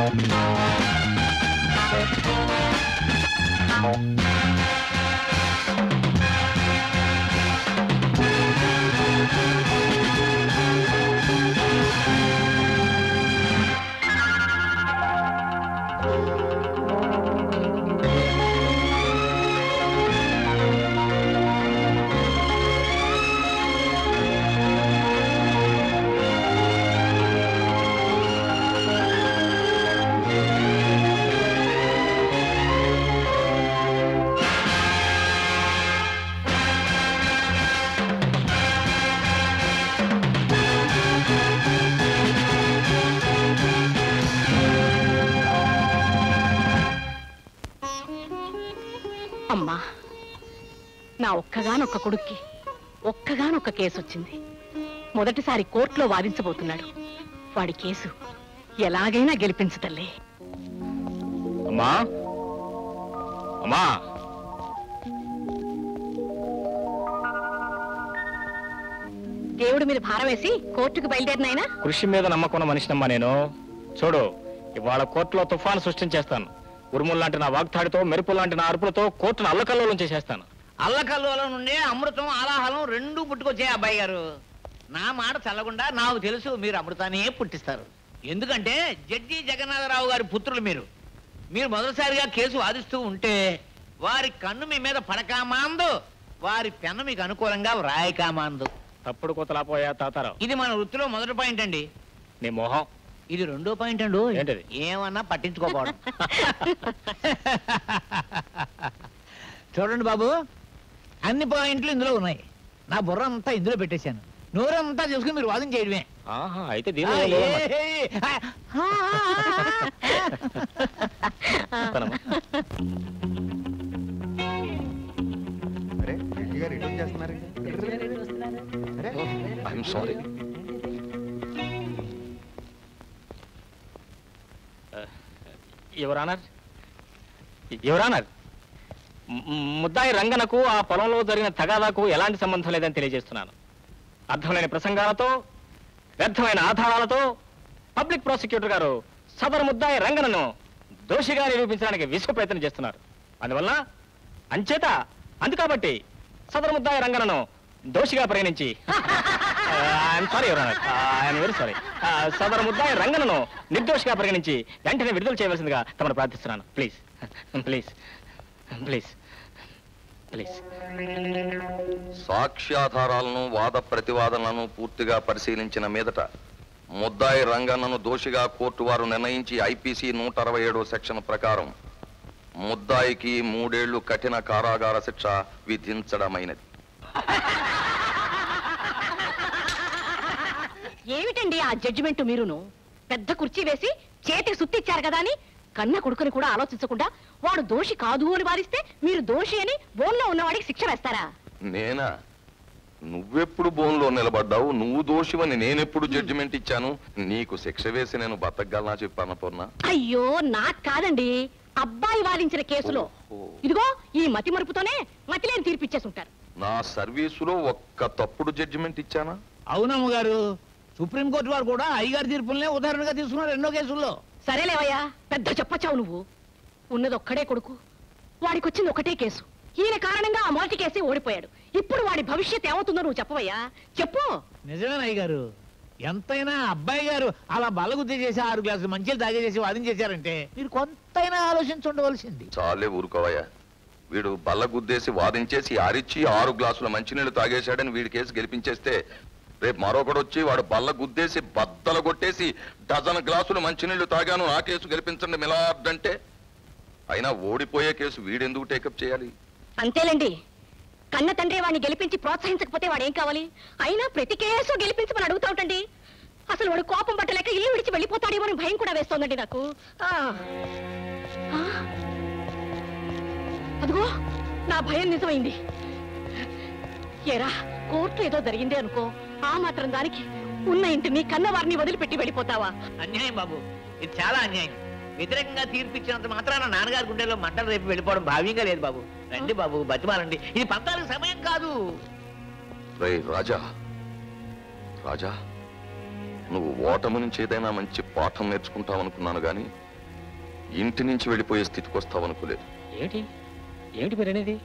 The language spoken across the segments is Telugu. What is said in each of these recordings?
అమ్మా నా ఒక్కగానొక్క కొడుక్కి ఒక్కగానొక్క కేసు వచ్చింది మొదటిసారి కోర్టులో వాదించబోతున్నాడు వాడి కేసు ఎలాగైనా గెలిపించు తల్లి అమ్మా అమ్మా దేవుడి మీద భారం వేసి కోర్టుకు బయలుదేరినాయనా కృషి మీద నమ్మకున్న మనిషినమ్మా నేను చూడు ఇవాళ కోర్టులో తుఫాను సృష్టించేస్తాను ఉరుములు లాంటి నా వాగ్దాడితో మెరుపులు లాంటి నా అరుపులతో కోర్టును అల్లకల్లోలం చేసేస్తాను అల్లకల్లోలో నుండి అమృతం ఆలాహలం రెండు పుట్టుకొచ్చాయి అబ్బాయి గారు నా మాట చల్లకుండా నాకు తెలుసు మీరు అమృతాన్ని పుట్టిస్తారు ఎందుకంటే జడ్జి జగన్నాథరావు గారి పుత్రులు మీరు మీరు మొదటిసారిగా కేసు వాదిస్తూ ఉంటే వారి కన్ను మీ మీద పడకామాందు వారి పెన్ను మీకు అనుకూలంగా వ్రాయకామాందు తప్పుడు కొత్తలాపోయా తాతారావు ఇది మన వృత్తిలో మొదటి పాయింట్ అండి నీ మొహం ఇది రెండో పాయింట్ అండు ఏంటది? ఏమన్నా పట్టించుకోపోవడం చూడండి బాబు అన్ని పాయింట్లు ఇందులో ఉన్నాయి నా బుర్ర అంతా ఇందులో పెట్టేశాను నోరంతా చూసుకుని మీరు వాదన చేయడమే ఆహా అయితే ఆ, దీనిలో ఏ, ఏదో ఉన్నమాట. ఏ, ఆ, ఆ, వస్తానమ్మా. అరే జడ్జి గారు ఇటు చేస్తున్నారు అరే I'm sorry your honour your honour ము- ముద్దాయి రంగనకు ఆ పొలంలో జరిగిన తగాదాకు ఎలాంటి సంబంధం లేదని తెలియజేస్తున్నాను అర్థం ప్రసంగాలతో వ్యర్థమైన ఆధారాలతో పబ్లిక్ ప్రాసిక్యూటర్ గారు సదరు ముద్దాయి రంగనను దోషిగా నిరూపించడానికి విశ్వ ప్రయత్నం చేస్తున్నారు అందువల్ల అంచేత అందుకాబట్టి సదరు ముద్దాయి రంగనను దోషిగా పరిగణించి I'm sorry I'm very sorry సదరు ముద్దాయి రంగనను నిర్దోషిగా పరిగణించి వెంటనే విడుదల చేయవలసిందిగా తమను ప్రార్థిస్తున్నాను ప్లీజ్ ప్లీజ్ ప్లీజ్ ప్లీజ్ సాక్ష్యాధారాలను వాద ప్రతివాదనలను పూర్తిగా పరిశీలించిన మీదట ముద్దాయి రంగన్నను దోషిగా కోర్టు వారు నిర్ణయించి ఐపీసీ నూట అరవై ఏడో సెక్షన్ ప్రకారం ముద్దాయికి మూడేళ్లు కఠిన కారాగార శిక్ష విధించడమైనది ఏమిటండి ఆ జడ్జిమెంట్ మీరును పెద్ద కుర్చీ వేసి చేతికి సుత్తిచ్చారు కదా అని కన్న కొడుకుని కూడా ఆలోచించకుండా వాడు దోషి కాదు అని వారిస్తే మీరు దోషి అని బోన్లో ఉన్నవాడికి శిక్ష వేస్తారా నేనా నువ్వెప్పుడు బోన్లో నిలబడ్డావు నువ్వు దోషివని నేనెప్పుడు జడ్జిమెంట్ ఇచ్చాను నీకు శిక్ష వేసి నేను బతకగలనా చెప్పాను పూర్ణ అయ్యో నాకు కాదండి అబ్బాయి వాదించిన కేసులో ఓహో. ఇదిగో ఈ మతి మరుపుతోనే మతిలేని తీర్పిచ్చేసుంటారు నా సర్వీసులో ఒక్క తప్పుడు జడ్జిమెంట్ ఇచ్చానా అవునమ్మ గారు సుప్రీంకోర్టు వారు కూడా అయ్యగారి తీర్పులనే ఉదాహరణగా తీసుకున్నారు ఎన్నో కేసుల్లో సరేలేవయ్యా పెద్ద చెప్పచ్చావు నువ్వు ఉన్నది ఒక్కడే కొడుకు వాడికి వచ్చింది ఒకటే కేసు ఈయన కారణంగా ఆ మొదటి కేసే ఓడిపోయాడు ఇప్పుడు వాడి భవిష్యత్ ఏమవుతుందో నువ్వు చెప్పవయ్యా చెప్పు నిజమేనా అయ్య గారు ఎంతైనా అబ్బాయి గారు అలా బలగుద్ది చేసి ఆరు గ్లాసులు మంచిలు తాగేసేసి వాదించేశారంటే మీరు కొంతైనా ఆలోచించి ఉండవలసింది చాలే ఊరుకోవయ్యా వీడు బల్ల గుద్దేసి వాదించేసి ఆరిచ్చి ఆరు గ్లాసుల మంచినీళ్ళు తాగేశాడని వీడి కేసు గెలిపించేస్తే రేపు మరొకడు వచ్చి వాడు బల్ల గుద్దేసి బద్దలు కొట్టేసి డజన్ గ్లాసులు మంచినీళ్లు తాగాను నా కేసు గెలిపించండి మిలార్డంటే అయినా ఓడిపోయే కేసు వీడెందుకు టేకప్ చేయాలి అంతేలేండి కన్న తండ్రి వాడిని గెలిపించి ప్రోత్సహించకపోతే వాడేం కావాలి అయినా ప్రతి కేసు గెలిపించమని అడుగుతా ఉంటండి అసలు వాడు కోపం పట్టలేక ఇల్లు విడిచి వెళ్ళిపోతాడేమో అని భయం కూడా వేస్తోందండి నాకు ఆ. ఆ. అదిగో నా భయం నిజమైంది ఏరా కోర్టు ఏదో జరిగిందే అనుకో ఆ మాత్రం దానికి ఉన్న ఇంటిని కన్నవారిని వదిలిపెట్టి వెళ్ళిపోతావా అన్యాయం బాబు ఇది చాలా అన్యాయం వ్యతిరేకంగా తీర్పిచ్చినంత మాత్రాన నాన్నగారి గుండెల్లో మంటలు రేపు వెళ్ళిపోవడం భావ్యంగా లేదు బాబు రండి బాబు బతిమాలండి ఇది పంతాలకు సమయం కాదు రే రాజా రాజా నువ్వు ఓటమి నుంచి ఏదైనా మంచి పాఠం నేర్చుకుంటావనుకున్నాను గాని ఇంటి నుంచి వెళ్ళిపోయే స్థితికి వస్తావనుకోలేదు ఏమిటి ఏమిటి మీరు అనేది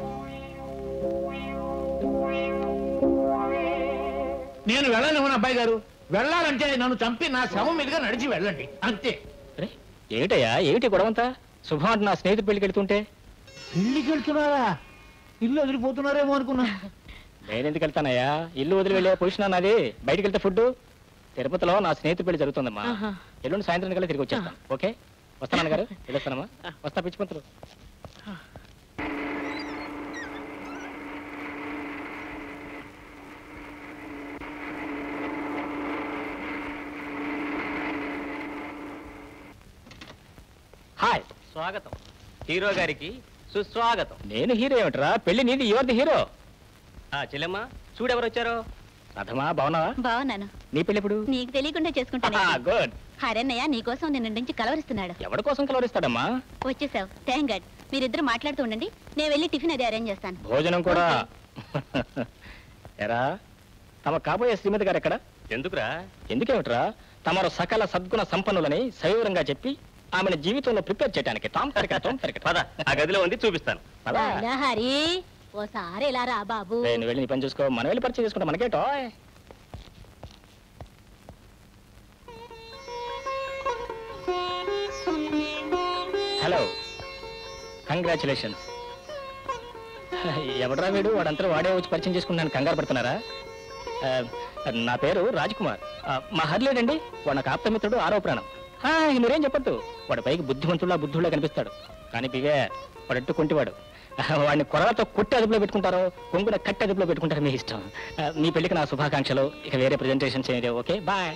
నేను వెళ్ళలేమని అబ్బాయి గారు వెళ్ళాలంటే నన్ను చంపి నా శవం మీదుగా నడిచి వెళ్ళండి అంతే అరే ఏమిటయ్యా ఏమిటి గొడవంతా శుభం అంట నా స్నేహితుడు పెళ్లికి వెళ్తుంటే పెళ్లికి వెళ్తున్నారా ఇల్లు వదిలిపోతున్నారేమో అనుకున్నా నేను ఎందుకు వెళ్తానయ్యా ఇల్లు వదిలి వెళ్ళే పొజిషన్ నాది బయటికి వెళ్తే ఫుడ్ తిరుపతిలో నా స్నేహితుడు పెళ్లి జరుగుతుందమ్మా ఆహా. ఎల్లుండి సాయంత్రం కల్లా తిరిగి వచ్చేస్తాను ఓకే వస్తాను గారు వెళ్ళొస్తానమ్మా వస్తా పిచ్చిపంతులు హాయ్ స్వాగతం హీరో గారికి సుస్వాగతం నేను హీరో ఏమిట్రా పెళ్లి నీది యువర్ది హీరో ఆ చెల్లెమ్మ చూడెవరు వచ్చారో రథమా బాగున్నావా బాగున్నాను నీ పెళ్లి ఎప్పుడు నీకు తెలియకుండా చేసుకుంటాను గుడ్ హరన్నయ్య నీకోసం నిన్న నుంచి కలవరిస్తున్నాడు ఎవరి కోసం కలవరిస్తాడమ్మా వచ్చేసావు థ్యాంక్ గడ్ మీరిద్దరు మాట్లాడుతూ ఉండండి నేను వెళ్ళి టిఫిన్ అది అరేంజ్ చేస్తాను భోజనం కూడా ఎరా తమ కాబోయే శ్రీమతి గారు ఎక్కడ ఎందుకురా ఎందుకేమిట్రా తమరు సకల సద్గుణ సంపన్నులని సవివరంగా చెప్పి ఆమెను జీవితంలో ప్రిపేర్ చేయడానికి తాం తరక తోం తరక పద ఆ గదిలో ఉంది చూపిస్తాను పద. అలా హరి ఓసారి ఇలా రా బాబు ఏయ్, నువ్వు వెళ్ళి నీ పని చూసుకో మనం వెళ్ళి పరిచయం చేసుకుంటాం మనకేటో హలో కంగ్రాచులేషన్స్ ఎవడరా వీడు వాడంతా వాడే వచ్చి పరిచయం చేసుకున్నాను కంగారు పడుతున్నారా ఆ, నా పేరు రాజ్ కుమార్ ఆ, మా హర్లేడండి వాడు నాకు ఆప్తమిత్రుడు ఆరో ప్రాణం ఆ, ఇక మీరేం చెప్పొద్దు వాడు పైకి బుద్ధిమంతుడా బుద్ధుడా కనిపిస్తాడు కానీ పివే వాడట్టు కొంటివాడు ఆ, వాడిని కొరలతో కొట్టి అదుపులో పెట్టుకుంటారో కొంగున కట్టి అదుపులో పెట్టుకుంటారో మీ ఇష్టం ఆ, మీ పెళ్లికి నా శుభాకాంక్షలు ఇక వేరే ప్రజెంటేషన్ చేయలేదు ఓకే బాయ్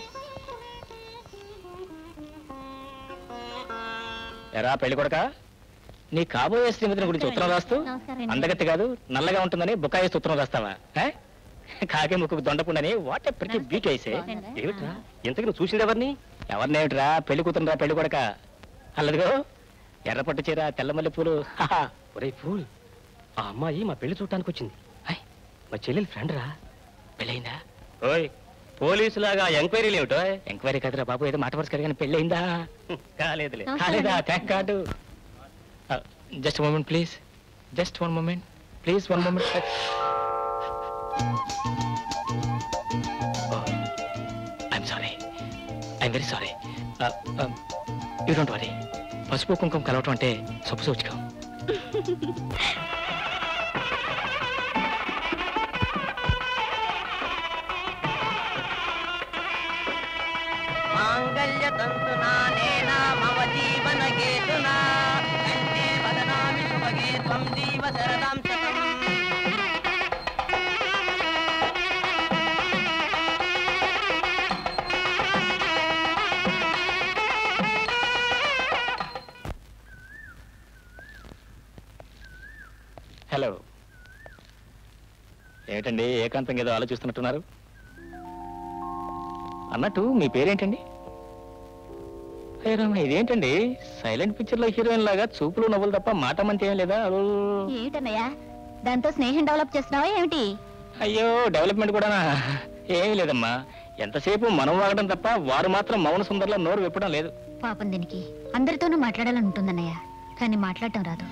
ఎరా పెళ్లి కొడక నీ కాబోయే శ్రీమతిని గురించి ఉత్తరం రాస్తూ నమస్కారం అండి. అందగత్తి కాదు నల్లగా ఉంటుందని బుకాయి ఉత్తరం రాస్తావా ఏ? కాకి ముక్కు దొండపుండని వాట్ ప్రతి బీట్ వేసే బాగున్నారా? ఏమిట్రా ఇంతకు నువ్వు చూసింది ఎవరిని ఎవరినేమిట్రా పెళ్లి కూతురురా పెళ్లి కొడక అల్లదిగో ఎర్రపట్టు చీర తెల్లమల్లి పూలు ఒరే ఫూల్ ఆ అమ్మాయి మా పెళ్లి చూడటానికి వచ్చింది హై, మా చెల్లెలు ఫ్రెండ్ రా పెళ్ళయిందా ఓయ్ పోలీసులాగా ఎంక్వైరీలు ఏమిటో ఎంక్వైరీ కదరా బాబు ఏదో మాట వరుస కానీ పెళ్ళయిందా కాలేదులే నమస్కారం కాలేదా అండి. Thank God just moment please just one moment please one moment I'm sorry I'm very sorry you don't worry పసుపు కుంకుమ కలవటం అంటే శుభ సూచకం మాంగళ్యతంతునానేన మమ జీవన హేతునా కంఠే వదనామి శుభగే త్వం జీవ శరదాం శతం హలో ఏమిటండి ఏకాంతంగా ఏదో ఆలోచిస్తున్నట్టున్నారు అన్నట్టు మీ పేరేంటండి అయ్యో రామ, ఇదేంటండి సైలెంట్ పిక్చర్ లో హీరోయిన్ లాగా చూపులు నవ్వులు తప్ప మాట మంచి ఏం లేదా అదో. ఏమిటన్నయ్య దాంతో స్నేహం డెవలప్ చేస్తున్నావా ఏమిటి అయ్యో డెవలప్మెంట్ కూడా ఏమీ లేదమ్మా ఎంతసేపు మనం వాగడం తప్ప వారు మాత్రం మౌన సుందర్లో నోరు విప్పడం లేదు పాపం దీనికి అందరితోనూ మాట్లాడాలని ఉంటుందన్నయ్య కానీ మాట్లాడటం రాదు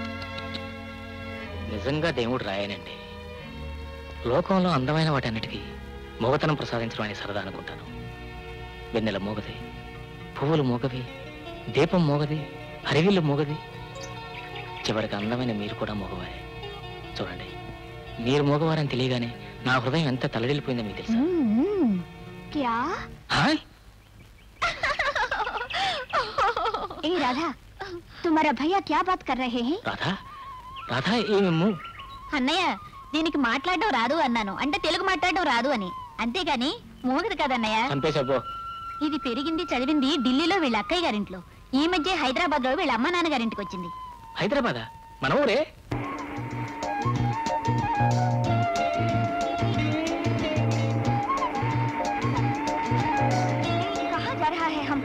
నిజంగా దేవుడు రాయనండి లోకంలో అందమైన వాటన్నిటికీ మోగతనం ప్రసాదించడం అనే సరదా అనుకుంటాను వెన్నెల మోగది పువ్వులు మోగవి దీపం మోగది హరివిల్లు మోగది చివరికి అందమైన మీరు కూడా మోగవారే చూడండి మీరు మోగవారని తెలియగానే నా హృదయం ఎంత తలడిల్లిపోయిందో మీకు తెలుసా క్యా హాయ్ ए राधा तुम्हारा भैया क्या बात कर रहे हैं రాధా రాధా ఏమేమో అన్నయ్య దీనికి మాట్లాడడం రాదు అన్నాను అంటే తెలుగు మాట్లాడడం రాదు అని అంతేగాని మోగదు కదన్నయ్య చంపేశాబో ఇది పెరిగింది చదివింది ఢిల్లీలో వీళ్ళ అక్కయ్య గారింట్లో ఈ మధ్య హైదరాబాద్ లో వీళ్ళ అమ్మ నాన్న గారింటికి వచ్చింది హైదరాబాదా మన ఊరే कहाँ जा रहा है हम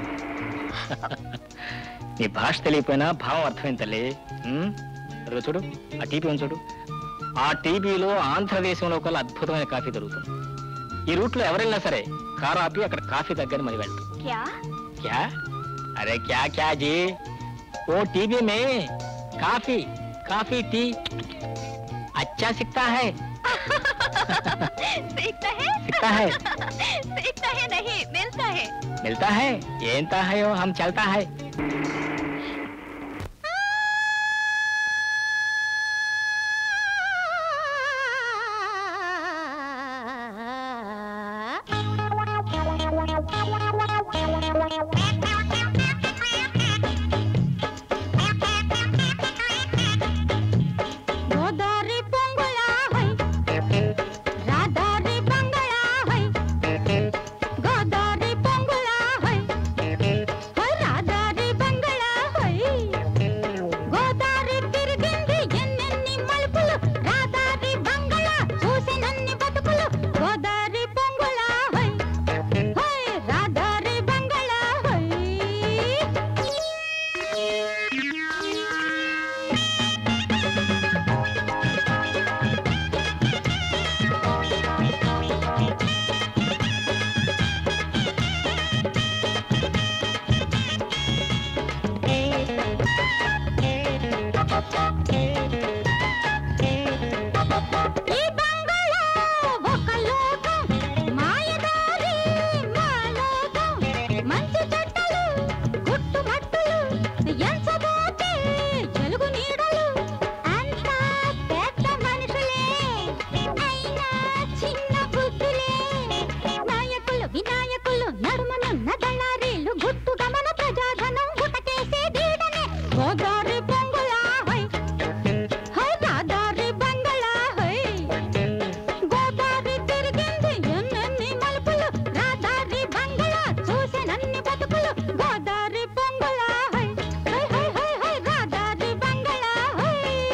నీ భాష తెలియపోయినా భావం అర్థమైంది తల్లి ఉమ్, అదిగో చూడు ఆ టీపీ ఉంది చూడు ఆ టీపీలో ఆంధ్రదేశంలో కల్లా అద్భుతమైన కాఫీ దొరుకుతుంది ఈ రూట్లో ఎవరెళ్ళినా సరే కారు ఆపి అక్కడ కాఫీ దగ్గర మరి వెళ్తాం क्या క్యా అరే క్యా క్యా జీ वो टीवी में काफी काफी टी अच्छा सिखता है सीखता है सीखता है सीखता है नहीं मिलता है मिलता है ఏంతా है वो हम चलता है గోదారి పొంగుళ హై రాధారి బంగళ హై గోదారి పొంగుళ హై హై రాధారి బంగళ హై గోదారి తిరిగింది ఎన్నెన్ని మలుపులు రాధారి బంగళ చూసినన్ని బతుకులు గోదారి పొంగుళ హై హై రాధారి బంగళ హై ఈ బంగళా ఒక లోకం మాయదారి మాలోకం మంచి చెట్టలు గుట్టుమట్టులు ఎంచబోతే ఎలుగు నీడలు అంతా పెద్ద మనుషులే అయినా చిన్న బుద్ధులే నాయకులు వినాయకులు నడుమనున్న దళారీలు గుట్టు గమన ప్రజాధనం గుటకేసే దీడనే గోదారి పొంగులా హై హై రాదారి బంగళా హై గోదారి తిరిగింది ఎన్నెన్ని మలుపులు రాదారి బంగళా చూసినన్ని బతుకులు గోదారి పొంగుళా హై హై హై హై హై రాదారి బంగళా హై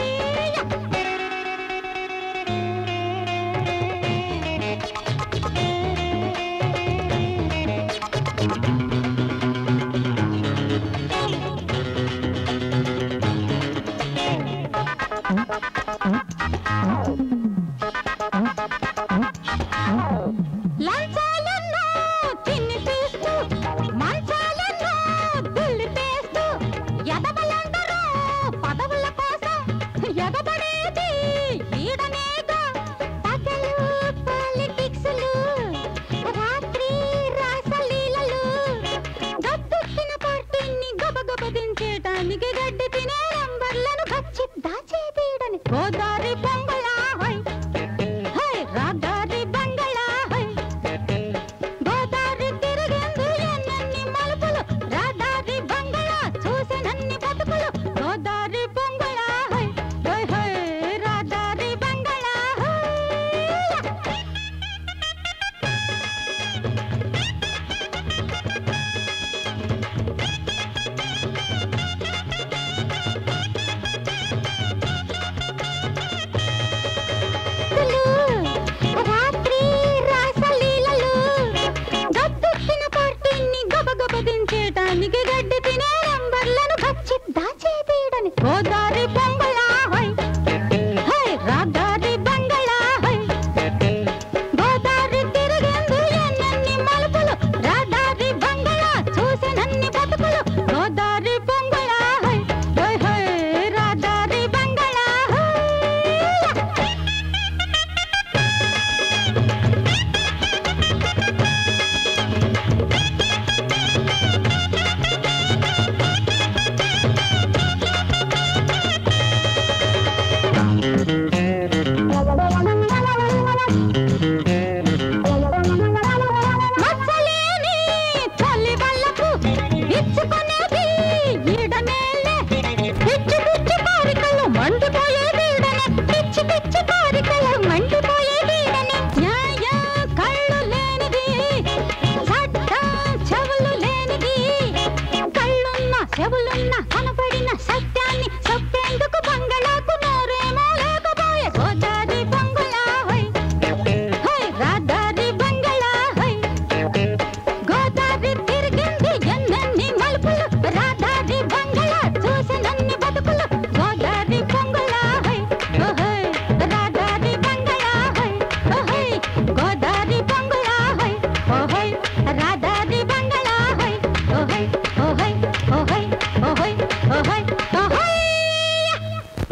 లంచాలెన్నో తినిపిస్తూ మంచాలెన్నో దులిపేస్తూ ఎదవలందరూ పదవుల కోసం ఎగబడేది ఈడనేగా పగలు పాలిటిక్స్లు రాత్రి రాసలీలలు గద్దెక్కిన పార్టీని గబగబ దించేయటానికి గడ్డి తినే నంబర్లను కచ్చి దాచేదీడని గోదారి పొంగళా హై హై రాదారి బంగళా హై గోదారి తిరిగింది ఎన్నెన్ని మలుపులు రాదారి బంగళా చూసినన్ని బతుకులు గోదారి పొంగళా హై హై హై రాదారి బంగళా హై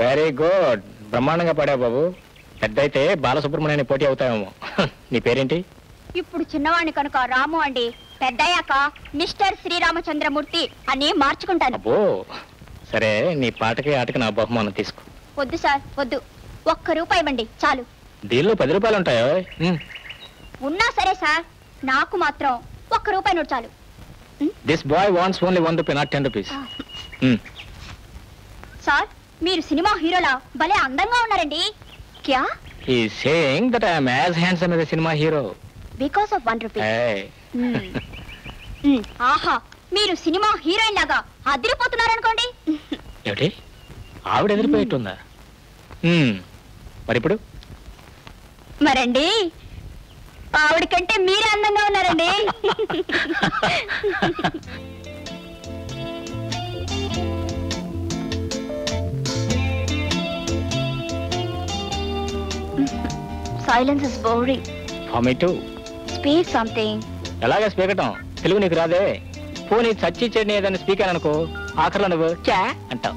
వెరీ గుడ్ బ్రహ్మాండంగా పాడావు బాబు పెద్ద అయితే బాలసుబ్రహ్మణ్యాన్ని పోటీ అవుతాయేమో నీ పేరేంటి ఇప్పుడు చిన్నవాణ్ణి కనుక రాము అండి పెద్దయ్యాక మిస్టర్ శ్రీరామచంద్రమూర్తి అని మార్చుకుంటాను అబ్బో సరే నీ పాటకి ఆటకి నా బహుమానం తీసుకో వద్దు సార్ వద్దు ఒక్క రూపాయి ఇవ్వండి చాలు దీనిలో పది రూపాయలు ఉంటాయో ఉన్నా సరే సార్ నాకు మాత్రం ఒక్క రూపాయి నోటు చాలు this boy wants only one rupee not ten rupees sir మీరు సినిమా హీరోలా భలే అందంగా ఉన్నారండి క్యా ఈ saying that I'm as handsome as cinema hero because of one rupee ఆహా మీరు సినిమా హీరోయిన్ లాగా అదిరిపోతున్నారనుకోండి ఏమిటి ఆవిడ ఎదిరిపోయేట్టుందా Hmm. మరి ఇప్పుడు మరండి ఆవిడ కంటే మీరే అందంగా ఉన్నారండి silence is boring for me to speak something ఎలాగ స్పీకటం తెలుగు నీకు రాదే పోనీ చచ్చి చెడిని ఏదైనా స్పీకర్ అనుకో ఆఖరిలో నువ్వు చా అంటావు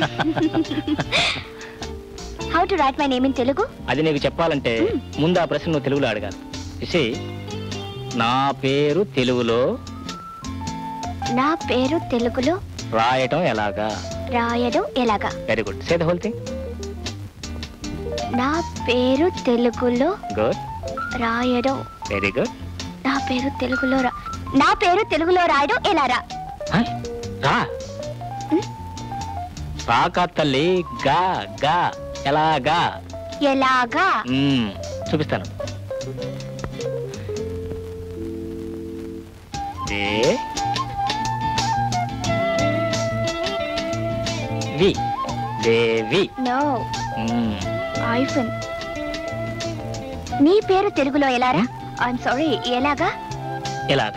how to write my name in Telugu అది నీకు చెప్పాలంటే ముందు ఆ ప్రశ్న నువ్వు తెలుగులో అడగాలి చూసి నా పేరు తెలుగులో నా పేరు తెలుగులో రాయటం ఎలాగా రాయడం ఎలాగా very good say the whole thing నా పేరు తెలుగులో గుడ్ రాయడం వెరీ గుడ్ నా పేరు తెలుగులో రా నా పేరు తెలుగులో రాయడం ఎలా రా రా రాకా తల్లి గా గా ఎలాగా ఎలాగా మ్మ్. చూపిస్తాను ఏ వి దేవి నో మ్మ్. ఐఫన్ నీ పేరు తెలుగులో ఎలా రా ఐఎమ్ సారీ ఎలాగా ఇలాగా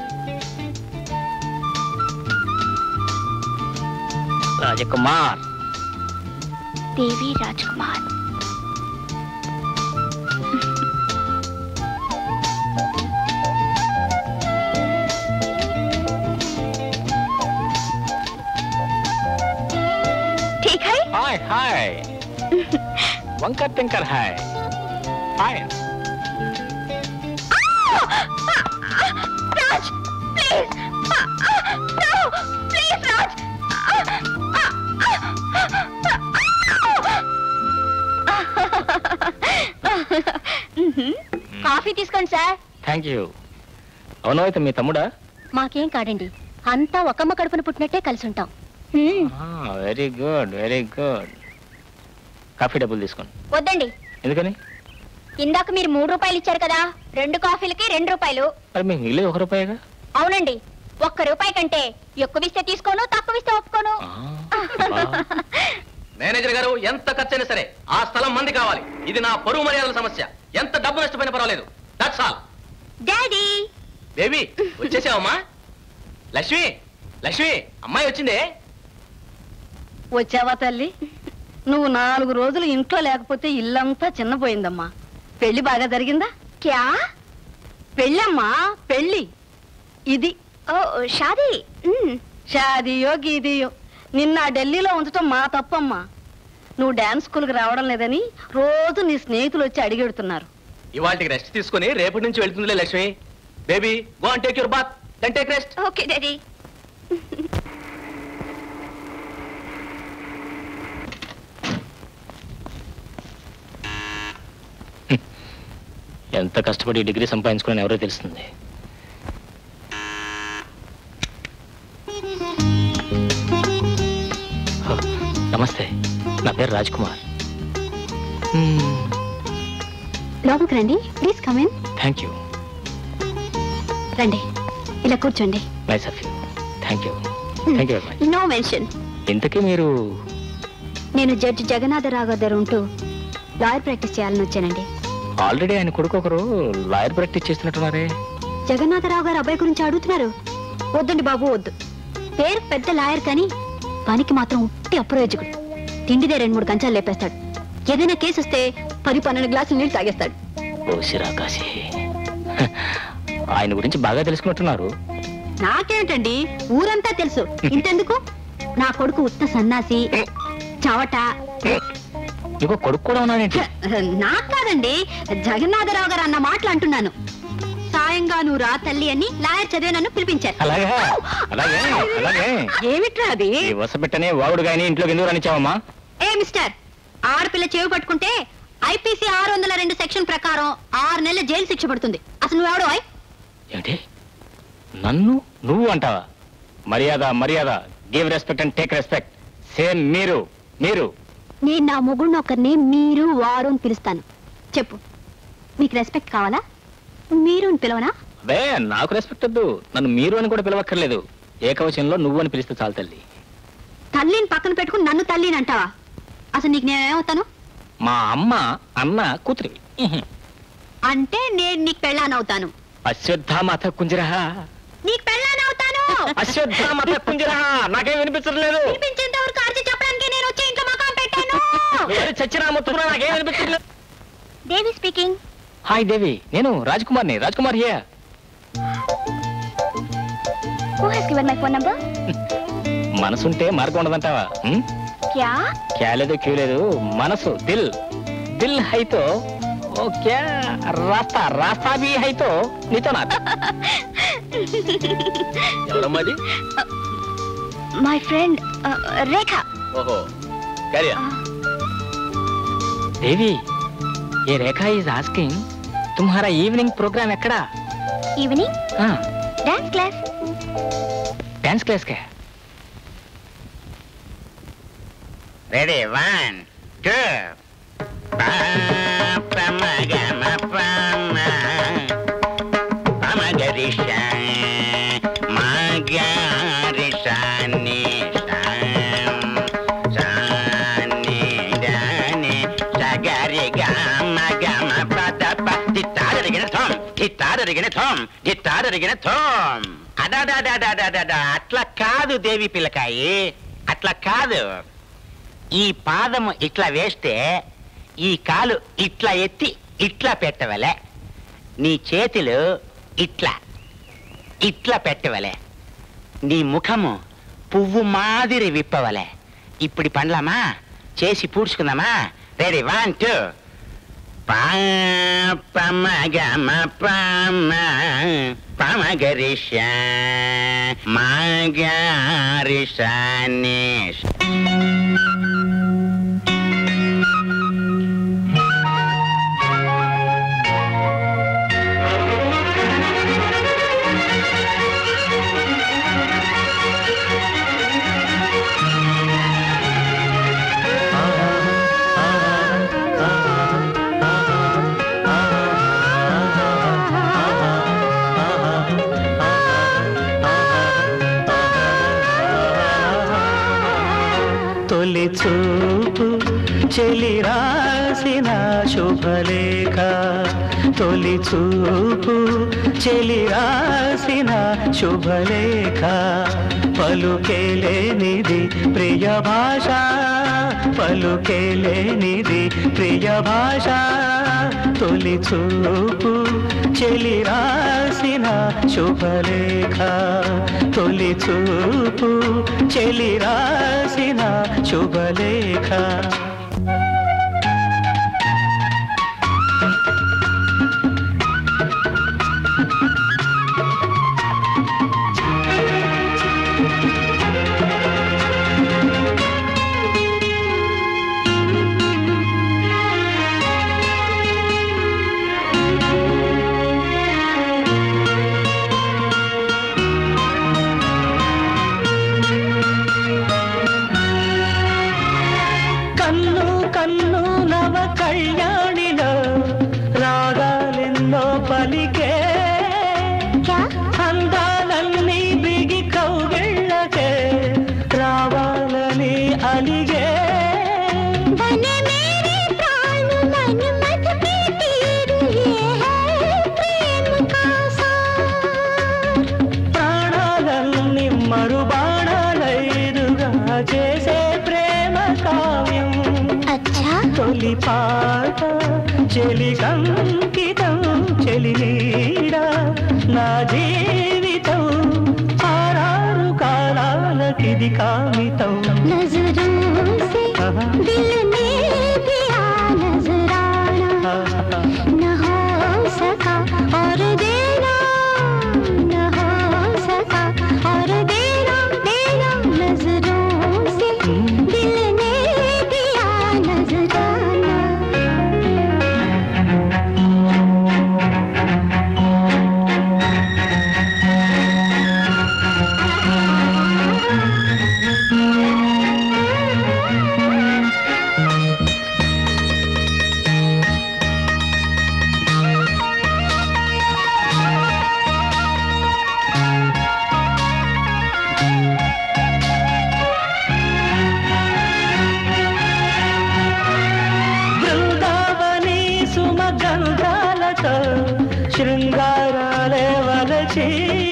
రాజకుమార్ దేవి రాజ్ కుమార్ ठीक है హాయ్ హాయ్ వంకర్ టింకర్ hi hi Raj, please. Ah, ah, no, please, Raj. Ah, ah, coffee తీసుకోండి సార్ థ్యాంక్ యూ అవును అయితే మీ తమ్ముడా మాకేం కాదండి అంతా ఒకమ్మ కడుపున పుట్టినట్టే కలిసి ఉంటాం very good very good coffee డబ్బులు తీసుకోండి వద్దండి ఎందుకని ఇందాక మీరు మూడు రూపాయలు ఇచ్చారు కదా రెండు కాఫీలకి రెండు రూపాయలు మరి మీకు మిగిలేదు ఒక రూపాయిగా అవునండి ఒక్క రూపాయి కంటే ఎక్కువిస్తే తీసుకోను తక్కువిస్తే ఒప్పుకోను మేనేజర్ గారు ఎంత ఖర్చైనా సరే ఆ స్థలం మంది కావాలి ఇది నా పరువు మర్యాదల సమస్య ఎంత డబ్బు నష్టపోయినా పర్వాలేదు దట్స్ ఆల్ డాడీ బేబీ వచ్చేసావమ్మా లక్ష్మి లక్ష్మి అమ్మాయి వచ్చిందే వచ్చావా తల్లి నువ్వు నాలుగు రోజులు ఇంట్లో లేకపోతే ఇల్లంతా చిన్నపోయిందమ్మా పెళ్లి బాగా జరిగిందా క్యా పెళ్ళమ్మా పెళ్ళి ఇది ఓ షాదీ మ్, షాదియో గీదియో నిన్న ఢిల్లీలో ఉంచటం మా తప్పమ్మా నువ్వు డాన్స్ స్కూల్కి రావడం లేదని రోజు నీ స్నేహితులు వచ్చి అడిగెడుతున్నారు ఇవాళకి రెస్ట్ తీసుకొని రేపటి నుంచి వెళ్తుందిలే Lakshmi baby go and take your bath then take rest okay daddy ఎంత కష్టపడి ఈ డిగ్రీ సంపాదించుకుని ఎవరో తెలుస్తుంది హ, నమస్తే నా పేరు రాజ్ కుమార్ లోపలికి రండి please come in thank you రండి ఇలా కూర్చోండి nice of you thank you thank you very much no mention ఇంతకీ మీరు నేను జడ్జి జగన్నాథరావు గారు ఉంటూ లాయర్ ప్రాక్టీస్ చేయాలని వచ్చానండి ఆల్రెడీ ఆయన కొడుకు ఒకరు లాయర్ ప్రాక్టీస్ చేస్తున్నట్టున్నారే జగన్నాథరావు గారు అబ్బాయి గురించి అడుగుతున్నారు వద్దండి బాబు వద్దు పేరు పెద్ద లాయర్ కానీ పనికి మాత్రం ఉట్టి అప్రయోజకుడు తిండిదే రెండు మూడు కంచాలు లేపేస్తాడు ఏదైనా కేసు వస్తే పది పన్నెండు గ్లాసులు నీళ్ళు తాగేస్తాడు ఓ సిరాకాశి హ, ఆయన గురించి బాగా తెలుసుకున్నట్టున్నారు నాకేంటండి ఊరంతా తెలుసు ఇంతెందుకు నా కొడుకు ఉత్త సన్నాసి చవట నీకు కొడుకు కూడా ఉన్నానేంటి నాకు కాదండి జగన్నాథరావు గారు అన్న మాటలు అంటున్నాను సాయంగా నువ్వు రా తల్లి అని లాయర్ చదివి నన్ను పిలిపించారు అలాగే అలాగే అలాగే ఏమిట్రా అది ఈ వసపెట్టనే వాగుడు గాని ఇంట్లోకి ఎందుకు రానిచ్చావమ్మా ఏ మిస్టర్ ఆడపిల్ల చెవి పట్టుకుంటే ఐపీసీ ఆరు వందల రెండు సెక్షన్ ప్రకారం ఆరు నెలల జైలు శిక్ష పడుతుంది అసలు నువ్వెవడో ఏమిటి నన్ను నువ్వు అంటావా మర్యాద మర్యాద give respect and take respect same మీరు మీరు నేను నా మొగుడిని ఒకరిని మీరు వారు అని పిలుస్తాను చెప్పు మీకు రెస్పెక్ట్ కావాలా మీరు అని పిలవనా అదే నాకు రెస్పెక్ట్ వద్దు నన్ను మీరు అని కూడా పిలవక్కర్లేదు ఏకవచనంలో నువ్వు అని పిలిస్తే చాలు తల్లి తల్లిని పక్కన పెట్టుకుని నన్ను తల్లిని అంటావా అసలు నీకు నేనేమవుతాను మా అమ్మ అన్న కూతురివి ఉహు. అంటే నేను నీకు పెళ్ళానవుతాను అశ్వత్థామత కుంజరహ నీకు పెళ్ళానవుతాను అశ్వత్థామత కుంజరహ నాకేం వినిపించట్లేదు వినిపించేంత వరకు అరిచి చెప్పడానికి నేను వచ్చి ఇంట్లో మకాం పెట్టాను ఎవరు చచ్చినా మొత్తం నాకేం వినిపించట్లేదు దేవి స్పీకింగ్ హాయ్ దేవి నేను రాజ్ కుమార్ని Raj Kumar here who has given my phone number మనసుంటే మార్గం ఉండదంటావా ఉం? క్యా క్యా లేదు క్యూ లేదు మనసు దిల్ దిల్ హైతో ఓ క్యా రాస్తా రాస్తా భీ హైతో నీతో నా ఎవరమ్మా అది మై ఫ్రెండ్ రేఖ ఓహో క్యారియర్ దేవి ये रेखा इज आस्किंग तुम्हारा इवनिंग प्रोग्राम ఎక్కడా ఈవినింగ్ हाँ డాన్స్ క్లాస్ डांस क्लास का है రెడీ వన్ టూ అట్లా కాదు దేవి పిల్లకాయి అట్లా కాదు ఈ పాదము ఇట్లా వేస్తే ఈ కాలు ఇట్లా ఎత్తి ఇట్లా పెట్టవలే నీ చేతులు ఇట్లా ఇట్లా పెట్టవలే నీ ముఖము పువ్వు మాదిరి విప్పవలే ఇప్పుడు పండ్లమా చేసి పూడ్చుకుందామా రెడీ వన్ టూ పమగమ పమ పమగరిష మగరిషానిష్ తొలి చూపు చెలి రాసిన శుభలేఖ తొలి చూపు చెలి రాసిన శుభలేఖ పలుకేలేనిది ప్రియ భాష పలుకేలేనిది ప్రియ భాష తొలి చూపు చెలి రాసిన శుభలేఖ తొలి చూపు చెలి రాసిన శుభలేఖ కన్ను కన్ను నవ కళ్యాణిలో రాగాలెన్నో పలికే అందాలన్నీ బిగి కౌగిళ్ళకే రావాలని అలిగే ప్రాణాలన్నీ మరుబాణాలైదుగా చేసే ప్రేమ కావ్యం తొలి పాట చెలి కంకితం చెలి నీడ నా జీవితం ఆరారు కాలాలకిది కామితం నజరోं से दिल ने दिया नजराना न हो सका और देना न हो सका और देना देना नजरों से दिल ने दिया नजराना బృందావని సుమగంధాలతో శృంగారాలే వలచి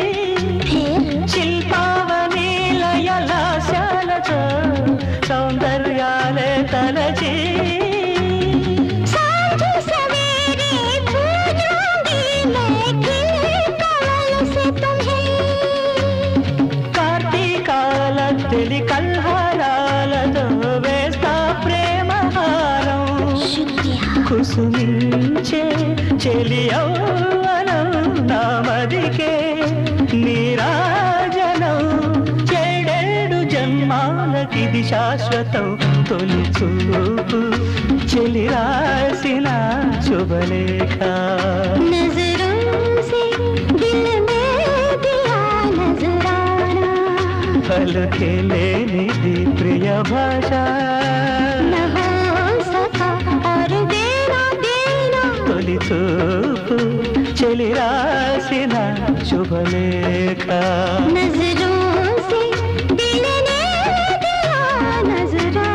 శిల్పావని లయలాశాలతో సౌందర్యాలే తలచి सांझ सवेरे पूजूंगी मैं खिले कमल से तुम्हें కార్తీకాల తెలి కల్హారాలతో వేస్తా ప్రేమహారం కుసుమించే చెలియౌవనం నామదికే నీరాజనం ఏడేడు జన్మాలకిది శాశ్వతం తొలి చూపు చెలి రాసిన శుభలేఖ नजरों से दिल में दिया नजराना పలుకే లేనిది ప్రియ భాష न हो सका और देना देना తొలి చూపు చెలి రాసిన శుభలేఖ नजरों से दिल ने दिया नजराना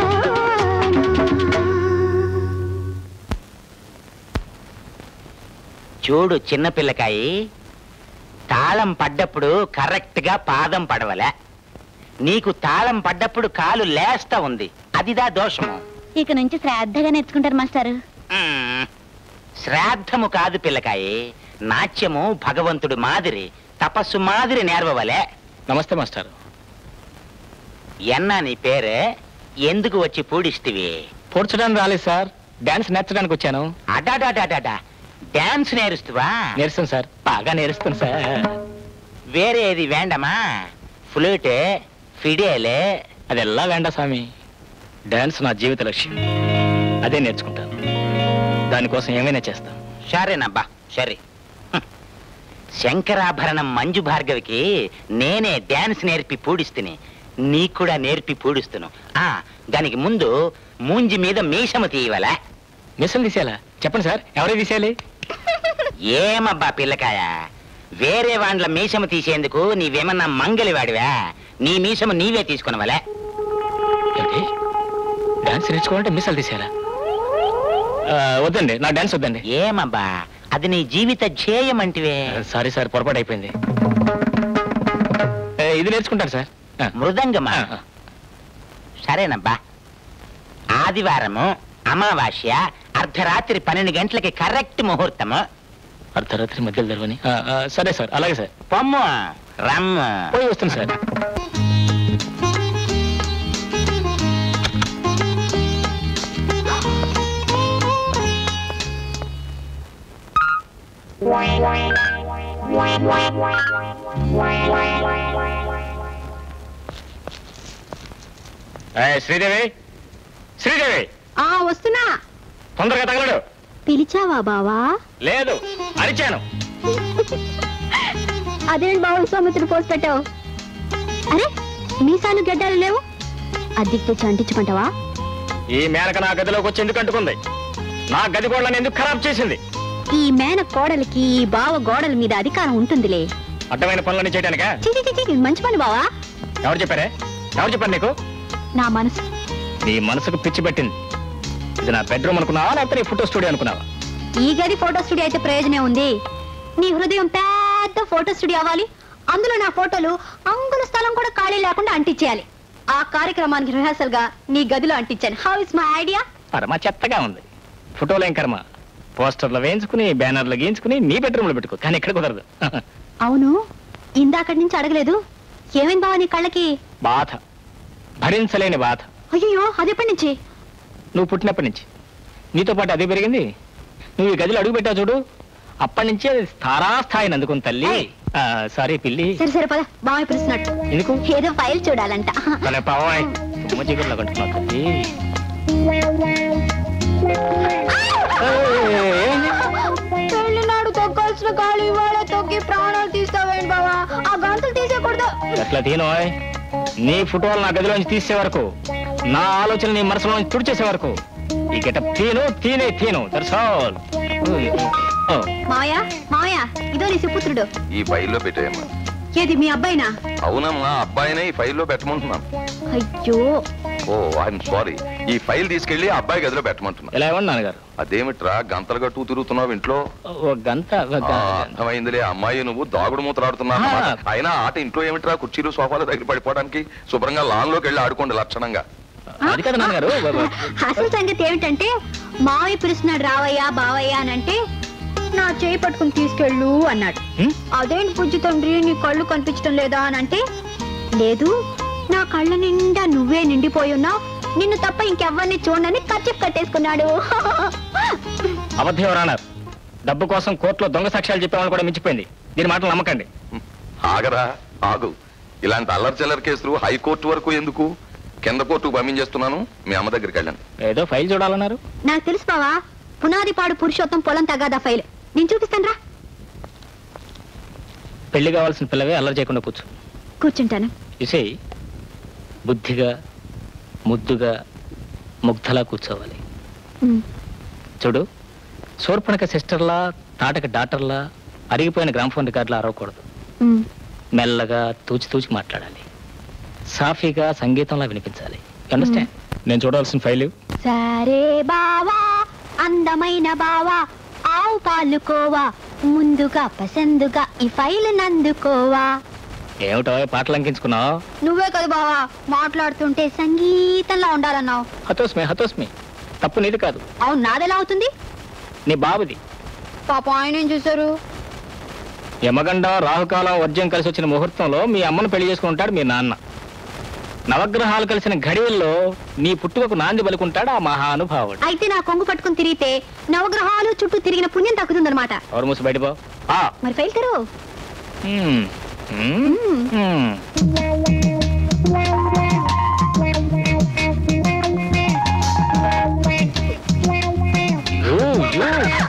చూడు చిన్న పిల్లకాయి తాళం పడ్డప్పుడు కరెక్ట్ గా పాదం పడవలే నీకు తాళం పడ్డప్పుడు కాలు లేస్తా ఉంది అదిదా దోషము ఇక నుంచి శ్రద్ధగా నేర్చుకుంటారు మాస్టారు మ్మ్. శ్రాద్ధము కాదు పిల్లకాయి నాట్యము భగవంతుడు మాదిరి తపస్సు మాదిరి నేర్వవలే నమస్తే మాస్టర్ ఎన్నా నీ పేరు ఎందుకు వచ్చి పూడిస్తివి పూడ్చడానికి రాలేదు సార్ డాన్స్ నేర్చడానికి వచ్చాను అడాడాడాడా డాన్స్ నేరుస్తువా నేర్స్తాను సార్ బాగా నేర్స్తాను సార్ వేరే ఏది వేండమా ఫ్లూట్ ఫిడేలే అదెల్లా వేండ స్వామి డాన్స్ నా జీవిత లక్ష్యం అదే నేర్చుకుంటాను దానికోసం ఏమైనా చేస్తాను సరేనబ్బా సరే హ్మ్. శంకరాభరణం మంజు భార్గవికి నేనే డాన్స్ నేర్పి పూడిస్తుని నీకు కూడా నేర్పి పూడిస్తును ఆ దానికి ముందు మూంజి మీద మీసము తీయవలా మిషన్ తీసేయాలా చెప్పండి సార్ ఎవరే తీసేయాలి ఏమబ్బా పిల్లకాయ వేరే వాండ్ల మీసము తీసేందుకు నీవేమన్నా మంగలి వాడివా నీ మీసము నీవే తీసుకునవలే ఏంటి డాన్స్ నేర్చుకోవాలంటే మిస్సాలు తీసేయాలా ఆ, వద్దండి నా డాన్స్ వద్దండి ఏమబ్బా అది నీ జీవిత ధ్యేయమంటివే సారీ సార్ పొరపాటు అయిపోయింది ఏ, ఇది నేర్చుకుంటాను సార్ ఆ. మృదంగమా ఆ, ఆ. సరేనబ్బా ఆదివారము అమావాస్య అర్ధరాత్రి పన్నెండు గంటలకి కరెక్ట్ ముహూర్తము అర్ధరాత్రి మధ్యలో జరగని ఆ, ఆ, సరే సార్ అలాగే సార్ పొమ్ము రమ్ము పోయి వస్తుంది సార్ ఏయ్, శ్రీదేవి శ్రీదేవి ఆ వస్తున్నా తొందరగా తగలడు పిలిచావా బావా లేదు అరిచాను అదేంటి బావ విశ్వామిత్రుడు పోసి పెట్టావు అరే మీసాలు గడ్డాలు లేవు అద్దెకి తెచ్చి అంటించమంటావా ఈ మేనక నా గదిలోకి వచ్చి ఎందుకు అంటుకుంది నా గది గోడలను ఎందుకు ఖరాబ్ చేసింది ఈ మేన కోడలికి ఈ బావ గోడల మీద అధికారం ఉంటుందిలే అడ్డమైన పనులన్నీ చేయడానికా చి, చి, చి, చి, మంచి పని బావా ఎవరు చెప్పారే ఎవరు చెప్పారు నీకు నా మనసు నీ మనసుకు పిచ్చి పెట్టింది ఇది నా బెడ్రూమ్ అనుకున్నావా లేకపోతే నీ ఫోటో స్టూడియో అనుకున్నావా ఈ గది ఫోటో స్టూడియో అయితే ప్రయోజనం ఉంది నీ హృదయం పెద్ద ఫోటో స్టూడియో అవ్వాలి అందులో నా ఫోటోలు అంగుల స్థలం కూడా ఖాళీ లేకుండా అంటించేయాలి ఆ కార్యక్రమానికి రిహార్సల్ గా నీ గదిలో అంటించాను హౌ ఇస్ మై ఐడియా పరమ చెత్తగా ఉంది ఫోటోలు ఏం కర్మ పోస్టర్లు వేయించుకుని బ్యానర్లు గీయించుకుని నీ బెడ్రూమ్ లో పెట్టుకో కానీ ఇక్కడ కుదరదు అవును ఇందాకటి నుంచి అడగలేదు ఏమైంది బావా నీ కళ్ళకి బాధ భరించలేని బాధ అయ్యో అదెప్పటి నుంచి నువ్వు పుట్టినప్పటి నుంచి నీతో పాటు అదే పెరిగింది నువ్వు ఈ గదిలో అడుగు పెట్టావు చూడు అప్పటి నుంచి అది స్థారాస్థాయిని అందుకుని తల్లి ఆ, సారీ పిల్లి సరే సరే పద బాగా పిలుస్తున్నట్టు ఎందుకు ఏదో ఫైల్ చూడాలంట తన పావాయ్ తుమ్మ చీకట్లో కంటున్నావు తల్లి పెళ్లినాడు తొక్కాల్సిన కాళ్ళు ఇవాళ తొక్కి ప్రాణాలు తీస్తావేంటి బావా ఆ గంటలు తీసేయకూడదు ఎట్లా తీనోయ్ నీ ఫోటోలు నా గదిలోంచి తీసే వరకు నా ఆలోచన నీ మనసులోంచి తుడిచేసే వరకు ఈ గెటప్ తీను తీనే తీను దట్స్ ఆల్ మావయ్య మావయ్య ఇదో నీ సుపుత్రుడు ఈ ఫైల్లో పెట్టేయమ్మా ఏది మీ అబ్బాయినా అవునమ్మా అబ్బాయినే ఈ ఫైల్లో పెట్టమంటున్నాను అయ్యో ఓ ఐఎమ్ సారీ ఈ ఫైల్ తీసుకెళ్లి ఆ అబ్బాయి గదిలో పెట్టమంటున్నా ఎలా ఇవ్వండి నాన్నగారు అదేమిట్రా గంతలు గట్టు తిరుగుతున్నావు ఇంట్లో ఒక గంట ఒక ఆ, గంట. అర్థమైందిలే అమ్మాయి నువ్వు దాగుడు మూతలాడుతున్నావు అన్నమాట. అయినా ఆట ఇంట్లో ఏమిట్రా కుర్చీలు సోఫాలు దగ్గర పడిపోవడానికి శుభ్రంగా లాన్ లోకి వెళ్ళి ఆడుకోండి లక్షణంగా అది కదా నాన్నగారు అసలు సంగతి ఏమిటంటే మావయ్య పిలుస్తున్నాడు రావయ్యా బావయ్య అని అంటే నా చేయి పట్టుకుని తీసుకెళ్ళు అన్నాడు హ్మ్? అదేంటి పుజ్జి తండ్రి నీ కళ్ళు కనిపించడం లేదా అని అంటే లేదు నా కళ్ళ నిండా నువ్వే నిండిపోయి ఉన్నావు నిన్ను తప్ప ఇంకెవ్వరిని చూడనని కచ్చిప్ కట్టేసుకున్నాడు అబద్ధం ఎవరన్నారు డబ్బు కోసం కోర్టులో దొంగ సాక్ష్యాలు చెప్పేవాళ్ళు కూడా మించిపోయింది దీని మాటలు నమ్మకండి ఆగరా ఆగు ఇలాంటి అల్లరి చిల్లర కేసులు హైకోర్టు వరకు ఎందుకు కింద కోర్టుకు పంపించేస్తున్నాను మీ అమ్మ దగ్గరికి వెళ్ళండి ఏదో ఫైల్ చూడాలన్నారు నాకు తెలుసు బావా పునాది పాడు పురుషోత్తం పొలం తగాదా ఫైల్ నేను చూపిస్తాను రా పెళ్లి కావాల్సిన పిల్లవే అల్లరి చేయకుండా కూర్చో కూర్చుంటాను ఇసే బుద్ధిగా ముద్దుగా ముగ్ధలా కూర్చోవాలి ఉమ్, చూడు శూర్పణక సిస్టర్లా తాటక డాక్టర్లా అరిగిపోయిన గ్రామ్ఫోన్ రికార్డులా అరవకూడదు ఉమ్. మెల్లగా తూచి తూచి మాట్లాడాలి సాఫీగా సంగీతంలా వినిపించాలి అండర్స్టాండ్ నేను చూడాల్సిన ఫైల్ సరే బావా అందమైన బావా ఆవు పాలుకోవా ముందుగా పసందుగా ఈ ఫైల్ నందుకోవా ఏమిటో పాటలు అంకించుకున్నావు నువ్వే కదా బావా మాట్లాడుతుంటే సంగీతంలా ఉండాలన్నావు హతోస్మి హతోస్మి తప్పు నీది కాదు అవును నాదెలా అవుతుంది నీ బాబుది పాప ఆయన ఏం చూసారు యమగండం రాహుకాలం వర్జ్యం కలిసి వచ్చిన ముహూర్తంలో మీ అమ్మను పెళ్లి చేసుకుంటాడు మీ నాన్న నవగ్రహాలు కలిసిన ఘడియల్లో నీ పుట్టుకకు నాంది పలుకుంటాడు ఆ మహానుభావుడు అయితే నా కొంగు పట్టుకుని తిరిగితే నవగ్రహాలు చుట్టూ తిరిగిన పుణ్యం తగ్గుతుందన్నమాట ఎవరు మూసి బయట పో. ఆ మరి ఫైల్ తెరు మ్మ్. మ్మ్. మ్మ్. You, you.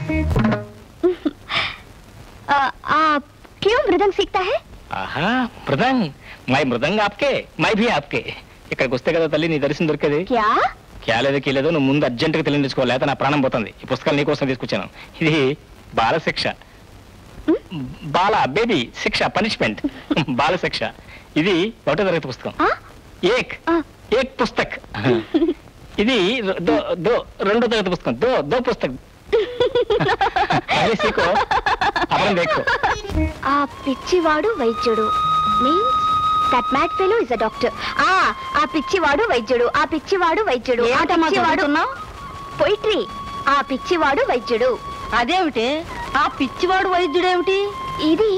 ఆ, ఆ, క్యూ మృదంగ్ సీక్తా హై ఆహా మృదంగ్ మై మృదంగ్ ఆప్కే మై భీ ఆప్కే ఇక్కడికి వస్తే కదా తల్లి నీ దర్శనం దొరికేది క్యా క్యాలేదు కీలేదు నువ్వు ముందు అర్జెంటుగా తెలియజేసుకోవాలి లేకపోతే నా ప్రాణం పోతుంది ఈ పుస్తకాలు నీకోసం తీసుకొచ్చాను ఇది బాల శిక్ష బాల బేబీ శిక్ష పనిష్మెంట్ బాల శిక్ష ఇది ఒకటో తరగతి పుస్తకం ఆ? ఏక్ ఆ. ఏక్ పుస్తక్ ఇది ర- దో దో రెండో తరగతి పుస్తకం దో దో పుస్తక్ అదే సీకో అప్పుడు దేక్కో ఆ పిచ్చివాడు వైద్యుడు means that mad fellow is a doctor ఆ ఆ పిచ్చివాడు వైద్యుడు ఆ పిచ్చివాడు వైద్యుడు ఆ పిచ్చివాడు పొయిట్రీ ఆ పిచ్చివాడు వైద్యుడు అదేమిటి ఆ పిచ్చివాడు వైద్యుడేమిటి ఇది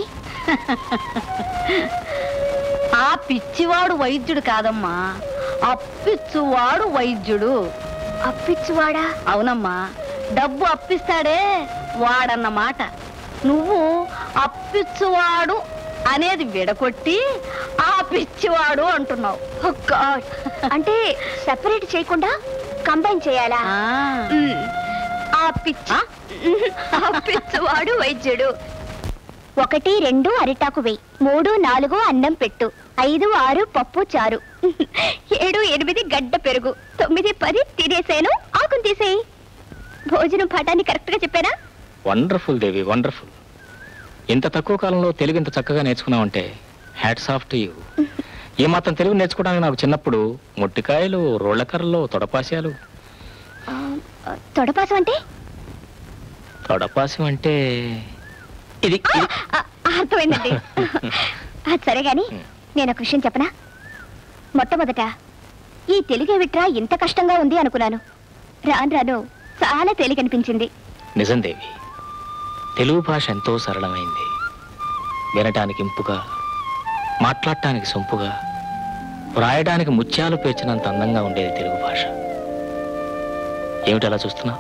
ఆ పిచ్చివాడు వైద్యుడు కాదమ్మా అప్పిచ్చువాడు వైద్యుడు ఆ పిచ్చివాడా అవునమ్మా డబ్బు అప్పిస్తాడే వాడన్నమాట నువ్వు అప్పిచ్చువాడు అనేది విడకొట్టి ఆ పిచ్చివాడు అంటున్నావు Oh God. అంటే సెపరేట్ చేయకుండా కంబైన్ చేయాలా ఆ, మ్మ్. ఆ పిచ్చి ఆ పిచ్చివాడు వైద్యుడు ఒకటి రెండు అరిటాకు వెయ్యి మూడు నాలుగు అన్నం పెట్టు ఐదు ఆరు పప్పు చారు ఏడు ఎనిమిది గడ్డ పెరుగు తొమ్మిది పది తినేసాను ఆకుని తీసేయి భోజనం పాఠాన్ని కరెక్ట్ గా చెప్పానా వండర్ఫుల్ దేవి వండర్ఫుల్ ఇంత తక్కువ కాలంలో తెలుగు ఇంత చక్కగా నేర్చుకున్నావంటే హ్యాట్స్ ఆఫ్ టు యూ ఏ మాత్రం తెలుగు నేర్చుకోవడానికి నాకు చిన్నప్పుడు మొట్టికాయలు రోళ్ళకర్రలు తొడపాస్యాలు ఆ, తొడపాసం అంటే తొడపాస్యం అంటే ఇది ఆ, ఇది. ఆ, అర్థమైందండి అది సరే గాని నేను ఒక విషయం చెప్పనా మొట్టమొదట ఈ తెలుగే విట్రా ఇంత కష్టంగా ఉంది అనుకున్నాను రాను రాను చాలా తేలికనిపించింది నిజం దేవి తెలుగు భాష ఎంతో సరళమైంది వినటానికి ఇంపుగా మాట్లాడటానికి సొంపుగా వ్రాయడానికి ముత్యాలు పేర్చినంత అందంగా ఉండేది తెలుగు భాష ఏమిటి అలా చూస్తున్నావు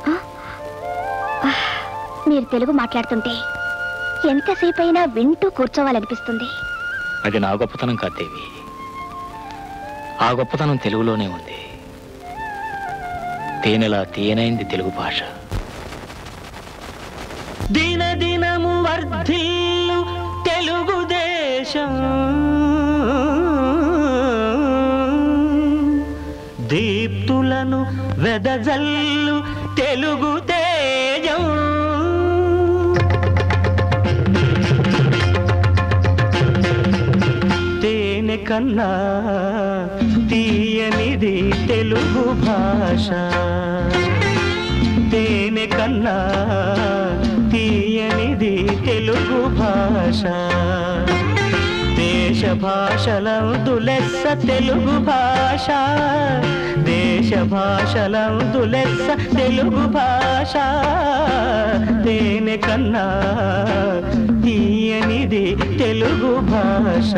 మీరు తెలుగు మాట్లాడుతుంటే ఎంతసేపు అయినా వింటూ కూర్చోవాలనిపిస్తుంది అది నా గొప్పతనం కాదు దేవి ఆ గొప్పతనం తెలుగులోనే ఉంది తేనెలా తేనైంది తెలుగు భాష దిన దినము వర్ధిల్లు తెలుగుదేశం దీప్తులను వెదజల్లు తెలుగు తేజం తేనె కన్నా తీయనిది తెలుగు భాష తేనె కన్నా తీయనిది తెలుగు భాష దేశ భాషలందు లెస్స తెలుగు భాష దేశ భాషలందు లెస్స తెలుగు భాష తేనె కన్నా తీయనిది తెలుగు భాష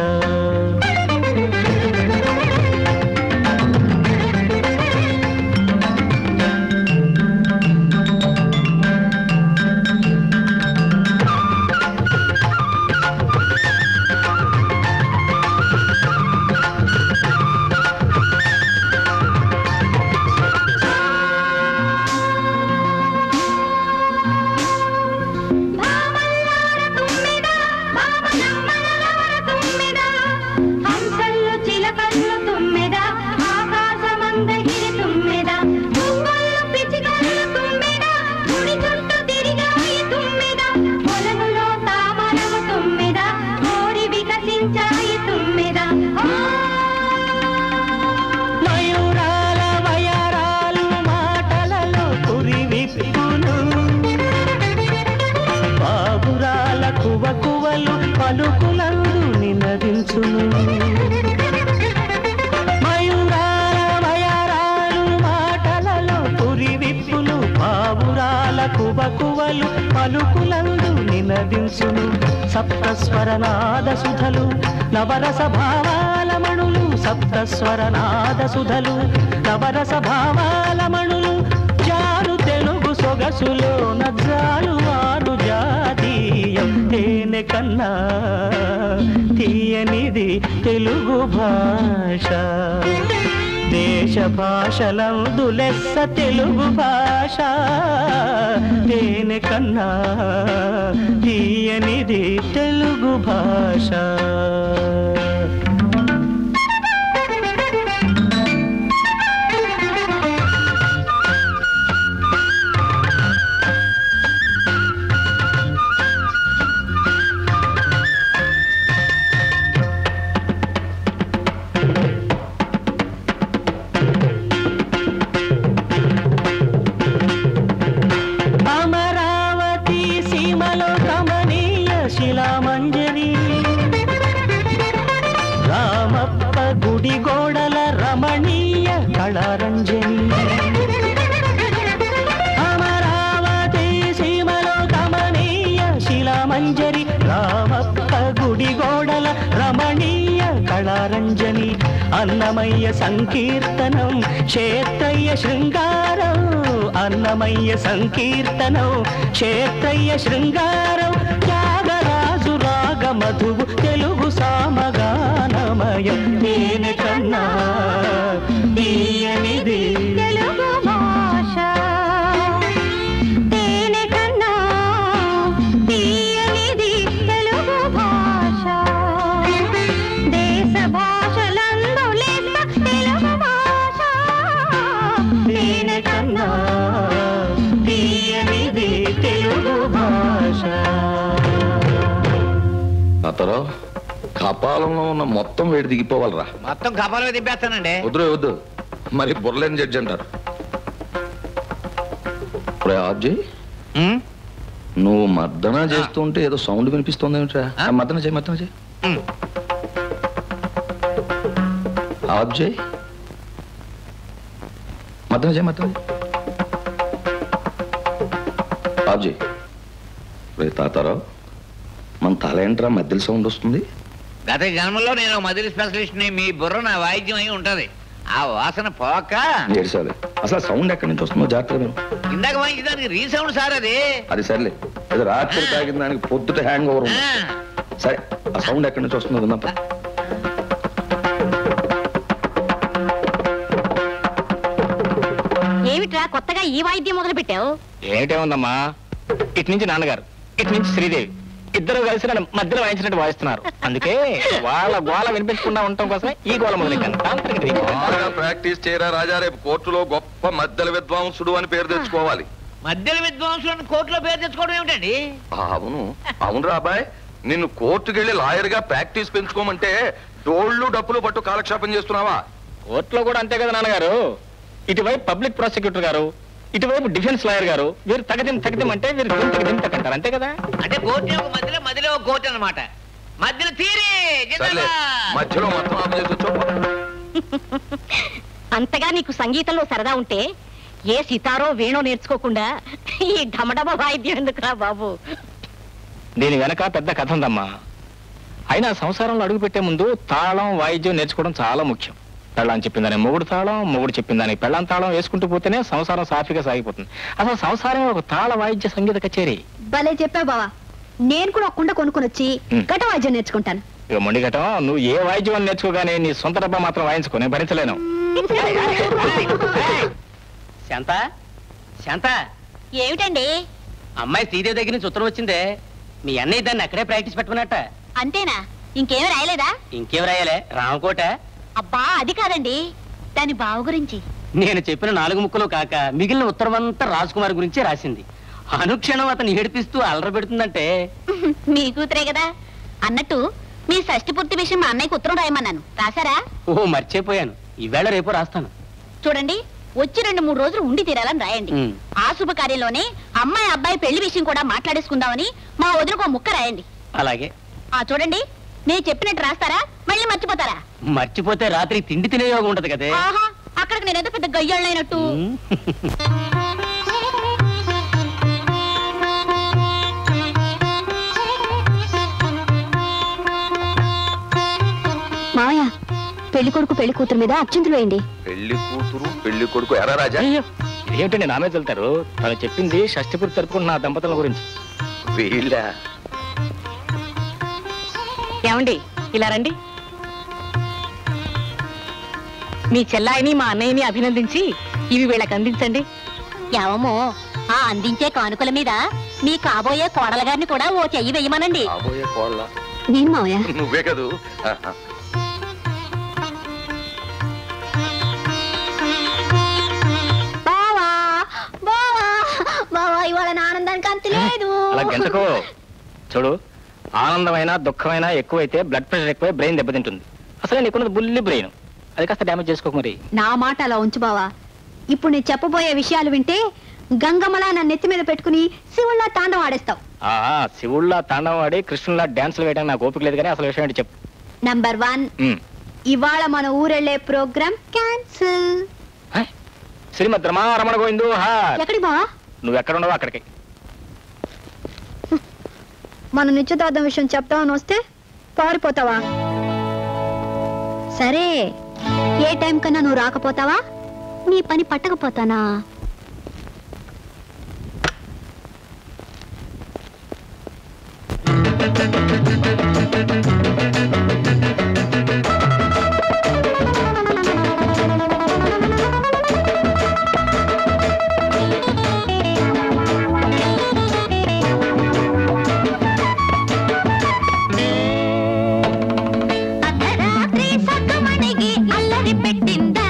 హంసల్లో చిలకల్లో తుమ్మెద ఆకాశమందగిరి తుమ్మెద పువ్వుల్లో పిచ్చికల్లో తుమ్మెద గుడి చుట్టూ తిరిగాయి తుమ్మెద పొలములో తామరము తుమ్మెద కోరి వికసించాయి తుమ్మెద మయూరాల వయరాలు మాటలలో కురివిప్పును బాబురాల కువ కువలు పలుకులందు నినదించును మయూరాల వయరాలు మాటలలో కురివిప్పును బాబురాల కువ కువలు పలుకులందు నినదించును సప్తస్వరనాద సుధలు నవరస భావాల మణులు సప్తస్వరనాద సుధలు నవరస భావాల మణులు జారు తెలుగు సొగసులో నజాలు వారు జాతీయం తేనె కన్నా తీయనిది తెలుగు భాష దేశ భాషలందు లెస్స తెలుగు భాష తేనె కన్నా తీయనిది తెలుగు భాష అమరావతి సీమలో కమనీయ శిలామంజరి రామప్ప గుడి గోడల రమణీయ కళారంజని అమరావతి సీమలో కమనీయ శిలామంజరి రామప్ప గుడి గోడల రమణీయ కళారంజని అన్నమయ్య సంకీర్తనం క్షేత్రయ్య శృంగారం అన్నమయ్య సంకీర్తనం క్షేత్రయ్య శృంగారం త్యాగరాజు రాగ మధువు తెలుగు సామగానమయం తేనె కన్నా తీయనిది తెలుగు భాష తేనె కన్నా తీయనిది తెలుగు భాష దేశ భాషలందు లెస్స తెలుగు భాష తేనె కన్నా తీయనిది తెలుగు భాష తాతారావు కపాలంలో ఉన్న మొత్తం వేడి దిగిపోవాలరా మొత్తం కపాలమే తిప్పేస్తానండి వద్దు వద్దు మరి బుర్రలేని జడ్జి అంటారు ఇప్పుడు ఆబ్జీ నువ్వు మర్దన చేస్తుంటే ఏదో సౌండ్ వినిపిస్తుంది ఏమిట్రా ఆ, మర్దన చేయి మర్దన చేయి ఆబ్జీ మర్దన చేయి మర్దన చేయి ఆబ్జీ రే తాతారావు మన తల ఏంట్రా మధ్యలో సౌండ్ వస్తుంది గత జన్మలో నేను మదిలి స్పెషలిస్ట్ ని మీ బుర్ర నా వాయిద్యం అయి ఉంటది ఆ వాసన పోక ఏడ్చాలి అసలు సౌండ్ ఎక్కడి నుంచి వస్తుందో జాగ్రత్తగా విను. ఇందాక వాయించిన దానికి రీసౌండ్ సార్ అది అది సర్లే అది రాత్రి తాగిన దానికి పొద్దుట హ్యాంగ్ ఓవర్ ఉంది ఆ, సరే ఆ సౌండ్ ఎక్కడి నుంచి వస్తుందో విన్నప్పుడు ఏమిట్రా కొత్తగా ఈ వాయిద్యం మొదలు పెట్టావు ఏమిటే ఉందమ్మా ఇటు నుంచి నాన్నగారు ఇటు నుంచి శ్రీదేవి ఇద్దరు కలిసి నన్ను మధ్యలో వాయించినట్టు వాయిస్తున్నారు అందుకే వాళ్ళ గోల వినిపించకుండా ఉండటం కోసమే ఈ గోల మొదలెట్టాను తాంత్రిక దీపం. బాగా ప్రాక్టీస్ చేయరా రాజా రేపు కోర్టులో గొప్ప మద్దెల విద్వాంసుడు అని పేరు తెచ్చుకోవాలి మధ్యలో విద్వాంసులను కోర్టులో పేరు తెచ్చుకోవడం ఏమిటండి ఆ, అవును అవును రాబాయ్ నిన్ను కోర్టుకి వెళ్ళి లాయర్ గా ప్రాక్టీస్ పెంచుకోమంటే డోళ్ళు డప్పులు పట్టు కాలక్షేపం చేస్తున్నావా కోర్టులో కూడా అంతే కదా నాన్నగారు ఇటువైపు పబ్లిక్ ప్రాసిక్యూటర్ గారు ఇటువైపు డిఫెన్స్ లాయర్ గారు వీరు తగదిం తగదిం అంటే వీరు దిం తగదిం తగ్గంటారు అంతే కదా అంటే కోర్టు ఒక మధ్యలో మధ్యలో ఒక కోర్టు అన్నమాట మధ్యలో తీరి సర్లే జిందాబాద్. మధ్యలో మొత్తం ఆపు చేసి వచ్చావు అంతగా నీకు సంగీతంలో సరదా ఉంటే ఏ సితారో వేణో నేర్చుకోకుండా ఈ ఢమఢమ వాయిద్యం ఎందుకురా బాబు దీని వెనక పెద్ద కథ ఉందమ్మా అయినా సంసారంలో అడుగుపెట్టే ముందు తాళం వాయిద్యం నేర్చుకోవడం చాలా ముఖ్యం పెళ్ళాం చెప్పిందని మొగుడు తాళం మొగుడు చెప్పిందని పెళ్ళాం తాళం వేసుకుంటూ పోతేనే సంసారం సాఫీగా సాగిపోతుంది అసలు సంసారం ఒక తాళ వాయిద్య సంగీత కచేరీ భలే చెప్పావు బావా నేను కూడా ఒక కుండ కొనుక్కొని వచ్చి ఉమ్. ఘట వాద్యం నేర్చుకుంటాను ఇక మొండిగటం నువ్వు ఏ వాయిద్యం అని నేర్చుకోగానే నీ సొంత డబ్బా మాత్రం వాయించుకో నేను భరించలేను శాంత శాంత ఏమిటండి అమ్మాయి శ్రీదేవి దగ్గర నుంచి ఉత్తరం వచ్చిందే మీ అన్నయ్య దాన్ని అక్కడే ప్రాక్టీస్ పెట్టుకున్నట్ట అంతేనా ఇంకేమీ రాయలేదా ఇంకేం రాయాలే రామకోట అబ్బా అది కాదండి దాని బావ గురించి నేను చెప్పిన నాలుగు ముక్కలు కాక మిగిలిన ఉత్తరం అంతా రాజ్కుమార్ గురించే రాసింది అనుక్షణం అతను ఏడిపిస్తూ అలర పెడుతుందంటే మీ కూతురే కదా అన్నట్టు మీ షష్టి పూర్తి విషయం మా అన్నయ్యకి ఉత్తరం రాయమన్నాను రాశారా ఓ మర్చిపోయాను ఈవేళ రేపు రాస్తాను చూడండి వచ్చి రెండు మూడు రోజులు ఉండి తీరాలని రాయండి ఉమ్. ఆ శుభకార్యంలోనే అమ్మాయి అబ్బాయి పెళ్లి విషయం కూడా మాట్లాడేసుకుందామని మా వదినకు ఓ ముక్క రాయండి అలాగే ఆ చూడండి నేను చెప్పినట్టు రాస్తారా మళ్ళీ మర్చిపోతారా మర్చిపోతే రాత్రి తిండి తినే యోగం ఉంటది కదే ఆహా అక్కడికి నేనేదో పెద్ద గయ్యాళ్ళైనట్టు ఉమ్. మావయ్య పెళ్లి కొడుకు పెళ్లి కూతురు మీద అత్యంతులు వేయండి పెళ్లి కూతురు పెళ్లి కొడుకు ఎరా రాజా అయ్యో ఏంటండి నా మీద వెళ్తారు తను చెప్పింది షష్టిపూర్తి తరుపుకున్న నా దంపతుల గురించి వీళ్ళ ఏమండి ఇలా రండి మీ చెల్లాయిని మా అన్నయ్యని అభినందించి ఇవి వీళ్ళకి అందించండి ఏమో ఆ అందించే కానుకల మీద మీ కాబోయే కోడల గారిని కూడా ఓ చెయ్యి వేయమనండి కాబోయే కోళ్ళ నేను మావయ్య నువ్వే కదూ ఆహా. బావా బావా బావా ఇవాళ నా ఆనందానికి అంత లేదు అలా గంటకో చూడు ఆనందమైన దుఃఖమైన ఎక్కువైతే బ్లడ్ ప్రెషర్ ఎక్కువై బ్రెయిన్ దెబ్బతింటుంది అసలే నీకున్నది బుల్లి బ్రెయిన్ అది కాస్త డ్యామేజ్ చేసుకోక మరి నా మాట అలా ఉంచు బావా ఇప్పుడు నేను చెప్పబోయే విషయాలు వింటే గంగమ్మలా నా నెత్తి మీద పెట్టుకుని శివుళ్ళ తాండం ఆడేస్తావు ఆ శివుళ్ళ తాండవం ఆడి కృష్ణుల్లా డాన్సులు వేయడానికి నాకు ఓపిక లేదు కానీ అసలు విషయం ఏంటి చెప్పు నంబర్ వన్ ఉమ్. ఇవాళ మన ఊరెళ్ళే ప్రోగ్రామ్ క్యాన్సిల్ హే? శ్రీమద్ రమారమణ గోవిందు హా ఎక్కడి బావా నువ్వు ఎక్కడ ఉండవు అక్కడికి మన నిశ్చితార్థం విషయం చెప్తామని వస్తే పారిపోతావా సరే ఏ టైం కన్నా నువ్వు రాకపోతావా నీ పని పట్టకపోతానా అర్ధరాత్రి సగ్గమణిగి అల్లరి పెట్టిందా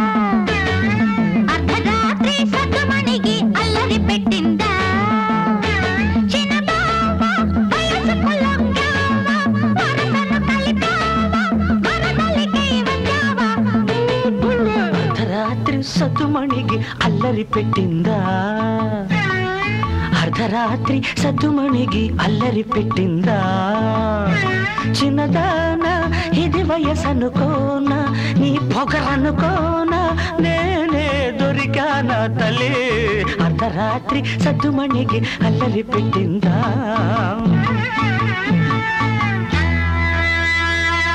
అర్ధరాత్రి సగ్గమణిగి అల్లరి పెట్టిందా చిన్నబావ వయసుకు లొంగావా వరసను కలిపావా వరదలికి వచ్చావా అర్ధరాత్రి సద్దుమణికి అల్లరి పెట్టిందా అర్ధరాత్రి సద్దుమణికి అల్లరి పెట్టిందా చిన్నదానా ఇది వయసనుకోనా నీ పొగరనుకోనా నేనే దొరికానా తల్లి అర్ధరాత్రి సద్దుమణికి అల్లరి పెట్టిందా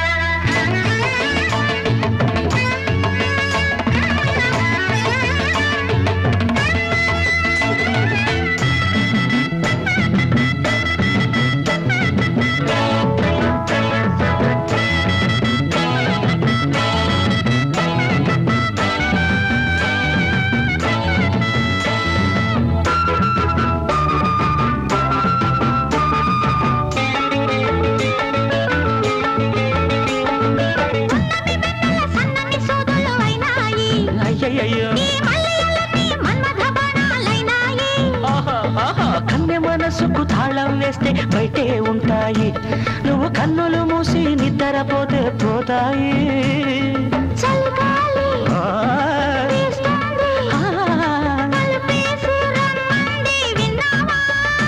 ఆ వేస్తే బయటే ఉంటాయి నువ్వు కన్నులు మూసి నిద్రపోతే పోతాయి చలిగాలి ఆ, వీస్తుంది. ఆ, కలిపేసి రమ్మంది విన్నావా?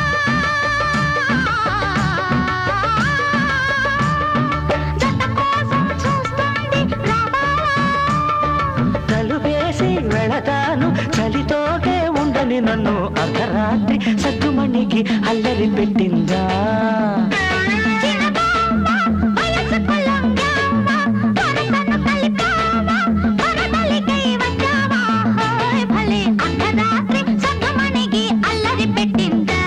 జత కోసం చూస్తుంది రావాలా? తలుపేసి వెళతాను చలితోటే ఉండని నన్ను అర్ధరాత్రి సద్దుమణికి అల్లరి పెట్టిందా చిన్నబామ్మ, వయసుకు లొంగావా? వరసను కలిపావా? వరదలికై వచ్చావా? హాయ్ భలే అర్ధరాత్రి సద్దుమణికి అల్లరి పెట్టిందా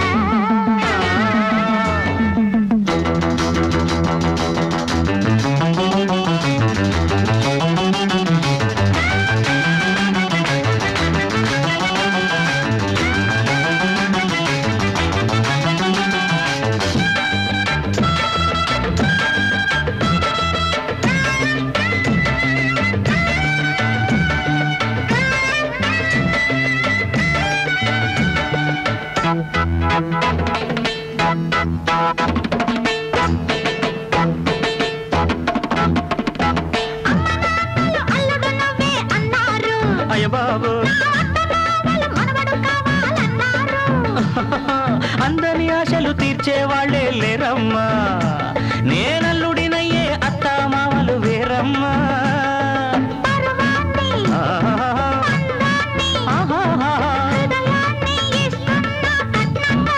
అల్లుడు నువ్వే అన్నారు అయ్య బాబు అత్తమామలు మనవడు కావాలన్నారు అందరి ఆశలు తీర్చే వాళ్ళే లేరమ్మా నేనల్లుడినయ్యే అత్త మామలు వేరమ్మా పర్వాన్ని ఆహా, ఆహా, హృదయాన్ని ఇస్తున్నా కట్నంగా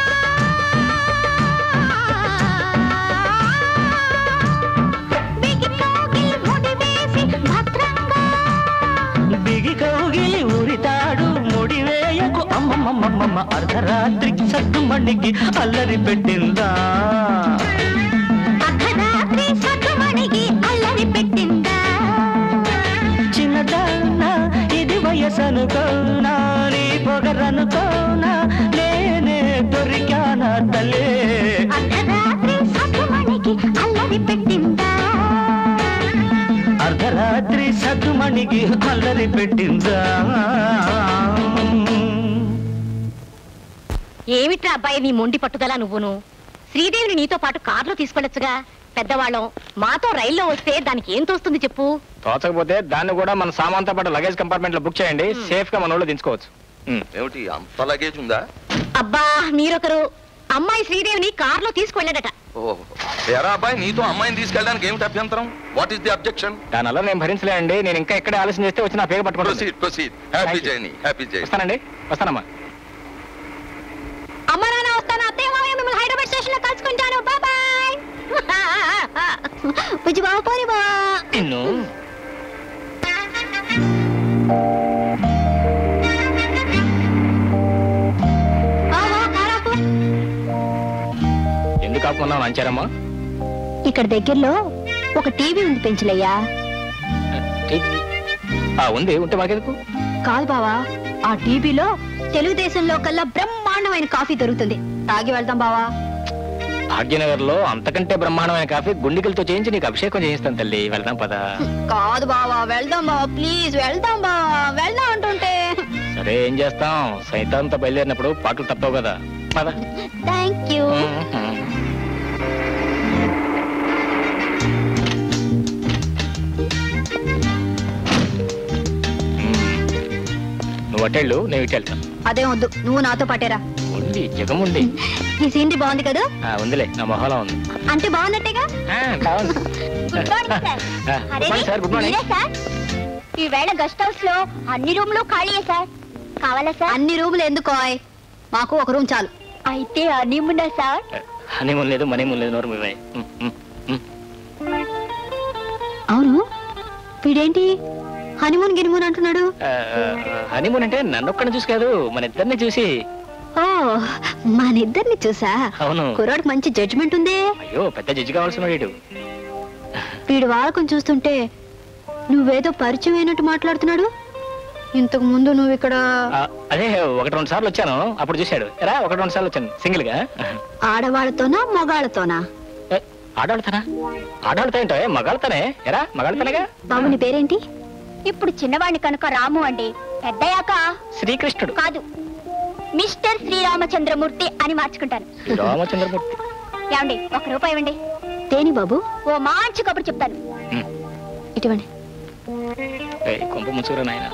బిగి కోగిలి ముడి వేసి భద్రంగా బిగి కౌగిలి ఉరితాడు ముడివేయకు అమ్మమ్మమ్మమ్మ అర్ధరాత్రి సద్దుమణికి అల్లరి పెట్టిందా అర్ధరాత్రి సద్దుమణికి అల్లరి పెట్టిందా చిన్నదానా ఇది వయసనుకోనా నీ పొగరనుకోనా నేనే దొరికానా తల్లే అర్ధరాత్రి సద్దుమణికి అల్లరి పెట్టిందా అర్ధరాత్రి సద్దుమణికి అల్లరి పెట్టిందా ఏమిట్రా అబ్బాయి నీ మొండి పట్టుదల నువ్వును శ్రీదేవిని నీతో పాటు కారులో తీసుకెళ్ళొచ్చుగా పెద్దవాళ్ళం మాతో రైల్లో వస్తే దానికి ఏం తోస్తుంది చెప్పు తోచకపోతే దాన్ని కూడా మన సామాన్తో పాటు లగేజ్ కంపార్ట్మెంట్ లో బుక్ చేయండి సేఫ్ గా మన ఊళ్ళో దించుకోవచ్చు ఉమ్. ఏమిటి అంత లగేజ్ ఉందా అబ్బా మీరొకరు అమ్మాయి శ్రీదేవిని కారులో తీసుకువెళ్ళాడట ఓహో ఎరా అబ్బాయి నీతో అమ్మాయిని తీసుకెళ్ళడానికి ఏమిటి అభ్యంతరం వాట్ ఈస్ ది అబ్జెక్షన్ దానివల్ల నేను భరించలేండి నేను ఇంకా ఎక్కడే ఆలస్యం చేస్తే వచ్చి నా పేరు పట్టుకుంటాను proceed proceed happy Thank you. Journey happy journey వస్తానండి వస్తానమ్మా అమ్మ నాన్న వస్తాను అత్తయ్య మామయ్య మిమ్మల్ని హైదరాబాద్ స్టేషన్ లో కలుసుకుంటాను బాయ్ బుజ్జి బావ పోని బా నిన్ను ఎందుకు ఆపుకున్నావు అంచారమ్మా ఇక్కడ దగ్గరలో ఒక టీవీ ఉంది పెంచలయ్యా ఆ, ఉంది ఉంటే మాకెందుకు కాదు బావా ఆ టీవీలో తెలుగుదేశంలో కల్లా బ్రహ్మాండమైన కాఫీ దొరుకుతుంది తాగి వెళ్దాం బావా భాగ్యనగర్ లో అంతకంటే బ్రహ్మాండమైన కాఫీ గుండికలతో చేయించి నీకు అభిషేకం చేయిస్తాను తల్లి వెళ్దాం పద కాదు బావా వెళ్దాం బావా ప్లీజ్ వెళ్దాం బావా వెళ్దాం అంటుంటే సరే ఏం చేస్తాం సైతాంతో బయలుదేరినప్పుడు పాటలు తప్పవు కదా పద థ్యాంక్ యూ నువ్వు అటెళ్ళు నేను ఇటు వెళ్తాను అదే వద్దు నువ్వు నాతో పాటేరా ఉంది జగముంది ఈ సీనరీ బాగుంది కదా ఆ, ఉందిలే నా మొహంలో ఉంది అంటే బాగున్నట్టేగా ఆ, బాగుంది. గుడ్ మార్నింగ్ సార్ ఆ, good morning sir good morning sir ఈవేళ గెస్ట్ హౌస్ లో అన్ని రూమ్లు ఖాళీయే సార్ కావాలా సార్ అన్ని రూములు ఎందుకో మాకు ఒక రూమ్ చాలు అయితే అనిమున్నా సార్ హనీమూన్ లేదు మనీమూన్ లేదు నోరు మీవే అవును వీడేంటి హనీమూన్ గినిమూన్ అంటున్నాడు హనీమూన్ అంటే నన్ను ఒక్కడిని చూసి కాదు మన ఇద్దరిని చూసి ఓ మనిద్దరిని చూసా అవును కుర్రాడికి మంచి జడ్జిమెంట్ ఉందే అయ్యో పెద్ద జడ్జి కావాల్సిన వాడు వీడి వాడకం చూస్తుంటే నువ్వేదో పరిచయం అయినట్టు మాట్లాడుతున్నాడు ఇంతకు ముందు నువ్వు ఇక్కడ ఆ, అదే ఒకటి రెండు సార్లు వచ్చాను అప్పుడు చూశాడు ఎరా ఒకటి రెండు సార్లు వచ్చాను సింగిల్ గా ఆడవాళ్ళతోనా మగాళ్ళతోనా ఏ, ఆడాడుతానా ఆడాడుతా ఏంటో ఏ, మగాళ్ళతోనే ఎరా మగాళ్ళతోనేగా బాబు నీ పేరేంటి ఇప్పుడు చిన్నవాడిని కనుక రాము అండి పెద్దయాక శ్రీకృష్ణుడు కాదు మిస్టర్ శ్రీరామచంద్రమూర్తి అని మార్చుకుంటాను రామచంద్రమూర్తి ఏమండి ఒక రూపాయి ఇవ్వండి తేని బాబు ఓ మంచి కబురు చెప్తాను ఉమ్. ఇటువంటి ఏయ్, కొంప ముసుగురా నాయన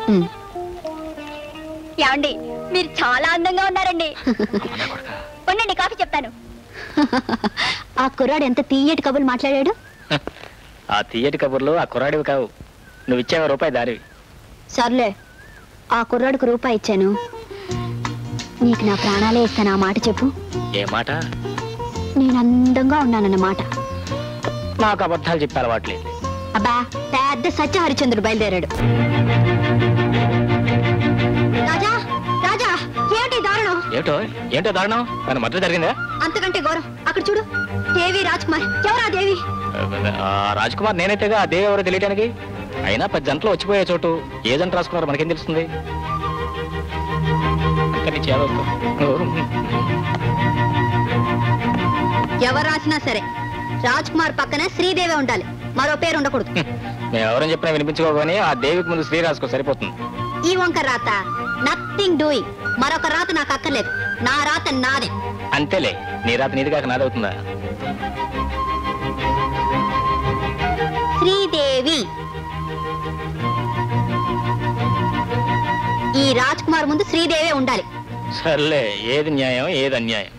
ఏమండి మీరు చాలా అందంగా ఉన్నారండి ఉండండి కాఫీ చెప్తాను ఆ కుర్రాడు ఎంత తీయటి కబుర్లు మాట్లాడాడు ఆ తీయటి కబుర్లు ఆ కుర్రాడివి కావు నువ్వు ఇచ్చావు రూపాయి దారివి సర్లే ఆ కుర్రాడికి రూపాయి ఇచ్చాను నీకు నా ప్రాణాలే ఇస్తాను ఆ మాట చెప్పు ఏ మాట నేను అందంగా ఉన్నానన్నమాట నాకు అబద్ధాలు చెప్పే అలవాట్లేదు అబ్బా పెద్ద సత్య హరిచంద్రుడు బయలుదేరాడు రాజా రాజా ఏమిటి దారుణం ఏమిటో ఏంటో దారుణం మన మద్దతు జరిగిందా అంతకంటే ఘోరం అక్కడ చూడు దేవి రాజ్ కుమార్ ఎవరా దేవి ఆ రాజ్ కుమార్ నేనైతేగా ఆ దేవి ఎవరో తెలియటానికి అయినా పది జంటలు వచ్చిపోయే చోటు ఏ జంట రాసుకున్నారో మనకేం తెలుస్తుంది ఇంకా నీ చేదొద్దు. ఎవరు రాసినా సరే రాజ్ కుమార్ పక్కన శ్రీదేవి ఉండాలి మరో పేరు ఉండకూడదు మేము ఎవరని చెప్పినా వినిపించుకోగానే ఆ దేవికి ముందు శ్రీ రాసుకో సరిపోతుంది ఈ వంక రాత నథింగ్ డూయింగ్ మరొక రాత నాకు అక్కర్లేదు నా రాత నాదే అంతేలే నీ రాత నీది కాక నాదవుతుందా శ్రీదేవి ఈ రాజ్ కుమార్ ముందు శ్రీదేవే ఉండాలి సర్లే ఏది న్యాయం ఏది అన్యాయం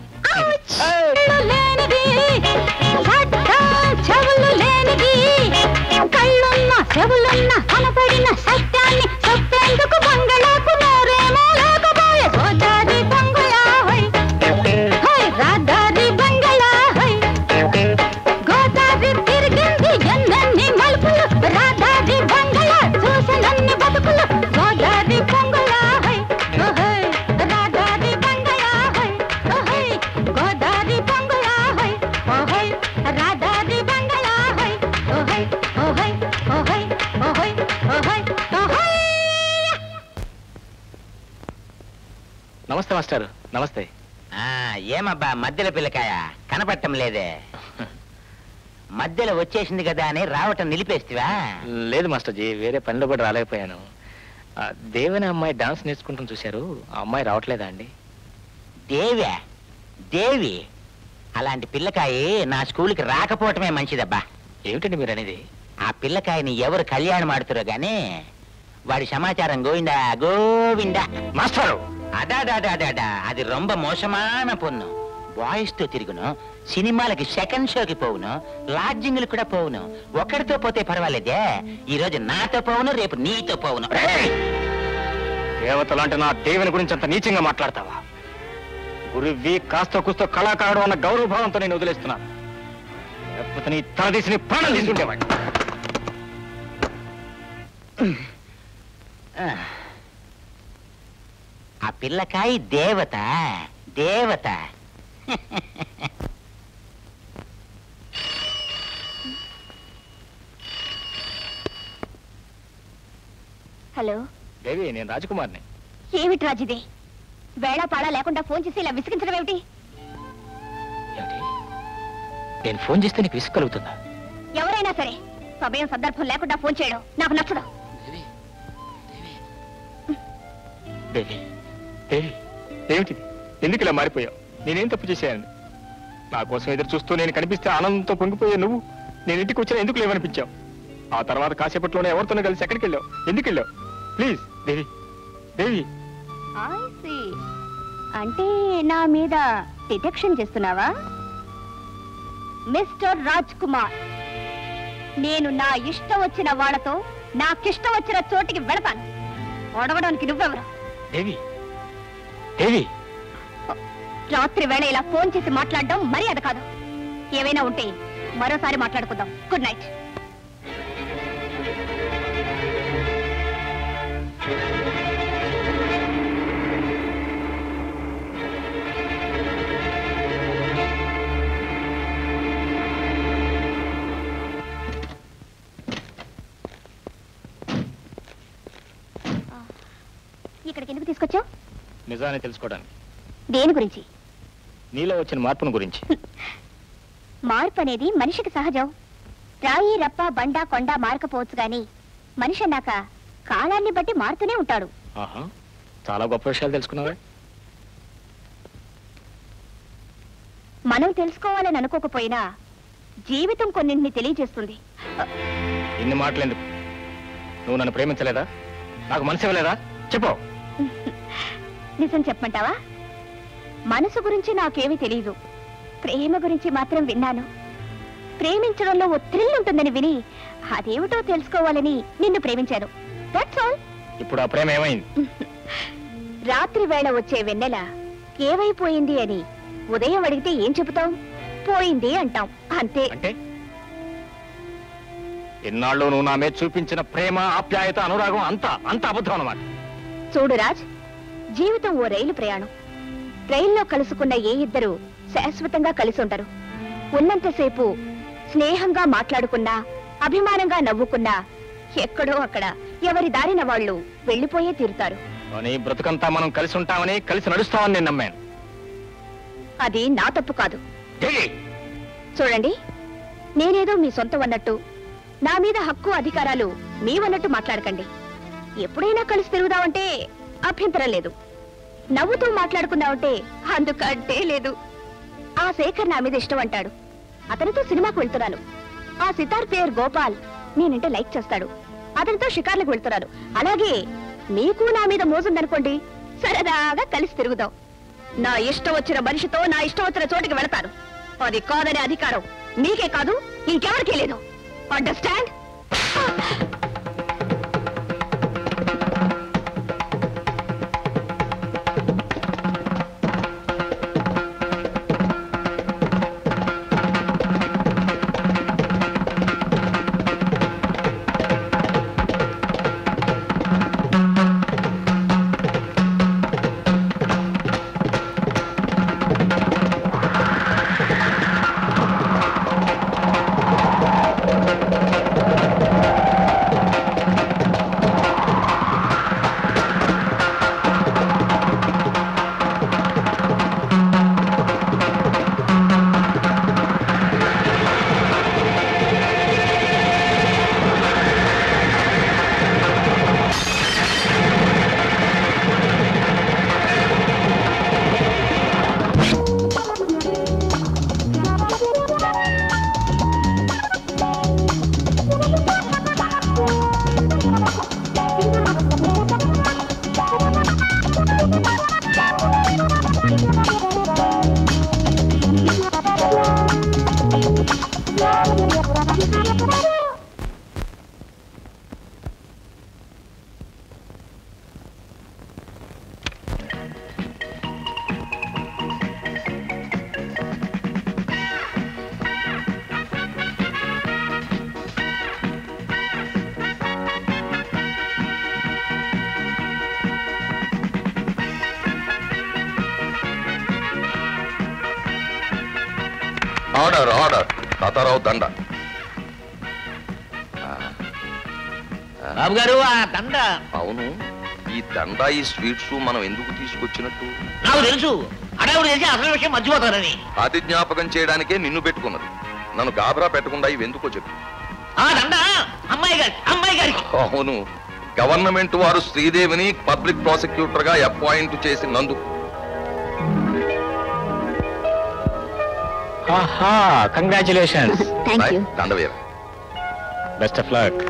చెవులు లేనిది కళ్ళున్న చెవులున్న కనపడిన సత్యాన్ని చెప్పేందుకు బంగళాకు నోరేమో లేకపోయే గోదారి బంగళా హై హై రాదారి బంగళా హై గోదారి తిరిగింది ఎన్నెన్ని మలుపులు రాదారి బంగళా చూసినన్ని బతుకులు గోదారి బంగళా హై ఓహై రాదారి బంగళా హై ఓహై గోదారి బంగళా హై ఓహై రాదారి బంగళా హై ఓహై ఓహై ఓహై ఓహై ఓహై ఓహై నమస్తే మాస్టర్ నమస్తే ఆ, ఏమబ్బా మధ్యలో పిల్లకాయ కనపడటం లేదే మధ్యలో వచ్చేసింది కదా అని రావటం నిలిపేస్తివా లేదు మాస్టర్ జీ వేరే పనిలో కూడా రాలేకపోయాను ఆ, దేవని అమ్మాయి డాన్స్ నేర్చుకుంటాం చూశారు ఆ అమ్మాయి రావట్లేదా అండి దేవే దేవి అలాంటి పిల్లకాయి నా స్కూల్కి రాకపోవటమే మంచిదబ్బా ఏమిటండి మీరు అనేది ఆ పిల్లకాయని ఎవరు కళ్యాణం ఆడుతురో గానీ వాడి సమాచారం గోవిందా గోవిందా మాస్టారు అడాడాడాడా అది రొంబ మోసమాన పొన్ను బాయ్స్ తో తిరుగును సినిమాలకి సెకండ్ షోకి పోవును లాడ్జింగ్లు కూడా పోవును ఒక్కడితో పోతే పర్వాలేదే ఈ రోజు నాతో పోవును రేపు నీతో పోవును దేవతలు అంటే నా దేవుని గురించి అంత నీచంగా మాట్లాడతావా గురువి కాస్త కూస్తో కళాకారుడు అన్న గౌరవభావంతో నేను వదిలేస్తున్నాను లేకపోతే నీ తలదీసి నీ ప్రాణం తీసుకుంటేవాడి ఆ పిల్లకాయ దేవత దేవత హలో దేవి నేను రాజకుమార్ని ఏమిటి రాజిది వేళ పాడా లేకుండా ఫోన్ చేసి ఇలా విసిగించడం ఏమిటి ఏమిటి నేను ఫోన్ చేస్తే నీకు విసుగు కలుగుతుందా ఎవరైనా సరే సమయం సందర్భం లేకుండా ఫోన్ చేయడం నాకు నచ్చదు దేవి దేవి ఏమిటిది ఎందుకు ఇలా మారిపోయావు నేనేం తప్పు చేశాను నా కోసం ఎదురు చూస్తూ నేను కనిపిస్తే ఆనందంతో పొంగిపోయే నువ్వు నేను ఇంటికి వచ్చినా ఎందుకు లేవనిపించావు ఆ తర్వాత కాసేపట్లోనే ఎవరితోనో కలిసి ఎక్కడికి వెళ్ళావు ఎందుకు వెళ్ళావు please Devi Devi I see. అంటే నా మీద డిటెక్షన్ చేస్తున్నావా మిస్టర్ రాజ్ కుమార్ నేను నా ఇష్టం వచ్చిన వాళ్ళతో నాకిష్టం వచ్చిన చోటికి వెళతాను ఒడవడానికి నువ్వెవరు దేవి దేవి రాత్రి వేళ ఇలా ఫోన్ చేసి మాట్లాడడం మర్యాద కాదు ఏవైనా ఉంటే మరోసారి మాట్లాడుకుందాం గుడ్ నైట్ ఇక్కడికి ఎందుకు తీసుకొచ్చావు నిజాన్ని తెలుసుకోవడానికి దేని గురించి నీలో వచ్చిన మార్పును గురించి మార్పు అనేది మనిషికి సహజం రాయి రప్ప బండ కొండ మారకపోవచ్చు గాని మనిషి అన్నాక కాలాన్ని బట్టి మారుతూనే ఉంటాడు ఆహా చాలా గొప్ప విషయాలు తెలుసుకున్నావే మనం తెలుసుకోవాలని అనుకోకపోయినా జీవితం కొన్నింటిని తెలియజేస్తుంది ఇన్ని మాటలు ఎందుకు నువ్వు నన్ను ప్రేమించలేదా నాకు మనసు ఇవ్వలేదా చెప్పు నిజం చెప్పమంటావా మనసు గురించి నాకేమీ తెలియదు ప్రేమ గురించి మాత్రం విన్నాను ప్రేమించడంలో ఓ థ్రిల్ ఉంటుందని విని అదేమిటో తెలుసుకోవాలని నిన్ను ప్రేమించాను దట్స్ ఆల్ ఇప్పుడు ఆ ప్రేమ ఏమైంది రాత్రి వేళ వచ్చే వెన్నెల ఏమైపోయింది అని ఉదయం అడిగితే ఏం చెబుతాం పోయింది అంటాం అంతే అంటే ఇన్నాళ్ళు నువ్వు నా మీద చూపించిన ప్రేమ ఆప్యాయత అనురాగం అంతా అంత అబద్ధం అన్నమాట చూడు రాజ్ జీవితం ఓ రైలు ప్రయాణం రైల్లో కలుసుకున్న ఏ ఇద్దరు శాశ్వతంగా కలిసి ఉండరు ఉన్నంతసేపు స్నేహంగా మాట్లాడుకున్నా అభిమానంగా నవ్వుకున్నా ఎక్కడో అక్కడ ఎవరి దారిన వాళ్ళు వెళ్ళిపోయే తీరుతారు అని బ్రతుకంతా మనం కలిసి ఉంటామని కలిసి నడుస్తామని నేను నమ్మాను అది నా తప్పు కాదు ఢిల్లీ చూడండి నేనేదో మీ సొంతం అన్నట్టు నా మీద హక్కు అధికారాలు మీవన్నట్టు మాట్లాడకండి ఎప్పుడైనా కలిసి తిరుగుదామంటే అభ్యంతరం లేదు నవ్వుతూ మాట్లాడుకుందామంటే అందుకంటే లేదు ఆ శేఖర్ నా మీద ఇష్టం అంటాడు అతనితో సినిమాకు వెళ్తున్నాను ఆ సితార్ పేరు గోపాల్ నేనంటే లైక్ చేస్తాడు అతనితో షికార్లకు వెళ్తున్నాను అలాగే మీకు నా మీద మోజుందనుకోండి సరదాగా కలిసి తిరుగుదాం నా ఇష్టం వచ్చిన మనిషితో నా ఇష్టం వచ్చిన చోటికి వెళతాను అది కాదనే అధికారం మీకే కాదు ఇంకెవరికీ లేదు అండర్స్టాండ్ ఆర్డర్ ఆర్డర్ తాతారావు దండ బాబు గారు ఆ దండ అవును ఈ దండ ఈ స్వీట్స్ మనం ఎందుకు తీసుకొచ్చినట్టు నాకు తెలుసు అడవుడు తెలిసి అసలు విషయం మర్చిపోతారని అది జ్ఞాపకం చేయడానికే నిన్ను పెట్టుకున్నది నన్ను గాబరా పెట్టకుండా ఇవి ఎందుకో చెప్పు ఆ దండ అమ్మాయి గారి అమ్మాయి గారికి అవును గవర్నమెంట్ వారు శ్రీదేవిని పబ్లిక్ ప్రాసిక్యూటర్ గా అపాయింట్ చేసినందుకు ఆహా కంగ్రాచులేషన్స్ థ్యాంక్ యూ దండవేర బెస్ట్ ఆఫ్ లక్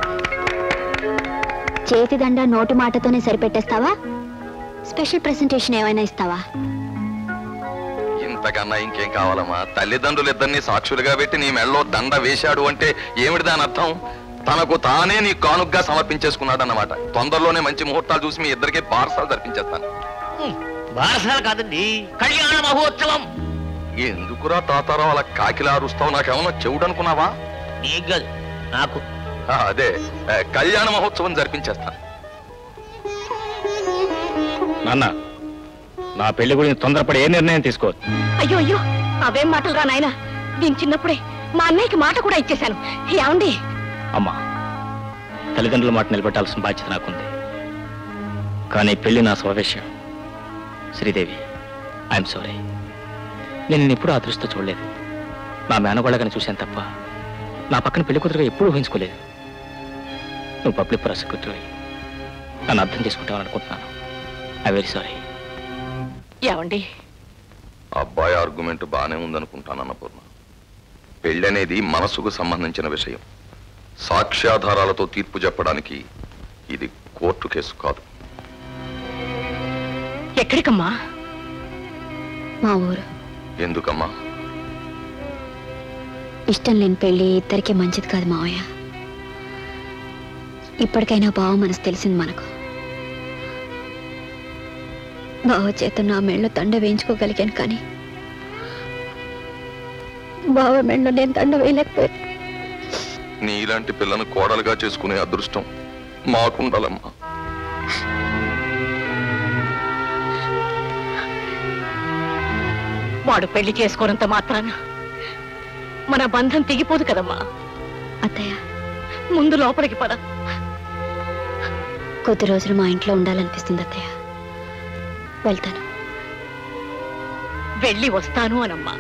చేతి దండ నోటి మాటతోనే సరిపెట్టేస్తావా స్పెషల్ ప్రెసెంటేషన్ ఏమైనా ఇస్తావా ఇంతకన్నా ఇంకేం కావాలమ్మా తల్లిదండ్రులు ఇద్దరిని సాక్షులుగా పెట్టి నీ మెళ్ళలో దండ వేశాడు అంటే ఏమిటి దాని అర్థం తనకు తానే నీ కానుగ్గా సమర్పించేసుకున్నాడు అన్నమాట తొందరలోనే మంచి ముహూర్తాలు చూసి మీ ఇద్దరికి పార్సల్ జరిపించేస్తాను బారసాల కాదండి కళ్యాణ మహోత్సవం ఎందుకురా తాతారావు అలా కాకిలా అరుస్తావు నాకేమన్నా చెవుడు అనుకున్నావా నీకు కాదు నాకు ఆ, అదే ఆ, కళ్యాణ మహోత్సవం జరిపించేస్తాను నాన్న నా పెళ్లి గురించి తొందరపడి ఏ నిర్ణయం తీసుకోవద్దు అయ్యో అయ్యో అవేం మాటలు రా నాయన దీని చిన్నప్పుడే మా అన్నయ్యకి మాట కూడా ఇచ్చేశాను ఏమండి అమ్మా తల్లిదండ్రుల మాట నిలబెట్టాల్సిన బాధ్యత నాకుంది కానీ పెళ్లి నా స్వవిషయం శ్రీదేవి ఐఎమ్ సారీ నేను నిన్ను ఎప్పుడూ ఆ దృష్టితో చూడలేదు నా మేనగోళ్ళగానే చూశాను తప్ప నా పక్కన పెళ్లి కుదురుగా ఎప్పుడూ ఊహించుకోలేదు నువ్వు పబ్లిక్ ప్రాసిక్యూటర్ నన్ను అర్థం చేసుకుంటావని అనుకుంటున్నాను ఐ వెరీ సారీ ఏమండి అబ్బాయి ఆర్గ్యుమెంట్ బాగానే ఉందనుకుంటాను అన్నపూర్ణ పెళ్ళనేది మనసుకు సంబంధించిన విషయం సాక్ష్యాధారాలతో తీర్పు చెప్పడానికి ఇది కోర్టు కేసు కాదు ఎక్కడికమ్మా మా ఊరు ఎందుకమ్మా ఇష్టం లేని పెళ్లి ఇద్దరికీ మంచిది కాదు మావయ్య ఇప్పటికైనా బావ మనసు తెలిసింది మనకు బావ చేత నా మెళ్ళో దండ వేయించుకోగలిగాను కానీ బావ మెళ్ళో నేను దండ వేయలేకపోయాను నీలాంటి పిల్లను కోడలుగా చేసుకునే అదృష్టం మాకుండాలమ్మా వాడు పెళ్లి చేసుకోనంత మాత్రాన మన బంధం తెగిపోదు కదమ్మా అత్తయ్య ముందు లోపలికి పద కొద్ది రోజులు మా ఇంట్లో ఉండాలనిపిస్తుంది అత్తయ్య వెళ్తాను వెళ్ళి వస్తాను అనమ్మా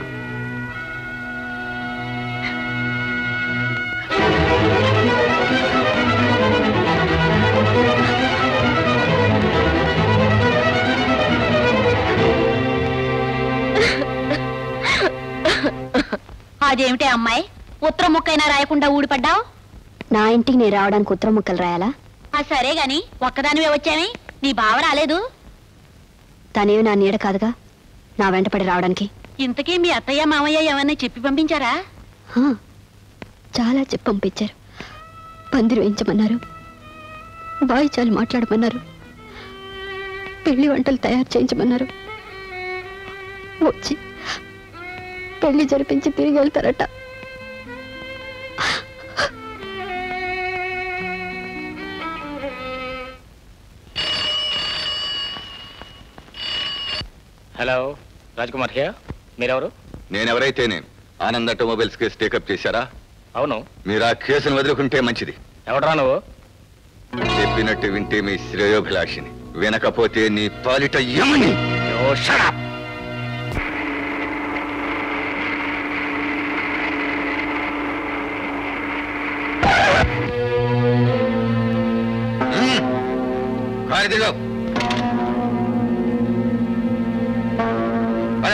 అదేమిటి అమ్మాయి ఉత్తరం ముక్కైనా రాయకుండా ఊడిపడ్డావు నా ఇంటికి నేను రావడానికి ఉత్తరం ముక్కలు రాయాలా ఆ సరే గాని ఒక్కదానివే వచ్చావి నీ బావ రాలేదు తనేవి నా నీడ కాదుగా నా వెంటపడి రావడానికి ఇంతకీ మీ అత్తయ్య మామయ్య ఏమన్నా చెప్పి పంపించారా హా, చాలా చెప్పి పంపించారు పందిరి వేయించమన్నారు వాయిచాలు మాట్లాడమన్నారు పెళ్లి వంటలు తయారు చేయించమన్నారు వచ్చి పెళ్లి జరిపించి తిరిగి వెళ్తారట హలో రాజ్కుమార్ హియర్ మీరెవరు నేనెవరైతే నేను ఆనంద్ ఆటోమొబైల్స్ కేసు టేకప్ చేశారా అవును మీరు ఆ కేసును వదులుకుంటే మంచిది ఎవడరా నువ్వు చెప్పినట్టు వింటే మీ శ్రేయోభిలాషిని వినకపోతే నీ పాలిట యమని కారు దిగు. పద.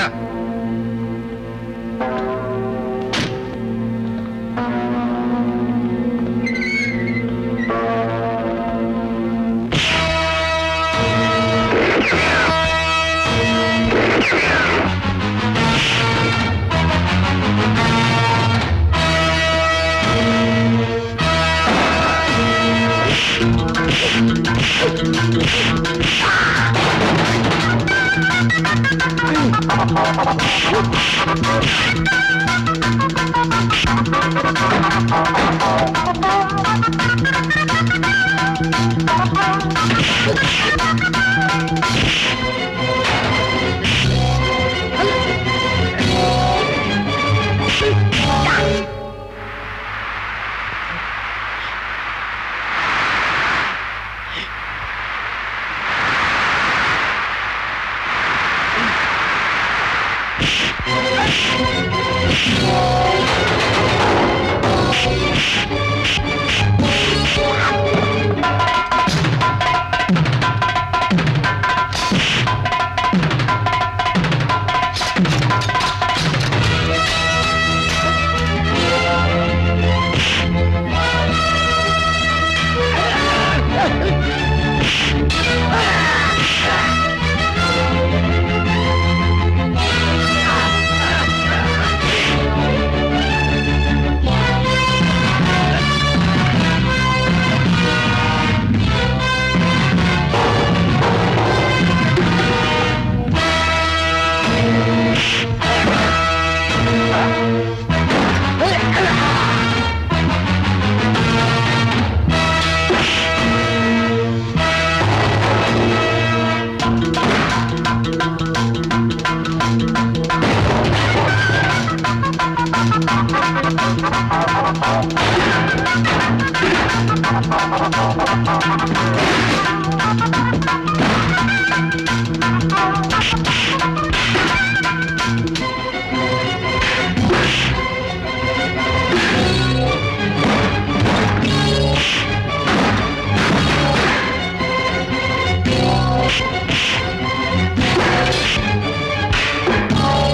Oh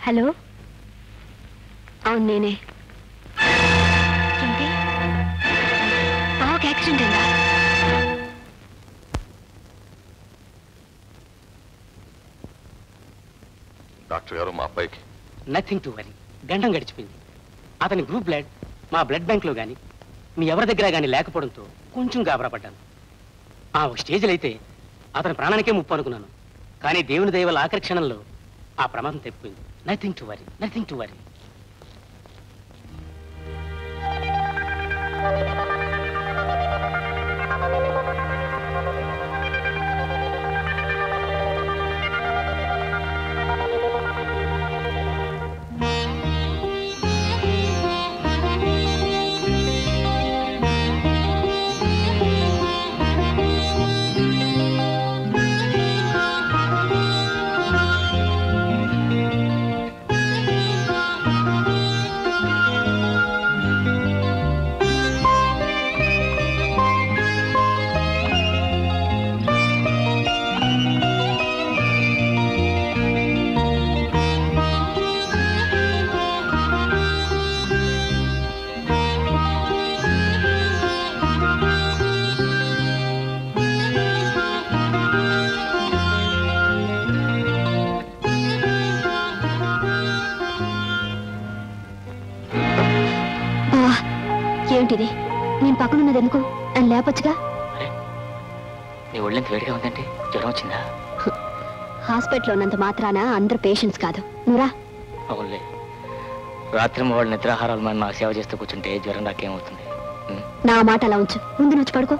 హలో అవును నేనే ఏంటి బావకి యాక్సిడెంట్ అయిందా డాక్టర్ గారు మా అబ్బాయికి నథింగ్ టు వరీ గండం గడిచిపోయింది అతని గ్రూప్ బ్లడ్ మా బ్లడ్ బ్యాంక్లో కానీ మీ ఎవరి దగ్గర కానీ లేకపోవడంతో కొంచెం గాబరాపడ్డాను ఆ ఒక స్టేజ్లో అయితే అతని ప్రాణానికే ముప్పు అనుకున్నాను కానీ దేవుని దైవల ఆఖరి క్షణంలో ఆ ప్రమాదం తప్పిపోయింది nothing to worry nothing to worry బావా ఏంటిది నేను పక్కన ఉన్నది ఎందుకు అని లేపొచ్చుగా నీ ఒళ్ళెంత వేడిగా ఉందండి జ్వరం వచ్చిందా హాస్పిటల్లో ఉన్నంత మాత్రాన అందరు పేషెంట్స్ కాదు నువ్వురా అవునులే రాత్రి వాళ్ళు నిద్రాహారాలు మన నాకు సేవ చేస్తూ కూర్చుంటే జ్వరం నాకేమవుతుంది నా మాట అలా ఉంచు ముందు నుంచి పడుకో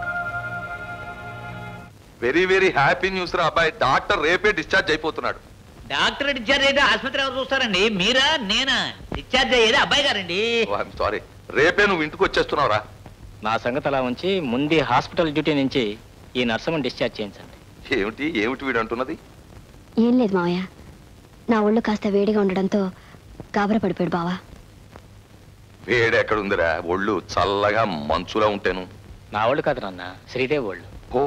వెరీ వెరీ హ్యాపీ న్యూస్ రా అబ్బాయి డాక్టర్ రేపే డిశ్చార్జ్ అయిపోతున్నాడు డాక్టర్ డిశ్చార్జ్ అయితే ఆసుపత్రి ఎవరు చూస్తారండి మీరా నేనా డిశ్చార్జ్ అయ్యేది అబ్బాయి గారండి సారీ రేపే నువ్వు ఇంటికి వచ్చేస్తున్నావురా నా సంగతి అలా ఉంచి ముందు హాస్పిటల్ డ్యూటీ నుంచి ఈ నర్సమ్మని డిశ్చార్జ్ చేయించండి ఏమిటి ఏమిటి వీడు అంటున్నది ఏం లేదు మావయ్య నా ఒళ్ళు కాస్త వేడిగా ఉండడంతో గాబరా పడిపోయాడు బావా వేడి ఎక్కడుందిరా ఒళ్ళు చల్లగా మంచులా ఉంటేను నా వాళ్ళు కాదు నాన్న శ్రీదేవి వాళ్ళు ఓ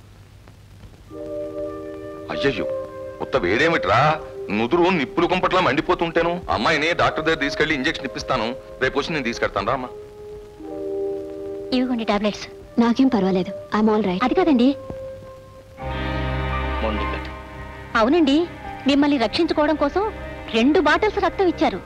అయ్యయ్యో ఉత్త వేడేమిట్రా నుదురు నిప్పులు కుంపట్లా మండిపోతుంటేను అమ్మాయిని డాక్టర్ దగ్గర తీసుకెళ్లి ఇంజెక్షన్ ఇప్పిస్తాను రేపు వచ్చి నేను తీసుకెళ్తాను రా అమ్మా ఇవిగోండి టాబ్లెట్స్ నాకేం పర్వాలేదు ఐఎమ్ ఆల్ రైట్ అది కాదండి మొండికట్ అవునండి మిమ్మల్ని రక్షించుకోవడం కోసం రెండు బాటిల్స్ రక్తం ఇచ్చారు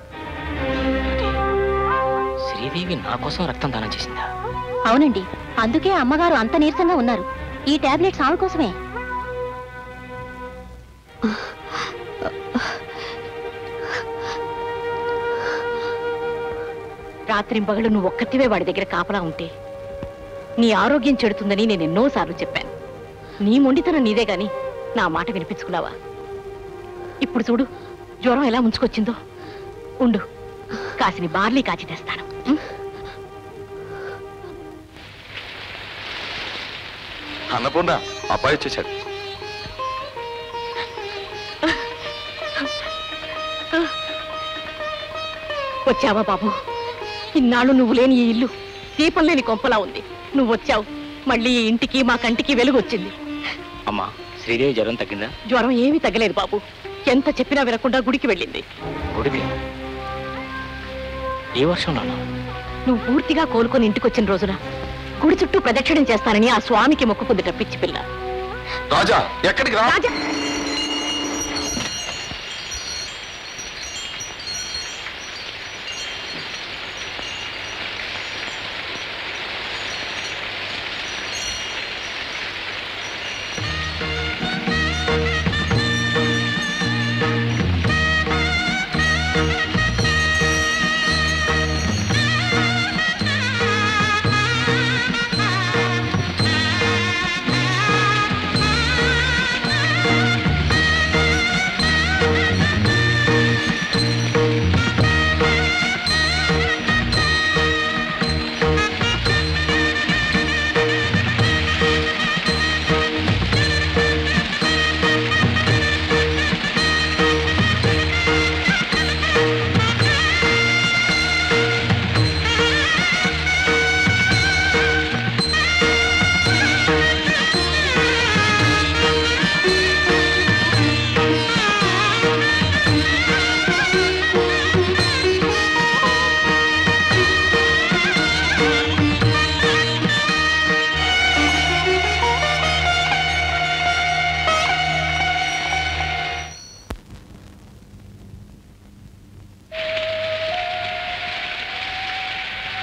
శ్రీదేవి నా కోసం రక్తం దానం చేసిందా అవునండి అందుకే అమ్మగారు అంత నీరసంగా ఉన్నారు ఈ టాబ్లెట్స్ ఆమె కోసమే రాత్రింపగలు నువ్వు ఒక్కతివే వాడి దగ్గర కాపలా ఉంటే నీ ఆరోగ్యం చెడుతుందని నేను ఎన్నోసార్లు చెప్పాను నీ మొండితనం నీదే గాని నా మాట వినిపించుకున్నావా ఇప్పుడు చూడు జ్వరం ఎలా ముంచుకొచ్చిందో ఉండు కాసిని బార్లీ కాచి తెస్తాను ఉం? అన్నపూర్ణ అబ్బాయి వచ్చేసాడు వచ్చావా బాబు ఇన్నాళ్ళు నువ్వు లేని ఈ ఇల్లు దీపం లేని కొంపలా ఉంది నువ్వు వచ్చావు మళ్ళీ ఈ ఇంటికి మా కంటికి వెలుగు వచ్చింది అమ్మా శ్రీదేవి జ్వరం తగ్గిందా జ్వరం ఏమీ తగ్గలేదు బాబు ఎంత చెప్పినా వినకుండా గుడికి వెళ్ళింది గుడికి ఏ వర్షంలోనా నువ్వు పూర్తిగా కోలుకొని ఇంటికి వచ్చిన రోజున గుడి చుట్టూ ప్రదక్షిణం చేస్తానని ఆ స్వామికి మొక్కుకుందిట పిచ్చి పిల్ల రాజా ఎక్కడికి రా రాజా ఆ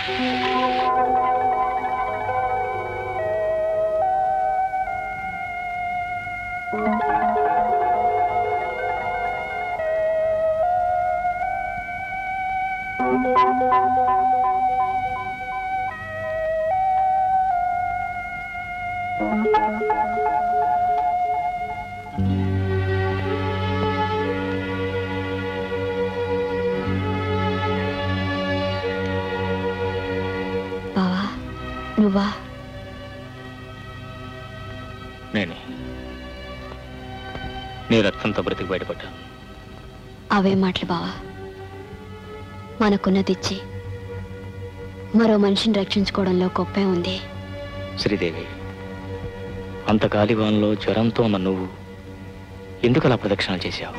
బావా నువ్వా నేనే నీ రక్తంతో బ్రతికి బయటపడ్డా అవే మాటలు బావా మనకున్నదిచ్చి మరో మనిషిని రక్షించుకోవడంలో గొప్పే ఉంది శ్రీదేవి అంత గాలివాన్లో జ్వరంతో ఉన్న నువ్వు ఎందుకు అలా ప్రదక్షిణలు చేశావు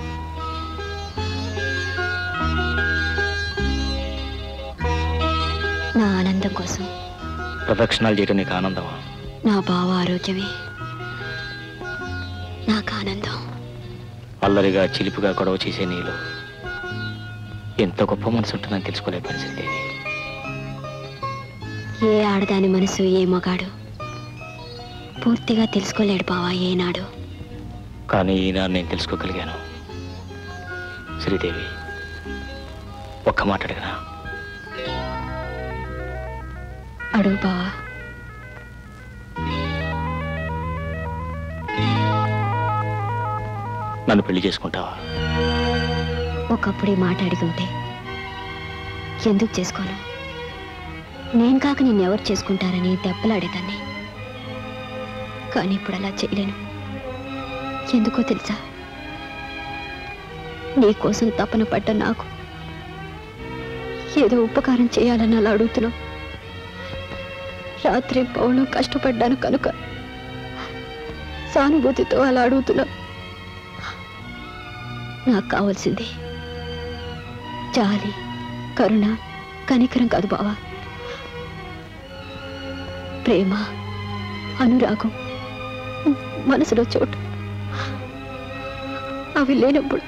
నా ఆనందం కోసం ప్రదక్షిణాలు చేయడం నీకు ఆనందమా నా బావ ఆరోగ్యమే నాకు ఆనందం అల్లరిగా చిలిపిగా గొడవ చేసే నీలో ఎంత గొప్ప మనసు ఉంటుందని తెలుసుకోలేకపోయిన శ్రీదేవి ఏ ఆడదాని మనసు ఏ మగాడు పూర్తిగా తెలుసుకోలేడు బావా ఏనాడు కానీ ఈనాడు నేను తెలుసుకోగలిగాను శ్రీదేవి ఒక్క మాట అడగనా అడుగు బావా నన్ను పెళ్లి చేసుకుంటావా ఒకప్పుడు ఈ మాట అడిగి ఉంటే ఎందుకు చేసుకోను నేను కాక నిన్నెవరు చేసుకుంటారని దెబ్బలాడేదాన్ని కానీ ఇప్పుడు అలా చేయలేను ఎందుకో తెలుసా నీ కోసం తపన పడ్డ నాకు ఏదో ఉపకారం చేయాలని అలా అడుగుతున్నావు రాత్రి పౌలు కష్టపడ్డాను కనుక సానుభూతితో అలా అడుగుతున్నావు నాకు కావాల్సింది జాలి కరుణ కనికరం కాదు బావా ప్రేమ అనురాగం మనసులో చోటు అవి లేనప్పుడు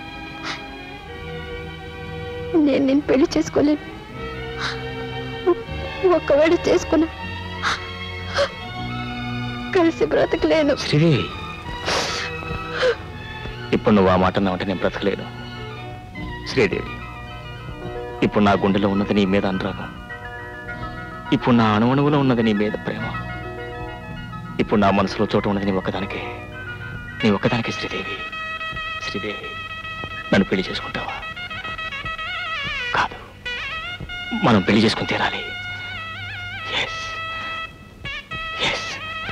నేను నేను పెళ్లి చేసుకోలేను ఒకవేళ చేసుకున్నా కలిసి బ్రతకలేను శ్రీదేవి ఇప్పుడు నువ్వు ఆ మాట అన్నావంటే నేను బ్రతకలేను శ్రీదేవి ఇప్పుడు నా గుండెలో ఉన్నది నీ మీద అనురాగం ఇప్పుడు నా అణువణువులో ఉన్నది నీ మీద ప్రేమ ఇప్పుడు నా మనసులో చోటు ఉన్నది నీ ఒక్కదానికే నీ ఒక్కదానికే శ్రీదేవి శ్రీదేవి నన్ను పెళ్లి చేసుకుంటావా కాదు మనం పెళ్లి చేసుకుని తీరాలి ఎస్ ఎస్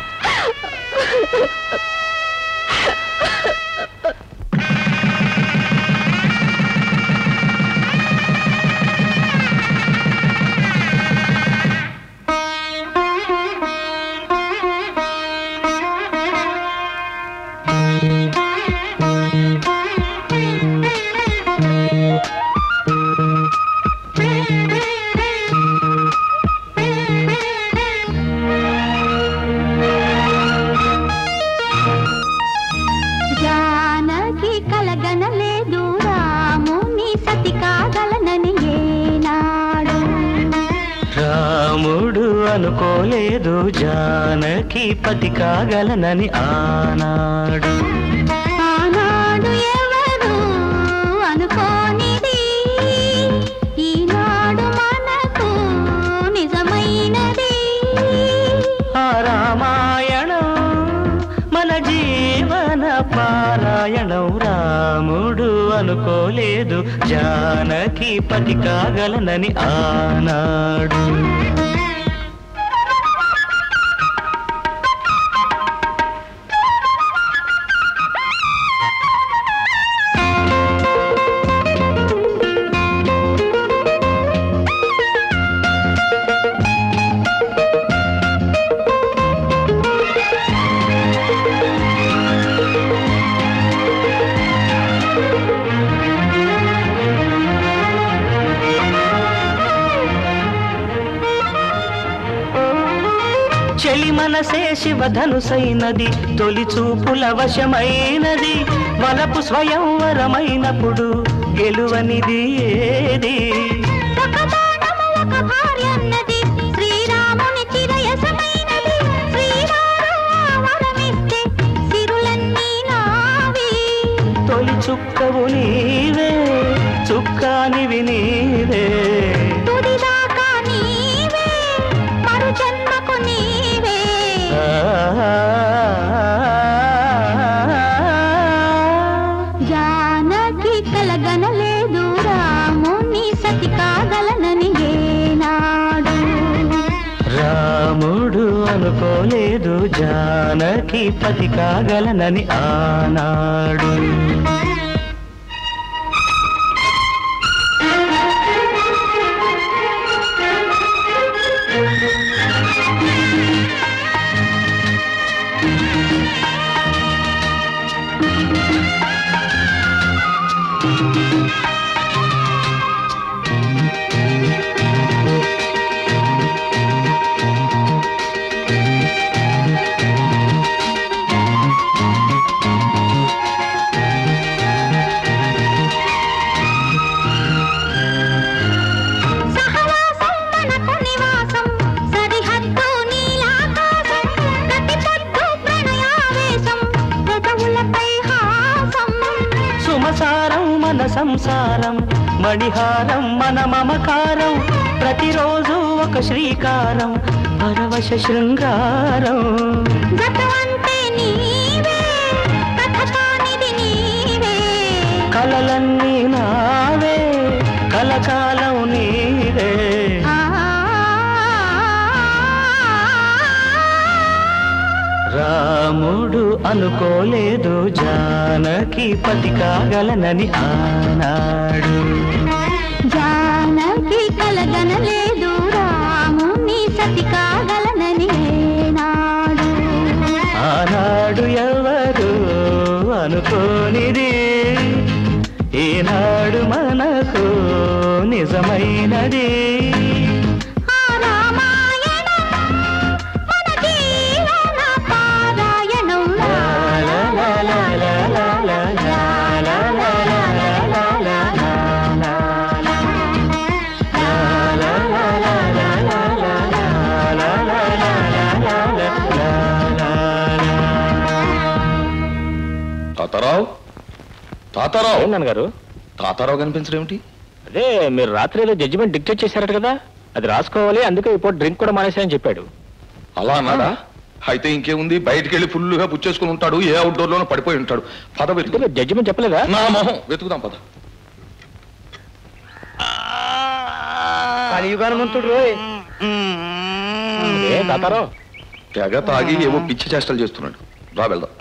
జానకి కలగనలేదు రాముని సతి కాగలనని ఏనాడు రాముడు అనుకోలేదు జానకి పతి కాగలనని ఆనాడు ఆనాడు ఎవరు అనుకోనిది ఈనాడు మనకు నిజమైనది ఆ రామాయణం మన జీవన పారాయణం రాముడు అనుకోలేదు జానకి పతి కాగలనని ఆనాడు చెలి మనసే శివధనుసైనది తొలి చూపుల వశమైనది వలపు స్వయంవరమైనప్పుడు గెలువనిది ఏది ఒక బాణము ఒక భార్య అన్నది చుక్కవు నీవే చుక్కానివి నీవే తుదిదాకా నీవే మరు జన్మకు నీవే జానకి కలగనలేదు రాముని సతి కాగలనని ఏనాడు రాముడు అనుకోలేదు జానకి పతి కాగలనని ఆనాడు సహవాసం మనకు నివాసం సరిహద్దు నీలాకాశం ప్రతి పొద్దు ప్రణయావేశం పెదవులపై హాసం సుమసారం మన సంసారం మణిహారం మన మమకారం ప్రతిరోజు ఒక శ్రీకారం పరవశ శృంగారం గతమంటే నీవే కథ కానిది నీవే కలలన్నీ నావే కలకాలం నీవే రాముడు అనుకోలేదు జానకి పతి కాగలనని ఆనాడు జానకి కలగనలేదు రాముని సతి కాగలనని ఏనాడు ఆనాడు ఎవరు అనుకోనిది ఈనాడు మనకు నిజమైనది ఆ రామాయణం మన జీవన పారాయణం తాతారావు తాతారావు ఏంటన్న గారు తాతారావు కనిపించడం ఏమిటి అదే మీరు రాత్రి ఏదో జడ్జిమెంట్ డిక్టేట్ చేశారట కదా అది రాసుకోవాలి అందుకే ఇప్పుడు డ్రింక్ కూడా మానేశారని చెప్పాడు అలా అన్నాడా అయితే ఇంకేముంది బయటికి వెళ్ళి ఫుల్ గా పుచ్చేసుకుని ఉంటాడు ఏ అవుట్డోర్ లోనో పడిపోయి ఉంటాడు పద వెతుకు జడ్జిమెంట్ చెప్పలేదా నా మొహం వెతుకుదాం పద కలియుగానమంతుడు రోయ్ ఏ తాతారావు తెగ తాగి ఏవో పిచ్చి చేష్టలు చేస్తున్నాడు రా వెళ్దాం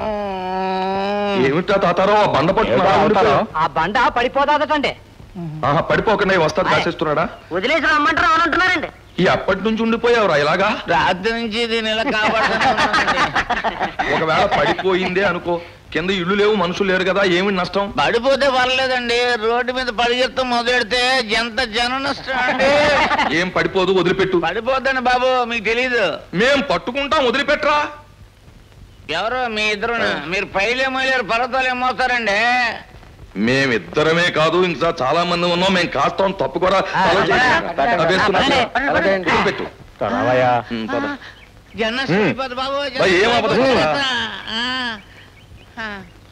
ఏమిటా తాతారావు ఆ బండ పట్టుకున్నాడా ఆ బండ పడిపోదాదటండి ఆహా పడిపోకుండా ఈ వస్తాడు కాసేస్తున్నాడా వదిలేసి రమ్మంటారు అని అంటున్నారండి ఈ అప్పటి నుంచి ఉండిపోయావురా ఇలాగా రాత్రి నుంచి దీని ఇలా కాపాడుతున్నానండి ఒకవేళ పడిపోయిందే అనుకో కింద ఇల్లు లేవు మనుషులు లేరు కదా ఏమి నష్టం పడిపోతే పర్లేదండి రోడ్డు మీద పరిగెత్తు మొదలెడితే ఎంత జనం నష్టం అండి ఏం పడిపోదు వదిలిపెట్టు పడిపోద్దండి బాబు మీకు తెలీదు మేం పట్టుకుంటాం వదిలిపెట్టరా ఎవరు మీ ఇద్దరు మీరు పైలే మొయ్యలేరు పర్వతాలు ఏం మోస్తారండి మేమిద్దరమే కాదు ఇంకా చాలా మంది ఉన్నాం మేము కాస్తాం తప్పు కూడా తల చేసి- ఆ, వేసుకున్నా. వదిలిపెట్టు ఉమ్, పద. జనం నష్టం హ్మ్. అయిపోద్ది బాబు జనం బా, ఏం అవ్వదు, అయిపోద్ది. పద. ఆ, ఆ.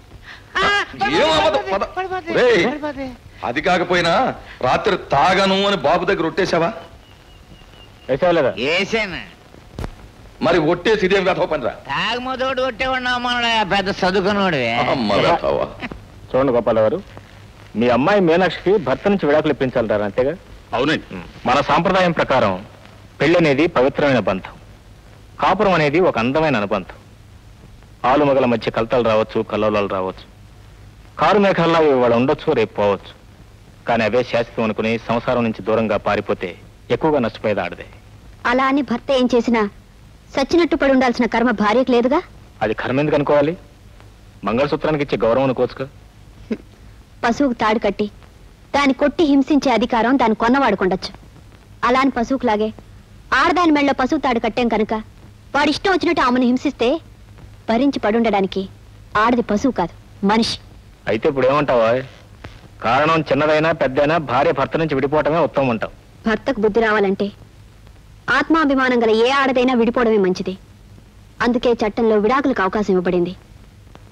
ఏం అవ్వదు, పద. రేయ్, అది కాకపోయినా రాత్రి తాగను అని బాబు దగ్గర ఒట్టేశావా వేసేవలేదా ఏసేనా మరి ఒట్టేసి ఇదేం వ్యథవ పనిరా తాగమోతోడు కొట్టేవాడు మన పెద్ద చదువుకున్నవాడివే అమ్మ వ్యథవ చూడండి గోపాల గారు మీ అమ్మాయి మీనాక్షికి భర్త నుంచి విడాకులు ఇప్పించాలంటారు అంతేగా అవునండి మన సాంప్రదాయం ప్రకారం పెళ్లి అనేది పవిత్రమైన బంధం కాపురం అనేది ఒక అందమైన అనుబంధం ఆలుమగల మధ్య కలతలు రావచ్చు కల్లోలాలు రావచ్చు కారు మేఘాల్లో ఇవాళ ఉండొచ్చు రేపు పోవచ్చు కానీ అవే శాశ్వతం అనుకుని సంసారం నుంచి దూరంగా పారిపోతే ఎక్కువగా నష్టపోయేది ఆడదే అలా అని భర్త ఏం చేసినా సచ్చినట్టు పడి ఉండాల్సిన కర్మ భార్యకు లేదుగా అది కర్మ ఎందుకు అనుకోవాలి మంగళసూత్రానికి ఇచ్చే గౌరవం అనుకోవచ్చుగా పశువుకు తాడు కట్టి దాన్ని కొట్టి హింసించే అధికారం దాన్ని కొన్నవాడుకుండొచ్చు అలా అని పశువుకులాగే ఆడదాని మెళ్ళ పశువు తాడు కట్టాం కనుక వాడిష్టం వచ్చినట్టు ఆమెను హింసిస్తే భరించి పడుండడానికి ఆడది పశువు కాదు మనిషి అయితే ఇప్పుడు ఏమంటావా కారణం చిన్నదైనా పెద్దైనా భార్య భర్త నుంచి విడిపోవటమే ఉత్తమం అంటావు భర్తకు బుద్ధి రావాలంటే ఆత్మాభిమానం గల ఏ ఆడదైనా విడిపోవడమే మంచిది అందుకే చట్టంలో విడాకులకు అవకాశం ఇవ్వబడింది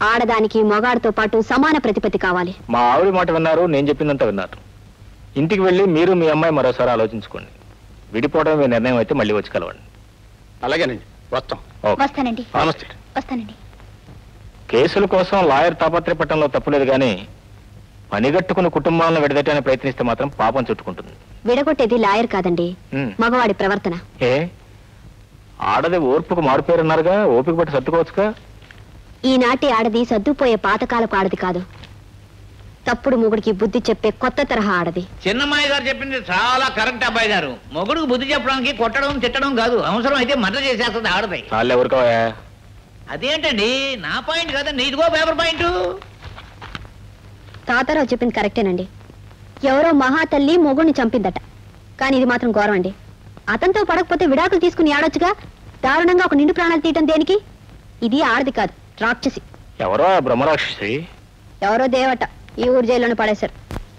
ఆడదానికి మొగాడితో పాటు సమాన ప్రతిపత్తి కావాలి మా ఆవిడ మాట విన్నారు నేను చెప్పిందంతా విన్నారు ఇంటికి వెళ్ళి మీరు మీ అమ్మాయి మరోసారి ఆలోచించుకోండి విడిపోవడం మీ నిర్ణయం అయితే మళ్ళీ వచ్చి కలవండి అలాగేనండి వస్తాం వస్తానండి నమస్తే వస్తానండి కేసుల కోసం లాయర్ తాపత్రయపట్టంలో తప్పులేదు కానీ పనిగట్టుకుని కుటుంబాలను విడదట్టడానికి ప్రయత్నిస్తే మాత్రం పాపం చుట్టుకుంటుంది విడగొట్టేది లాయర్ కాదండి ఉమ్. మగవాడి ప్రవర్తన ఏ ఆడది ఓర్పుకు మాడిపోయారన్నారుగా ఓపిక పట్టి సర్దుకోవచ్చుగా ఈనాటి ఆడది సర్దుపోయే పాతకాలపు ఆడది కాదు తప్పుడు మొగుడికి బుద్ధి చెప్పే కొత్త తరహా ఆడది చిన్నమ్మాయి గారు చెప్పింది చాలా కరెక్ట్ అబ్బాయి గారు మొగుడుకు బుద్ధి చెప్పడానికి కొట్టడం తిట్టడం కాదు అవసరం అయితే మద్దతు చేసేస్తుంది ఆడదాయి చాలే ఊరుకోవా అదేంటండి నా పాయింట్ కదండి ఇదిగో పేపర్ పాయింట్ తాతారావు చెప్పింది కరెక్టేనండి ఎవరో మహాతల్లి మొగుడిని చంపిందట కానీ ఇది మాత్రం ఘోరం అండి అతనితో పడకపోతే విడాకులు తీసుకుని ఆడొచ్చుగా దారుణంగా ఒక నిండు ప్రాణాలు తీయటం దేనికి ఇది ఆడది కాదు రాక్షసి ఎవరో ఆ బ్రహ్మరాక్షసి ఎవరో దేవట ఈ ఊరు జైల్లోనే పడేశారు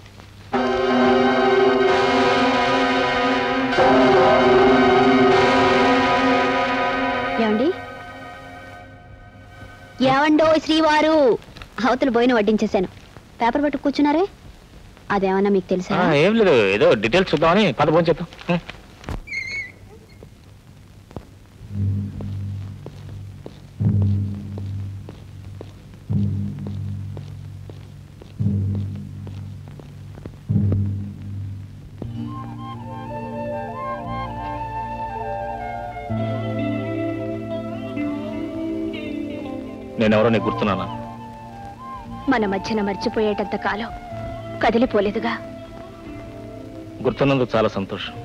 ఏమండి ఏమండో శ్రీవారు అవతల పోయిన వడ్డించేశాను పేపర్ పట్టు కూర్చున్నారే అదేమన్నా మీకు తెలుసా ఆ, ఏం లేదు ఏదో డీటెయిల్స్ చూద్దామని పద ఫోన్ చేద్దాం ఉం. నేనెవరో నీకు గుర్తున్నానా మన మధ్యన మర్చిపోయేటంత కాలం కదిలిపోలేదుగా గుర్తున్నందుకు చాలా సంతోషం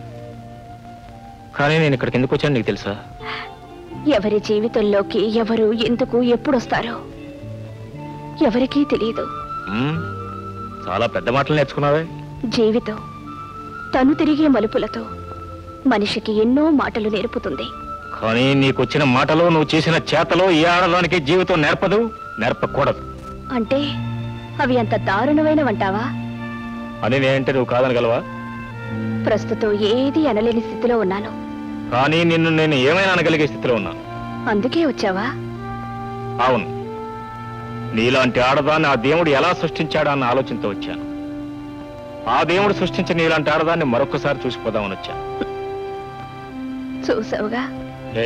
కానీ నేను ఇక్కడికి ఎందుకు వచ్చాను నీకు తెలుసా ఎవరి జీవితంలోకి ఎవరు ఎందుకు ఎప్పుడొస్తారో ఎవరికీ తెలియదు ఉం? చాలా పెద్ద మాటలు నేర్చుకున్నావే జీవితం తను తిరిగే మలుపులతో మనిషికి ఎన్నో మాటలు నేర్పుతుంది కానీ నీకు వచ్చిన మాటలు నువ్వు చేసిన చేతలు ఏ ఆడదానికి జీవితం నేర్పదు నేర్పకూడదు అంటే అవి అంత దారుణమైనవంటావా అని నేనంటే నువ్వు కాదనగలవా ప్రస్తుతం ఏది అనలేని స్థితిలో ఉన్నాను కానీ నిన్ను నేను ఏమైనా అనగలిగే స్థితిలో ఉన్నాను అందుకే వచ్చావా అవును నీలాంటి ఆడదాన్ని ఆ దేవుడు ఎలా సృష్టించాడా అన్న ఆలోచనతో వచ్చాను ఆ దేవుడు సృష్టించిన నీలాంటి ఆడదాన్ని మరొకసారి చూసిపోదామని వచ్చాను చూసావుగా ఏ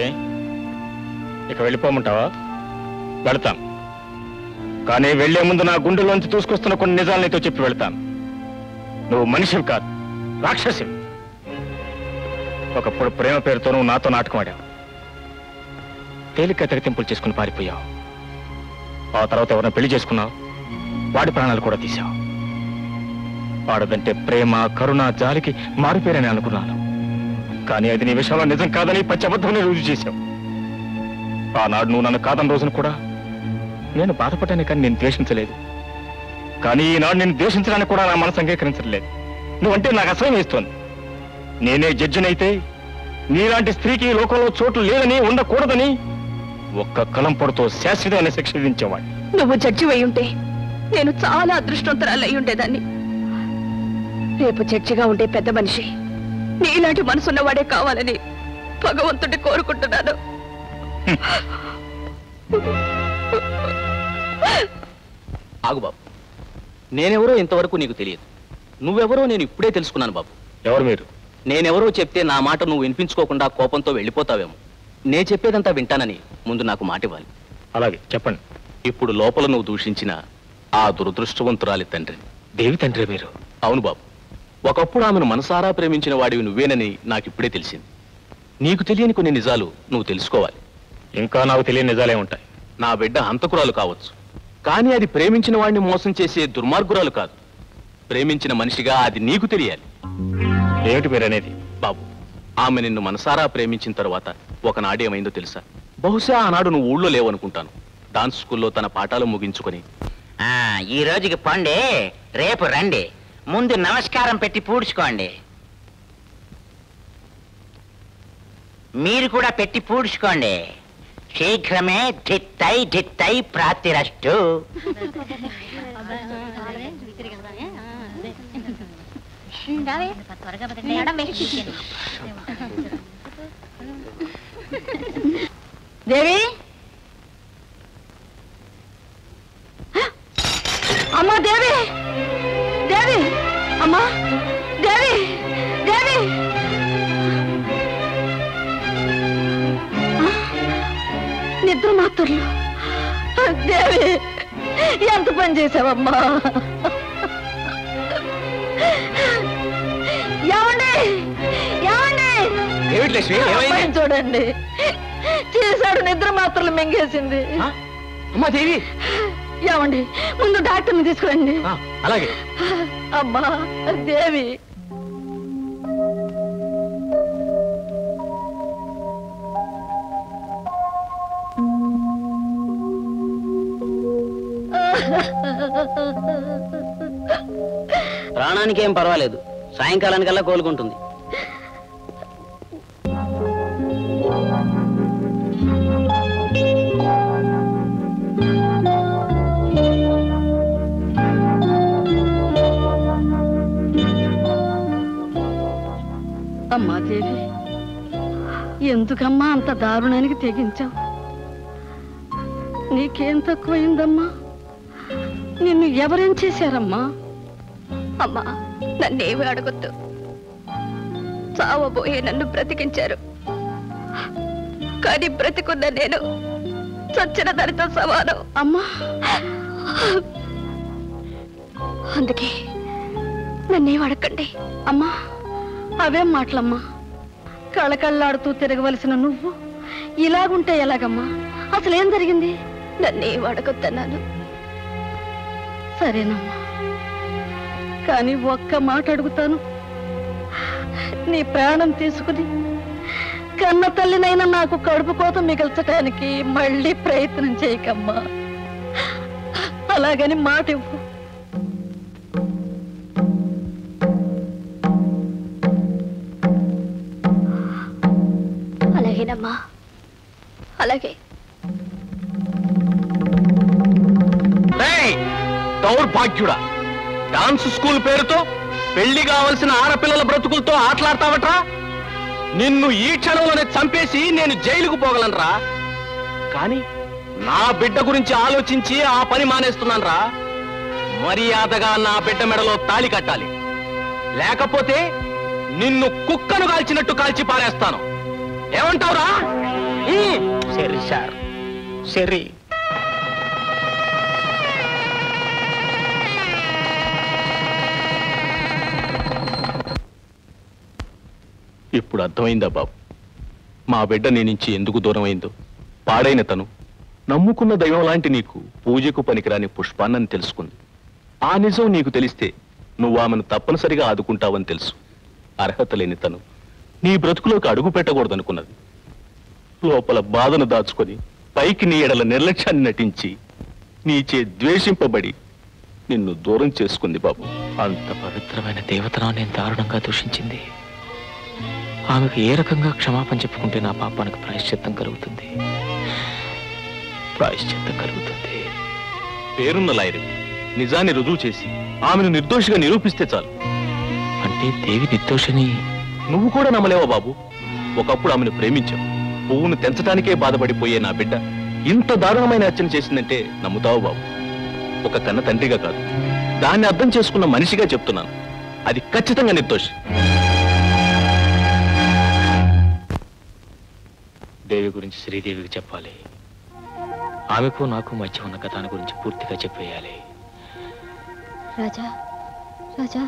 ఇక వెళ్ళిపోమంటావా వెళ్తాను కానీ వెళ్లే ముందు నా గుండెలోంచి తీసుకొస్తున్న కొన్ని నిజాలు నీతో చెప్పి వెళ్తాను నువ్వు మనిషివి కాదు రాక్షసివి ఒకప్పుడు ప్రేమ పేరుతో నువ్వు నాతో నాటకం ఆడావు తేలిక తెగతింపులు చేసుకుని పారిపోయావు ఆ తర్వాత ఎవరిని పెళ్లి చేసుకున్నావు వాడి ప్రాణాలు కూడా తీశావు ఆడదంటే ప్రేమ కరుణ జాలికి మారిపోయారని అనుకున్నాను కానీ అది నీ విషయంలో నిజం కాదని పచ్చి అబద్ధమని రుజువు చేశావు ఆనాడు నువ్వు నన్ను కాదని రోజున కూడా నేను బాధపడ్డాను కానీ నేను ద్వేషించలేదు కానీ ఈనాడు నేను ద్వేషించడానికి కూడా నా మనసు అంగీకరించలేదు నువ్వంటే నాకు అసహ్యం వేస్తోంది నేనే జడ్జినైతే నీలాంటి స్త్రీకి ఈ లోకంలో చోటు లేదని ఉండకూడదని ఒక్క కలంపొడితో శాశ్వతమైన శిక్ష విధించేవాడు నువ్వు జడ్జి అయి ఉంటే నేను చాలా అదృష్టవంతరాలు అయి ఉండేదాన్ని రేపు జడ్జిగా ఉండే పెద్ద మనిషి నీలాంటి మనసున్నవాడే కావాలని భగవంతుడి కోరుకుంటున్నాను ఆగు బాబు నేనెవరో ఇంతవరకు నీకు తెలియదు నువ్వెవరో నేను ఇప్పుడే తెలుసుకున్నాను బాబు ఎవరు మీరు నేనెవరో చెప్తే నా మాట నువ్వు వినిపించుకోకుండా కోపంతో వెళ్ళిపోతావేమో నే చెప్పేదంతా వింటానని ముందు నాకు మాట ఇవ్వాలి అలాగే చెప్పండి ఇప్పుడు లోపల నువ్వు దూషించిన ఆ దురదృష్టవంతురాలి తండ్రి దేవి తండ్రి మీరు అవును బాబు ఒకప్పుడు ఆమెను మనసారా ప్రేమించిన వాడివి నువ్వేనని నాకు ఇప్పుడే తెలిసింది నీకు తెలియని కొన్ని నిజాలు నువ్వు తెలుసుకోవాలి ఇంకా నాకు తెలియని నిజాలే ఉంటాయి నా బిడ్డ హంతకురాలు కావచ్చు కానీ అది ప్రేమించిన వాడిని మోసం చేసే దుర్మార్గురాలు కాదు ప్రేమించిన మనిషిగా అది నీకు తెలియాలి ఏమిటి మీరు అనేది బాబు ఆమె నిన్ను మనసారా ప్రేమించిన తర్వాత ఒకనాడు ఏమైందో తెలుసా బహుశా ఆనాడు నువ్వు ఊళ్ళో లేవనుకుంటాను డాన్స్ స్కూల్లో తన పాఠాలు ముగించుకొని ఆ, ఈ రోజుకి పండి రేపు రండి ముందు నమస్కారం పెట్టి పూడ్చుకోండి మీరు కూడా పెట్టి పూడ్చుకోండి శీఘ్రమే ఢిత్తై ఢిత్తై ప్రాప్తిరష్టు దేవి అమ్మా దేవి దేవి ఆ, నిద్ర మాత్రలు దేవి ఎంత పని చేసావమ్మా ఏమండి ఏమండి ఏమిటి లక్ష్మి ఏమైంది అమ్మాయిని చూడండి చేశాడు నిద్ర మాత్రలు మింగేసింది అమ్మా దేవి ఏమండి ముందు డాక్టర్ని తీసుకురండి అలాగే అమ్మా దేవి ప్రాణానికి ఏం పర్వాలేదు సాయంకాలానికల్లా కోలుకుంటుంది అమ్మా దేవి ఎందుకమ్మా అంత దారుణానికి తెగించావు నీకేం తక్కువైందమ్మా నిన్ను ఎవరేం చేశారమ్మా అమ్మా నన్నేమి అడగొద్దు చావబోయే నన్ను బ్రతికించారు కానీ బ్రతికున్న నేను చచ్చిన దానితో సమానం అమ్మా అందుకే నన్నేం అడగండి అమ్మా అవేం మాటలమ్మా కళకళ్ళాడుతూ తిరగవలసిన నువ్వు ఇలాగుంటే ఎలాగమ్మా అసలేం జరిగింది నన్నేం అడగొద్దన్నాను సరేనమ్మా కానీ ఒక్క మాట అడుగుతాను నీ ప్రాణం తీసుకుని కన్న తల్లినైనా నాకు కడుపు కోత మిగల్చటానికి మళ్ళీ ప్రయత్నం చేయకమ్మా అలాగని మాట ఇవ్వు అలాగేనమ్మా అలాగే ఏయ్! దౌర్భాగ్యుడా డాన్స్ స్కూల్ పేరుతో పెళ్లి కావలసిన ఆడపిల్లల బ్రతుకులతో ఆటలాడతావట్రా నిన్ను ఈ క్షణంలోనే చంపేసి నేను జైలుకు పోగలనురా కానీ నా బిడ్డ గురించి ఆలోచించి ఆ పని మానేస్తున్నానురా మర్యాదగా నా బిడ్డ మెడలో తాళి కట్టాలి లేకపోతే నిన్ను కుక్కను కాల్చినట్టు కాల్చి పారేస్తాను ఏమంటావురా సరే సార్ సరే ఇప్పుడు అర్థమైందా బాబు మా బిడ్డ నీ నుంచి ఎందుకు దూరం అయిందో పాడైన తను నమ్ముకున్న దైవం లాంటి నీకు పూజకు పనికిరాని పుష్పాన్నని తెలుసుకుంది ఆ నిజం నీకు తెలిస్తే నువ్వు ఆమెను తప్పనిసరిగా ఆదుకుంటావని తెలుసు అర్హత లేని తను నీ బ్రతుకులోకి అడుగు పెట్టకూడదనుకున్నది లోపల బాధను దాచుకొని పైకి నీ ఎడల నిర్లక్ష్యాన్ని నటించి నీచే ద్వేషింపబడి నిన్ను దూరం చేసుకుంది బాబు అంత పవిత్రమైన దేవతను నేను దారుణంగా దూషించింది ఆమెకు ఏ రకంగా క్షమాపణ చెప్పుకుంటే నా పాపానికి ప్రాయశ్చిత్తం కలుగుతుంది ప్రాయశ్చిత్తం కలుగుతుంది పేరున్న లాయరు నిజాన్ని రుజువు చేసి ఆమెను నిర్దోషిగా నిరూపిస్తే చాలు అంటే దేవి నిర్దోషిని నువ్వు కూడా నమ్మలేవా బాబు ఒకప్పుడు ఆమెను ప్రేమించావు పువ్వును తెంచడానికే బాధపడిపోయే నా బిడ్డ ఇంత దారుణమైన హత్యను చేసిందంటే నమ్ముతావు బాబు ఒక కన్న తండ్రిగా కాదు దాన్ని అర్థం చేసుకున్న మనిషిగా చెప్తున్నాను అది ఖచ్చితంగా నిర్దోషి దేవి గురించి శ్రీదేవికి చెప్పాలి ఆమెకు నాకు మధ్య ఉన్న కథాన్ని గురించి పూర్తిగా చెప్పేయాలి రాజా రాజా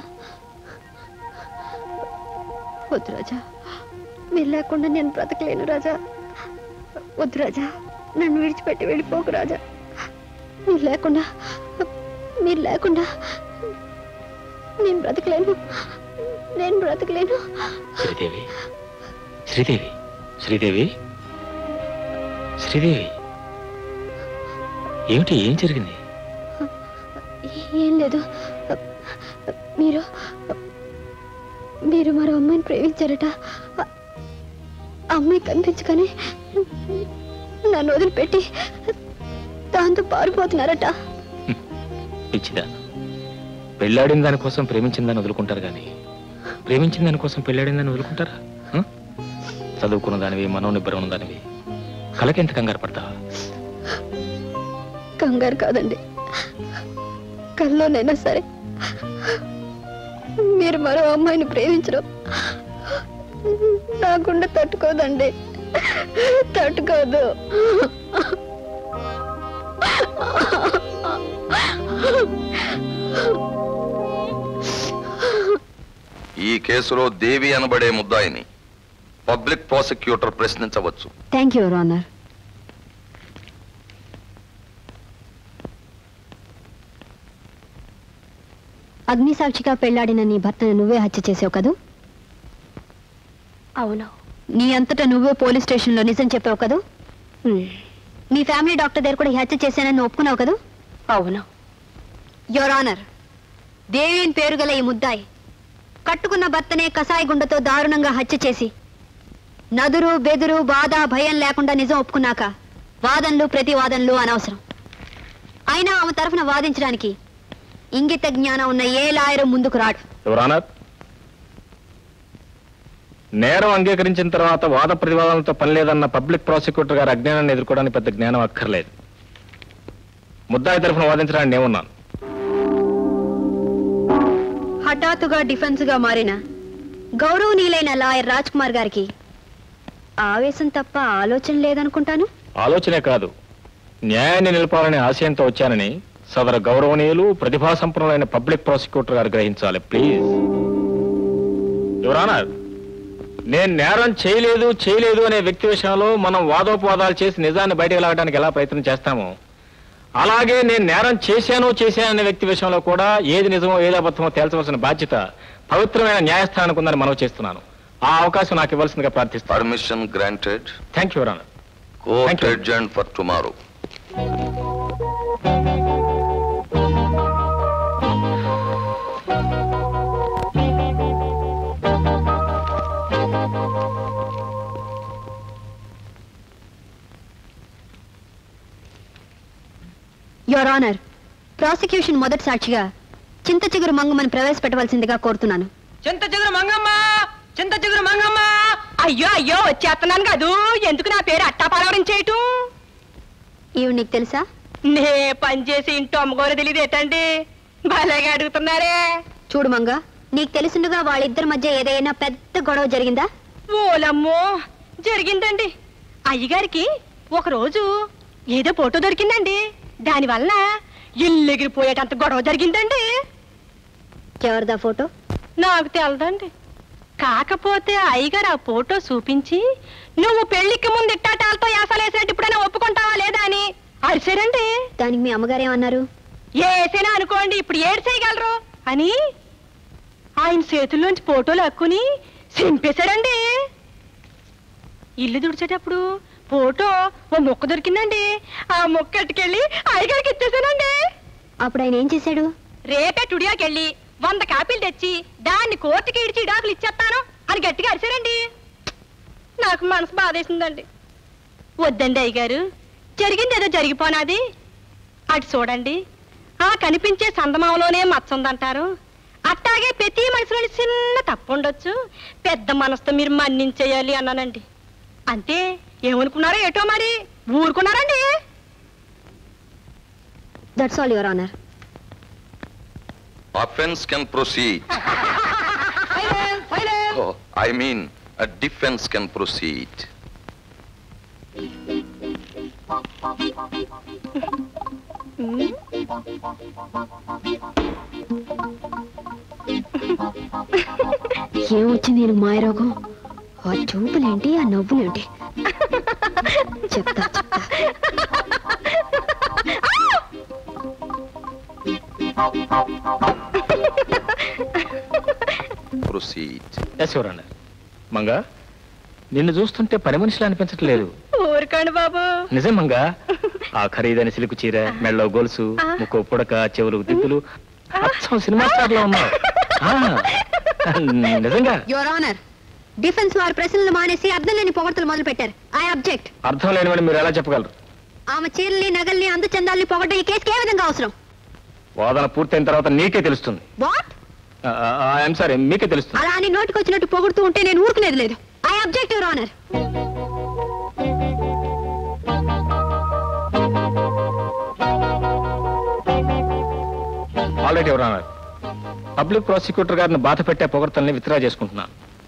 వద్దు రాజా మీరు లేకుండా నేను బ్రతకలేను రాజా వద్దు రాజా నన్ను విడిచిపెట్టి వెళ్ళిపోకు రాజా మీరు లేకుండా మీరు లేకుండా నేను బ్రతకలేను నేను బ్రతకలేను శ్రీదేవి శ్రీదేవి శ్రీదేవి శ్రీదేవి ఏమిటి ఏం జరిగింది ఏం లేదు మీరు మీరు మరో అమ్మాయిని ప్రేమించారట ఆ అమ్మాయి కనిపించగానే నన్ను వదిలిపెట్టి దాంతో పారిపోతున్నారట పిచ్చిదా పెళ్ళాడిన దానికోసం ప్రేమించిన దాన్ని వదులుకుంటారు కానీ ప్రేమించిన దానికోసం పెళ్ళాడిన దాన్ని వదులుకుంటారా ఆ? చదువుకున్న దానివి మనోనిబ్బరం ఉన్న దానివి కలకెంత కంగారు పడతావా కంగారు కాదండి కల్లోనైనా సరే మీరు మరో అమ్మాయిని ప్రేమించడం నా గుండె తట్టుకోదండి తట్టుకోదు ఈ కేసులో దేవి అనబడే ముద్దాయిని పబ్లిక్ ప్రాసిక్యూటర్ ప్రశ్నించవచ్చు థ్యాంక్ యూ యువర్ ఆనర్ అగ్నిసాక్షిగా పెళ్లాడిన నీ భర్తను నువ్వే హత్య చేసావు కదూ అవును నీ అంతటా నువ్వే పోలీస్ స్టేషన్లో నిజం చెప్పావు కదూ మీ ఫ్యామిలీ డాక్టర్ దగ్గర కూడా ఈ హత్య చేశానని ఒప్పుకున్నావు కదూ అవును యువర్ ఆనర్ దేవిన్ పేరు గల ఈ ముద్దాయి కట్టుకున్న భర్తనే కసాయి గుండతో దారుణంగా హత్య చేసి నదురు బెదురు బాధ భయం లేకుండా నిజం ఒప్పుకున్నాక వాదనలు ప్రతివాదనలు అనవసరం అయినా ఆమె తరఫున వాదించడానికి ఇంగిత జ్ఞానం ఉన్న ఏ లాయరు ముందుకు రాడు యువరానర్ నేరం అంగీకరించిన తర్వాత వాద ప్రతివాదాలతో పని లేదన్న పబ్లిక్ ప్రాసిక్యూటర్ గారి అజ్ఞానాన్ని ఎదుర్కోవడానికి పెద్ద జ్ఞానం అక్కర్లేదు ముద్దాయి తరఫున వాదించడానికి నేనున్నాను హఠాత్తుగా డిఫెన్స్ గా మారిన గౌరవనీయులైన లాయర్ రాజ్ కుమార్ గారికి ఆవేశం తప్ప ఆలోచన లేదనుకుంటాను ఆలోచనే కాదు న్యాయాన్ని నిలపాలనే ఆశయంతో వచ్చానని సదరు గౌరవనీయులు ప్రతిభా సంపన్నులైన పబ్లిక్ ప్రాసిక్యూటర్ గారు గ్రహించాలి ప్లీజ్ యువరానర్ నేను నేరం చేయలేదు చేయలేదు అనే వ్యక్తి విషయంలో మనం వాదోపవాదాలు చేసి నిజాన్ని బయటకు లాగడానికి ఎలా ప్రయత్నం చేస్తామో అలాగే నేను నేరం చేశానో చేశాననే వ్యక్తి విషయంలో కూడా ఏది నిజమో ఏది అబద్ధమో తేల్చవలసిన బాధ్యత పవిత్రమైన న్యాయస్థానానికి ఉందని మనవి చేస్తున్నాను ఆ అవకాశం నాకు ఇవ్వాల్సిందిగా ప్రార్థిస్తాను permission granted thank you your honour court adjourn for tomorrow your honour prosecution మొదటి సాక్షిగా చింత చిగురు మంగమని ప్రవేశపెట్టవలసిందిగా కోరుతున్నాను చింత చిగురు మంగమ్మ చింత చిగురు మంగమ్మ అయ్యో అయ్యో వచ్చేస్తున్నాను కాదు ఎందుకు నా పేరు అట్టా పలవరం చేయటం ఈవిడ నీకు తెలుసా నే పనిచేసి ఇంటో అమ్మగోరు తెలియదు ఏంటండి భలేగా అడుగుతున్నారే చూడు మంగ నీకు తెలిసిండుగా వాళ్ళిద్దరి మధ్య ఏదైనా పెద్ద గొడవ జరిగిందా ఓలమ్మో జరిగిందండి అయ్యగారికి ఒకరోజు ఏదో ఫోటో దొరికిందండి దానివల్ల ఇల్లు ఎగిరిపోయేటంత గొడవ జరిగిందండి ఎవరిదా ఫోటో నాకు తెలదండి కాకపోతే అయ్యగారు ఆ ఫోటో చూపించి నువ్వు పెళ్లికి ముందు ఇట్టాటాలతో యాసలేసినట్టు ఇప్పుడైనా ఒప్పుకుంటావా లేదా అని అరిసారండి దానికి మీ అమ్మగారు ఏమన్నారు ఏసైనా అనుకోండి ఇప్పుడు ఏడు చేయగలరు అని ఆయన చేతుల్లోంచి ఫోటోలు హక్కుని సింపేశాడండి ఇల్లు తుడిచేటప్పుడు ఫోటో ఓ మొక్క దొరికిందండి ఆ మొక్క ఎట్టుకెళ్ళి అయ్యగారికి ఇచ్చేసానండి అప్పుడు ఆయన ఏం చేశాడు రేపే టుడియోకెళ్ళి వంద కాపీలు తెచ్చి దాన్ని కోర్టుకి ఇడిచి ఇడాకులు ఇచ్చేస్తాను అని గట్టిగా అరిచారండి నాకు మనసు బాధేసిందండి వద్దండి అయ్యగారు జరిగింది ఏదో జరిగిపోనాది అటు చూడండి ఆ కనిపించే సందమావలోనే మచ్చ ఉందంటారు అట్టాగే ప్రతి మనిషిలోని చిన్న తప్పు ఉండొచ్చు పెద్ద మనసుతో మీరు మన్నించేయాలి అన్నానండి అంతే ఏమనుకున్నారో ఏటో మరి ఊరుకున్నారండి that's all your honour Offense can proceed. Oh, I mean, a defense can proceed. ఏమొచ్చింది నేను మాయరోగం ఆ చూపులేంటి ఆ నవ్వులేంటి చెప్తా చెప్తా Proceed. ఎస్ యువరానర్ మంగ నిన్ను చూస్తుంటే పని మనిషిలా అనిపించట్లేదు ఊరుకోండి బాబు నిజం మంగ ఆ ఖరీదైన సిలుకు చీర మెళ్ళో గొలుసు ముక్కు పుడక చెవులు దిద్దులు అచ్చం సినిమా స్టార్ లో ఉన్నావు ఆ, నిజంగా యువర్ ఆనర్ డిఫెన్స్ వారి ప్రశ్నలు మానేసి అర్థం లేని పొగడ్తలు మొదలు పెట్టారు ఐ అబ్జెక్ట్ అర్థం లేనివని మీరు ఎలా చెప్పగలరు ఆమె చీరల్ని నగల్ని అందచందాల్ని పొగడ్డం ఈ కేసుకి ఏ విధంగా అవసరం వాదన పూర్తయిన తర్వాత నీకే తెలుస్తుంది వాట్ ఐఎమ్ సారీ మీకే తెలుస్తుంది అలా అని నోటికి వచ్చినట్టు పొగుడుతూ ఉంటే నేను ఊరుకునేది లేదు I object your honour already ఎవరన్నారు పబ్లిక్ ప్రాసిక్యూటర్ గారిని బాధ పెట్టే పొగడ్తల్ని విత్డ్రా చేసుకుంటున్నాను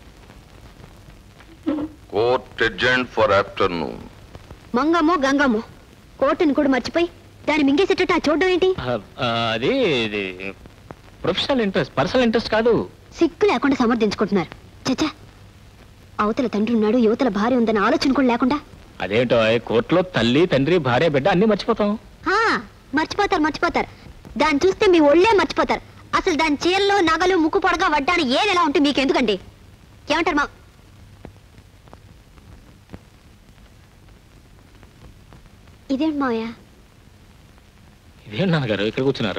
కోర్ట్ అడ్జెంట్ ఫర్ ఆఫ్టర్నూన్ మంగమ్మో గంగమ్మో కోర్టుని కూడా మర్చిపోయి దాన్ని మింగేసేటట్టు ఆ చూడడం ఏంటి ఆ, ఆ, అది ఇది ప్రొఫెషనల్ ఇంట్రెస్ట్ పర్సనల్ ఇంట్రెస్ట్ కాదు సిగ్గు లేకుండా సమర్థించుకుంటున్నారు చచ్చా అవతల తండ్రి ఉన్నాడు యువతల భార్య ఉందన్న ఆలోచన కూడా లేకుండా అదేంటో కోర్టులో తల్లి తండ్రి భార్య బిడ్డ అన్ని మర్చిపోతాం ఆ, మర్చిపోతారు మర్చిపోతారు దాన్ని చూస్తే మీ ఒళ్ళే మర్చిపోతారు అసలు దాని చీరలో నగలు ముక్కు పొడగా వడ్డాను ఏది ఎలా ఉంటే మీకెందుకండి ఏమంటారు మా ఇదేంటి మావయ్య ఇదేంటి నాన్నగారు ఇక్కడ కూర్చున్నారు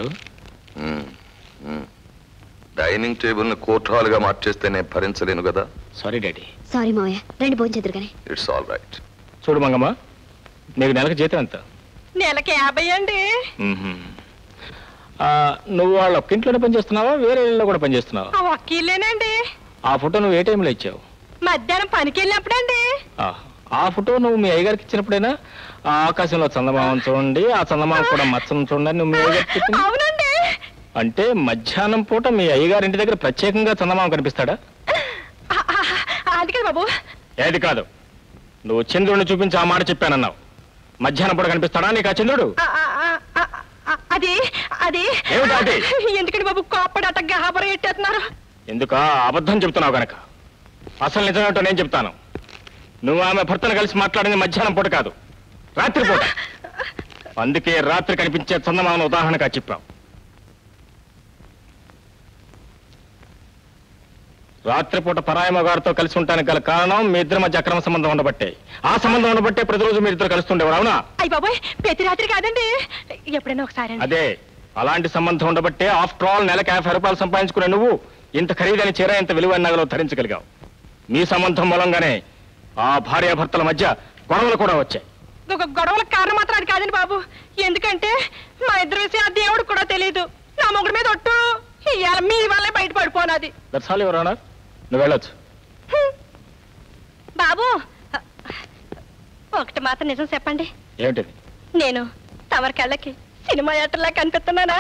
డైనింగ్ టేబుల్ ని కోర్ట్ హాల్ గా మార్చేస్తే నేను భరించలేను కదా సారీ డాడీ సారీ మావయ్య రెండు భోజనం చెదురు కానీ ఇట్స్ ఆల్ రైట్ చూడు మంగమ్మ నీకు నెలకు జీతం ఎంత నెలకి యాభై అండి మ్మ్హ్మ్. ఆ, నువ్వు వాళ్ళ ఒక్క ఇంట్లోనే పనిచేస్తున్నావా వేరే ఇళ్ళలో కూడా పనిచేస్తున్నావా ఆ వకీలేనండి ఆ ఫోటో నువ్వు ఏ టైంలో ఇచ్చావు మధ్యాహ్నం పనికి వెళ్ళినప్పుడండి ఆ, ఆ ఫోటో నువ్వు మీ అయ్యగారికి ఇచ్చినప్పుడైనా ఆ ఆకాశంలో చందమామను చూడండి ఆ చందమామ కూడా మచ్చను చూడండి అని నువ్వు మీ అయ్యగారికి చెప్పింది అవునండి అంటే మధ్యాహ్నం పూట మీ అయ్యగారి ఇంటి దగ్గర ప్రత్యేకంగా చందమామ కనిపిస్తాడా అది కదా బాబు ఏది కాదు నువ్వు చంద్రుడిని చూపించి ఆ మాట చెప్పానన్నావు మధ్యాహ్నం పూట కనిపిస్తాడా నీకు ఆ చంద్రుడు ఆ, ఆ, ఆ, ఆ, ఆ, అది అది ఏమిటి అది? ఎందుకండి బాబు కోప్పడట గాబర ఎట్టేస్తున్నారు ఎందుక అబద్ధం చెప్తున్నావు గనక అసలు నిజమేంటో నేను చెప్తాను నువ్వు ఆమె భర్తను కలిసి మాట్లాడింది మధ్యాహ్నం పూట కాదు రాత్రి పూట అందుకే రాత్రి కనిపించే చందమామను ఉదాహరణగా చెప్పావు రాత్రిపూట పరాయమ గారితో కలిసి ఉండటానికి గల కారణం మీ ఇద్దరి మధ్య అక్రమ సంబంధం ఉండబట్టే ఆ సంబంధం ఉండబట్టే ప్రతిరోజు మీరు ఇద్దరు కలుస్తుండేవారు అవునా అయ్యి బాబాయ్ ప్రతి రాత్రి కాదండి ఎప్పుడైనా ఒకసారి అండి అదే అలాంటి సంబంధం ఉండబట్టే ఆఫ్టర్ ఆల్ నెలకు యాభై రూపాయలు సంపాదించుకునే నువ్వు ఇంత ఖరీదైన చీర ఇంత విలువైన నగలు ధరించగలిగావు మీ సంబంధం మూలంగానే ఆ భార్యాభర్తల మధ్య గొడవలు కూడా వచ్చాయి ఒక గొడవలకు కారణం మాత్రం అది కాదండి బాబు ఎందుకంటే మా ఇద్దరి విషయం ఆ దేవుడు కూడా తెలియదు నా మొగుడు మీద ఒట్టు ఇవాళ మీ వల్లే బయట పడిపోనాది దట్స్ ఆల్ యువర్ ఆనర్ నువ్వు వెళ్ళొచ్చు బాబు ఒకటి మాత్రం నిజం చెప్పండి ఏమిటిది నేను తమరి కళ్ళకి సినిమా యాక్టర్లా కనిపిస్తున్నానా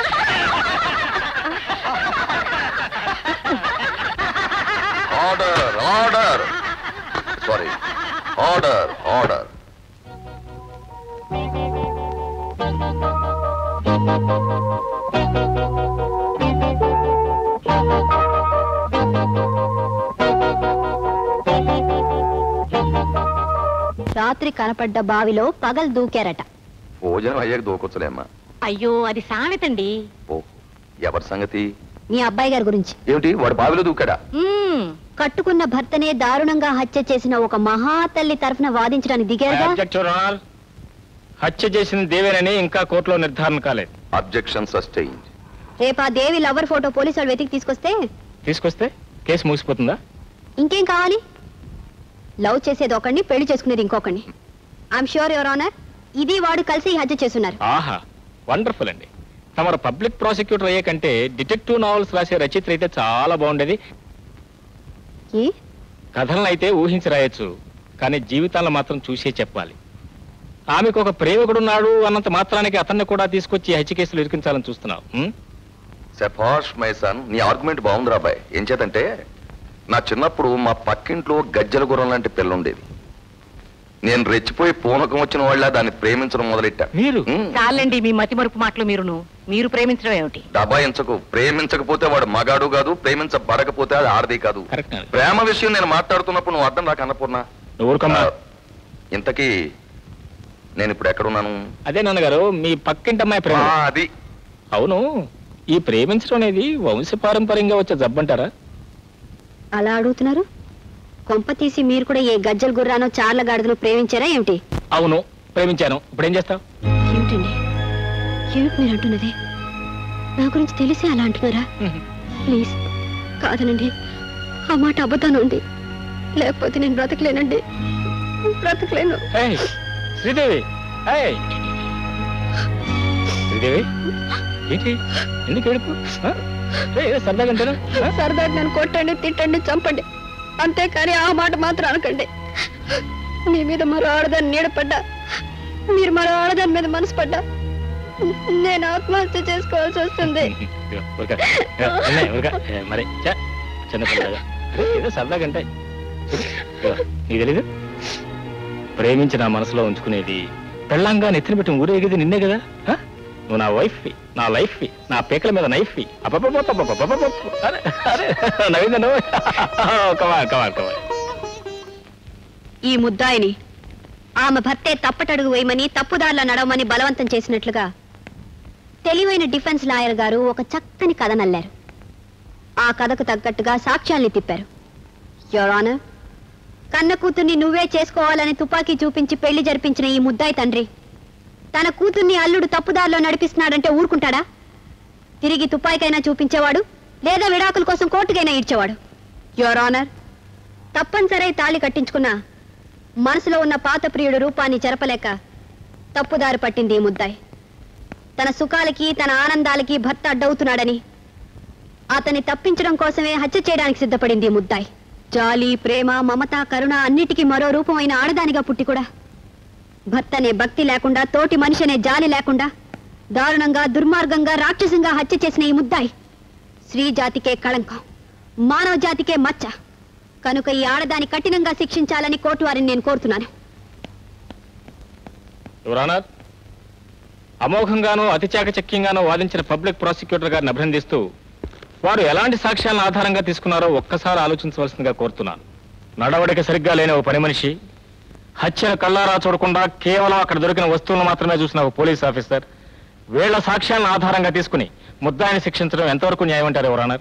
order order sorry order order రాత్రి కనపడ్డ బావిలో పగలు దూకారట భోజనం అయ్యాక దూకొచ్చలేమ్మా అయ్యో అది సామెతండి ఓ ఎవరి సంగతి మీ అబ్బాయి గారి గురించి ఏమిటి వాడు బావిలో దూకాడా మ్మ్. కట్టుకున్న భర్తనే దారుణంగా హత్య చేసిన ఒక మహాతల్లి తరఫున వాదించడానికి దిగారుగా Object, Your Honor. హత్య చేసిన దేవేనని ఇంకా కోర్టులో నిర్ధారణ కాలేదు అబ్జెక్షన్ సస్టైన్ రేపు ఆ దేవి లవర్ ఫోటో పోలీసు వాళ్ళు వెతికి తీసుకొస్తే తీసుకొస్తే కేసు ముగిసిపోతుందా ఇంకేం కావాలి లవ్ చేసేది ఒకడిని పెళ్లి చేసుకునేది ఇంకొకడిని ఐఎమ్ షూర్ యువర్ ఆనర్ ఇది వాడు కలిసి ఈ హత్య చేస్తున్నారు ఆహా వండర్ఫుల్ అండి తమరు పబ్లిక్ ప్రాసిక్యూటర్ అయ్యే కంటే డిటెక్టివ్ నావెల్స్ రాసే రచయిత అయితే చాలా బాగుండేది ఏ కథలను అయితే ఊహించి రాయొచ్చు కానీ జీవితాలను మాత్రం చూసే చెప్పాలి ఆమెకు ఒక ప్రేమికుడున్నాడు అన్నంత మాత్రానికి అతన్ని కూడా తీసుకొచ్చి ఈ హత్య కేసులు ఇరికించాలని చూస్తున్నావు ఉం? సెఫాష్ మై సన్ నీ ఆర్గ్యుమెంట్ బాగుంది రాబాయ్ ఏం చేతంటే నా చిన్నప్పుడు మా పక్కింట్లో గజ్జల గుర్రం లాంటి పిల్ల ఉండేది నేను రెచ్చిపోయి పూనకం వచ్చిన వాళ్ళ దాన్ని ప్రేమించడం మొదలెట్టా మీరు చాలండి మీ మతి మరుపు మాటలు మీరును మీరు ప్రేమించడం ఏమిటి దబాయించకు ప్రేమించకపోతే వాడు మగాడు కాదు ప్రేమించబడకపోతే అది ఆడది కాదు ప్రేమ విషయం నేను మాట్లాడుతున్నప్పుడు నువ్వు అర్థం నాకు అన్నపూర్ణ నువ్వు ఊరుకోమ్మా. ఆ, ఇంతకీ నేను ఇప్పుడు ఎక్కడున్నాను అదే నాన్నగారు మీ పక్కింటి అమ్మాయి ప్రేమ ఆ, అది అవును ఈ ప్రేమించడం అనేది వంశపారంపర్యంగా వచ్చే జబ్బంటారా అలా అడుగుతున్నారు కొంప తీసి మీరు కూడా ఏ గజ్జల గుర్రానో చార్ల గాడిదను ప్రేమించారా ఏమిటి అవును ప్రేమించాను ఇప్పుడు ఏం చేస్తావు ఏమిటండి ఏమిటి మీరు అంటున్నది నా గురించి తెలిసి అలా అంటున్నారా ప్లీజ్ కాదనండి ఆ మాట అబద్ధానండి లేకపోతే నేను బ్రతకలేనండి బ్రతకలేను ఏయ్, శ్రీదేవి ఏయ్. శ్రీదేవి ఏంటి ఎందుకు ఏడుపు ఆ? ఏయ్, ఏదో సరదాగా అంతేనా ఆ? సరదాగా నన్ను కొట్టండి తిట్టండి చంపండి అంతేకాని ఆ మాట మాత్రం అనకండి మీ మీద మరో ఆడదాన్ని నీడపడ్డా మీరు మరో ఆడదాని మీద మనసు పడ్డా నేను ఆత్మహత్య చేసుకోవాల్సి వస్తుంది ఇదిగో, ఊరికే. ఏ, ఉన్నాయి, ఊరికే. ఏ, మరి చ, చిన్న పిల్లగా ఏదో సరదాగంటే ఇదిగో, నీకు తెలీదు ప్రేమించి నా మనసులో ఉంచుకునేది పెళ్ళంగా నెత్తిన పెట్టి ఊరేగేది నిన్నే కదా ఆ? నువ్వు నా వైఫ్ నా లైఫ్ నా పేకల మీద నైఫ్ అరే అరే నవీంద్ర నువ్వు కమాన్ కమాన్ కమాన్ ఈ ముద్దాయిని ఆమె భర్తే తప్పటడుగు వేయమని తప్పుదారిలో నడవమని బలవంతం చేసినట్లుగా తెలివైన డిఫెన్స్ లాయర్ గారు ఒక చక్కని కథ నల్లారు ఆ కథకు తగ్గట్టుగా సాక్ష్యాల్ని తిప్పారు యోర్ ఆనర్ కన్న కూతుర్ని నువ్వే చేసుకోవాలని తుపాకీ చూపించి పెళ్లి జరిపించిన ఈ ముద్దాయి తండ్రి తన కూతుర్ని అల్లుడు తప్పుదారిలో నడిపిస్తున్నాడంటే ఊరుకుంటాడా తిరిగి తుపాయికైనా చూపించేవాడు లేదా విడాకుల కోసం కోర్టుకైనా ఇడ్చేవాడు యోర్ ఆనర్ తప్పనిసరై తాళి కట్టించుకున్నా మనసులో ఉన్న పాత ప్రియుడు రూపాన్ని చెరపలేక తప్పుదారి పట్టింది ఈ ముద్దాయి తన సుఖాలకి తన ఆనందాలకి భర్త అడ్డవుతున్నాడని అతన్ని తప్పించడం కోసమే హత్య చేయడానికి సిద్ధపడింది ఈ ముద్దాయి జాలి ప్రేమ మమత కరుణ అన్నిటికీ మరో రూపమైన ఆడదానిగా పుట్టి కూడా భర్త అనే భక్తి లేకుండా తోటి మనిషి అనే జాలి లేకుండా దారుణంగా దుర్మార్గంగా రాక్షసంగా హత్య చేసిన ఈ ముద్దాయి స్త్రీ జాతికే కళంకం మానవ జాతికే మచ్చ కనుక ఈ ఆడదాన్ని కఠినంగా శిక్షించాలని కోర్టు వారిని నేను కోరుతున్నాను యువరానర్ అమోఘంగానూ అతి చాకచక్యంగానూ వాదించిన పబ్లిక్ ప్రాసిక్యూటర్ గారిని అభినందిస్తూ వారు ఎలాంటి సాక్ష్యాలను ఆధారంగా తీసుకున్నారో ఒక్కసారి ఆలోచించవలసిందిగా కోరుతున్నాను నడవడిక సరిగ్గా లేని ఒక పని మనిషి హత్యను కళ్ళారా చూడకుండా కేవలం అక్కడ దొరికిన వస్తువులను మాత్రమే చూసిన ఒక పోలీస్ ఆఫీసర్ వీళ్ల సాక్ష్యాలను ఆధారంగా తీసుకుని ముద్దాయిని శిక్షించడం ఎంతవరకు న్యాయం అంటారు ఎవరన్నారు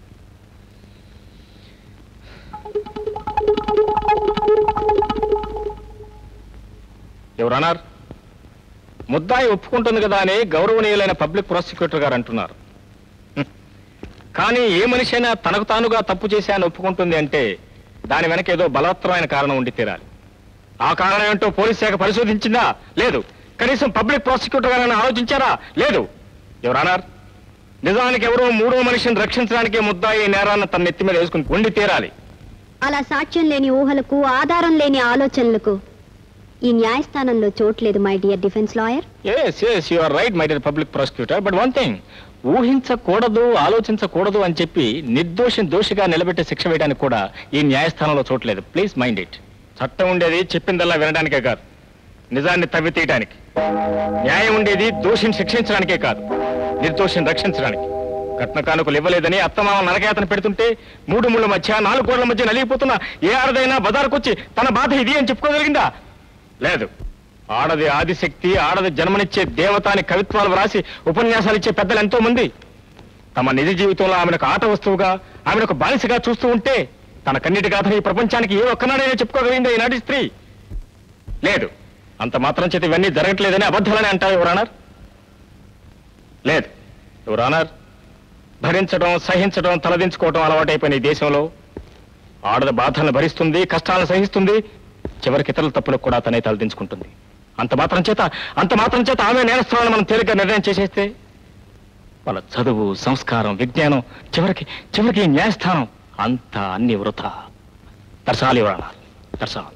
ఎవరన్నారు ముద్దాయి ఒప్పుకుంటుంది కదా అని గౌరవనీయులైన పబ్లిక్ ప్రాసిక్యూటర్ గారు అంటున్నారు హ్మ్. కానీ ఏ మనిషి అయినా తనకు తానుగా తప్పు చేశాను ఒప్పుకుంటుంది అంటే దాని వెనక ఏదో బలవత్తరమైన కారణం ఉండి తీరాలి ఆ కారణం ఏంటో పోలీస్ శాఖ పరిశోధించిందా లేదు కనీసం పబ్లిక్ ప్రాసిక్యూటర్ గారైనా ఆలోచించారా లేదు ఎవరన్నారు నిజానికి ఎవరో మూడో మనిషిని రక్షించడానికే ముద్దాయి ఈ నేరాన్ని తన నెత్తి మీద వేసుకుని ఉండి తీరాలి అలా సాక్ష్యం లేని ఊహలకు ఆధారం లేని ఆలోచనలకు ఈ న్యాయస్థానంలో చోట్లేదు my dear defence lawyer yes yes you are right my dear public prosecutor but one thing ఊహించకూడదు ఆలోచించకూడదు అని చెప్పి నిర్దోషిని దోషిగా నిలబెట్టే శిక్ష వేయడానికి కూడా ఈ న్యాయస్థానంలో చోట్లేదు ప్లీజ్ మైండ్ ఇట్ చట్టం ఉండేది చెప్పిందల్లా వినడానికే కాదు నిజాన్ని తవ్వి తీయడానికి న్యాయం ఉండేది దోషిని శిక్షించడానికే కాదు నిర్దోషిని రక్షించడానికి కట్న కానుకలు ఇవ్వలేదని అత్తమామ నరకయాతన పెడుతుంటే మూడు ముళ్ళ మధ్య నాలుగు గోడల మధ్య నలిగిపోతున్న ఏ ఆడదైనా బజారుకొచ్చి తన బాధ ఇది అని చెప్పుకోగలిగిందా లేదు ఆడది ఆదిశక్తి ఆడది జన్మనిచ్చే దేవత అని కవిత్వాలు వ్రాసి ఉపన్యాసాలు ఇచ్చే పెద్దలు ఎంతో మంది తమ నిజ జీవితంలో ఆమెను ఒక ఆట వస్తువుగా ఆమెను ఒక బానిసగా చూస్తూ ఉంటే తన కన్నిటి గాథ ఈ ప్రపంచానికి ఏ ఒక్కనాడైనా చెప్పుకోగలిగిందా ఈనాటి స్త్రీ లేదు అంత మాత్రం చేత ఇవన్నీ జరగట్లేదని అబద్ధాలని అంటారు ఎవరన్నారు లేదు ఎవరన్నారు భరించడం సహించడం తలదించుకోవడం అలవాటైపోయిన ఈ దేశంలో ఆడద బాధలను భరిస్తుంది కష్టాలను సహిస్తుంది చివరికి ఇతరుల తప్పులకు కూడా తనే తలదించుకుంటుంది అంత మాత్రం చేత అంత మాత్రం చేత ఆమె నేరస్థానాన్ని మనం తేలిగ్గా నిర్ణయం చేసేస్తే వాళ్ళ చదువు సంస్కారం విజ్ఞానం చివరికి చివరికి ఈ న్యాయస్థానం అంతా అన్ని వృథా దర్శాలి దర్శాలి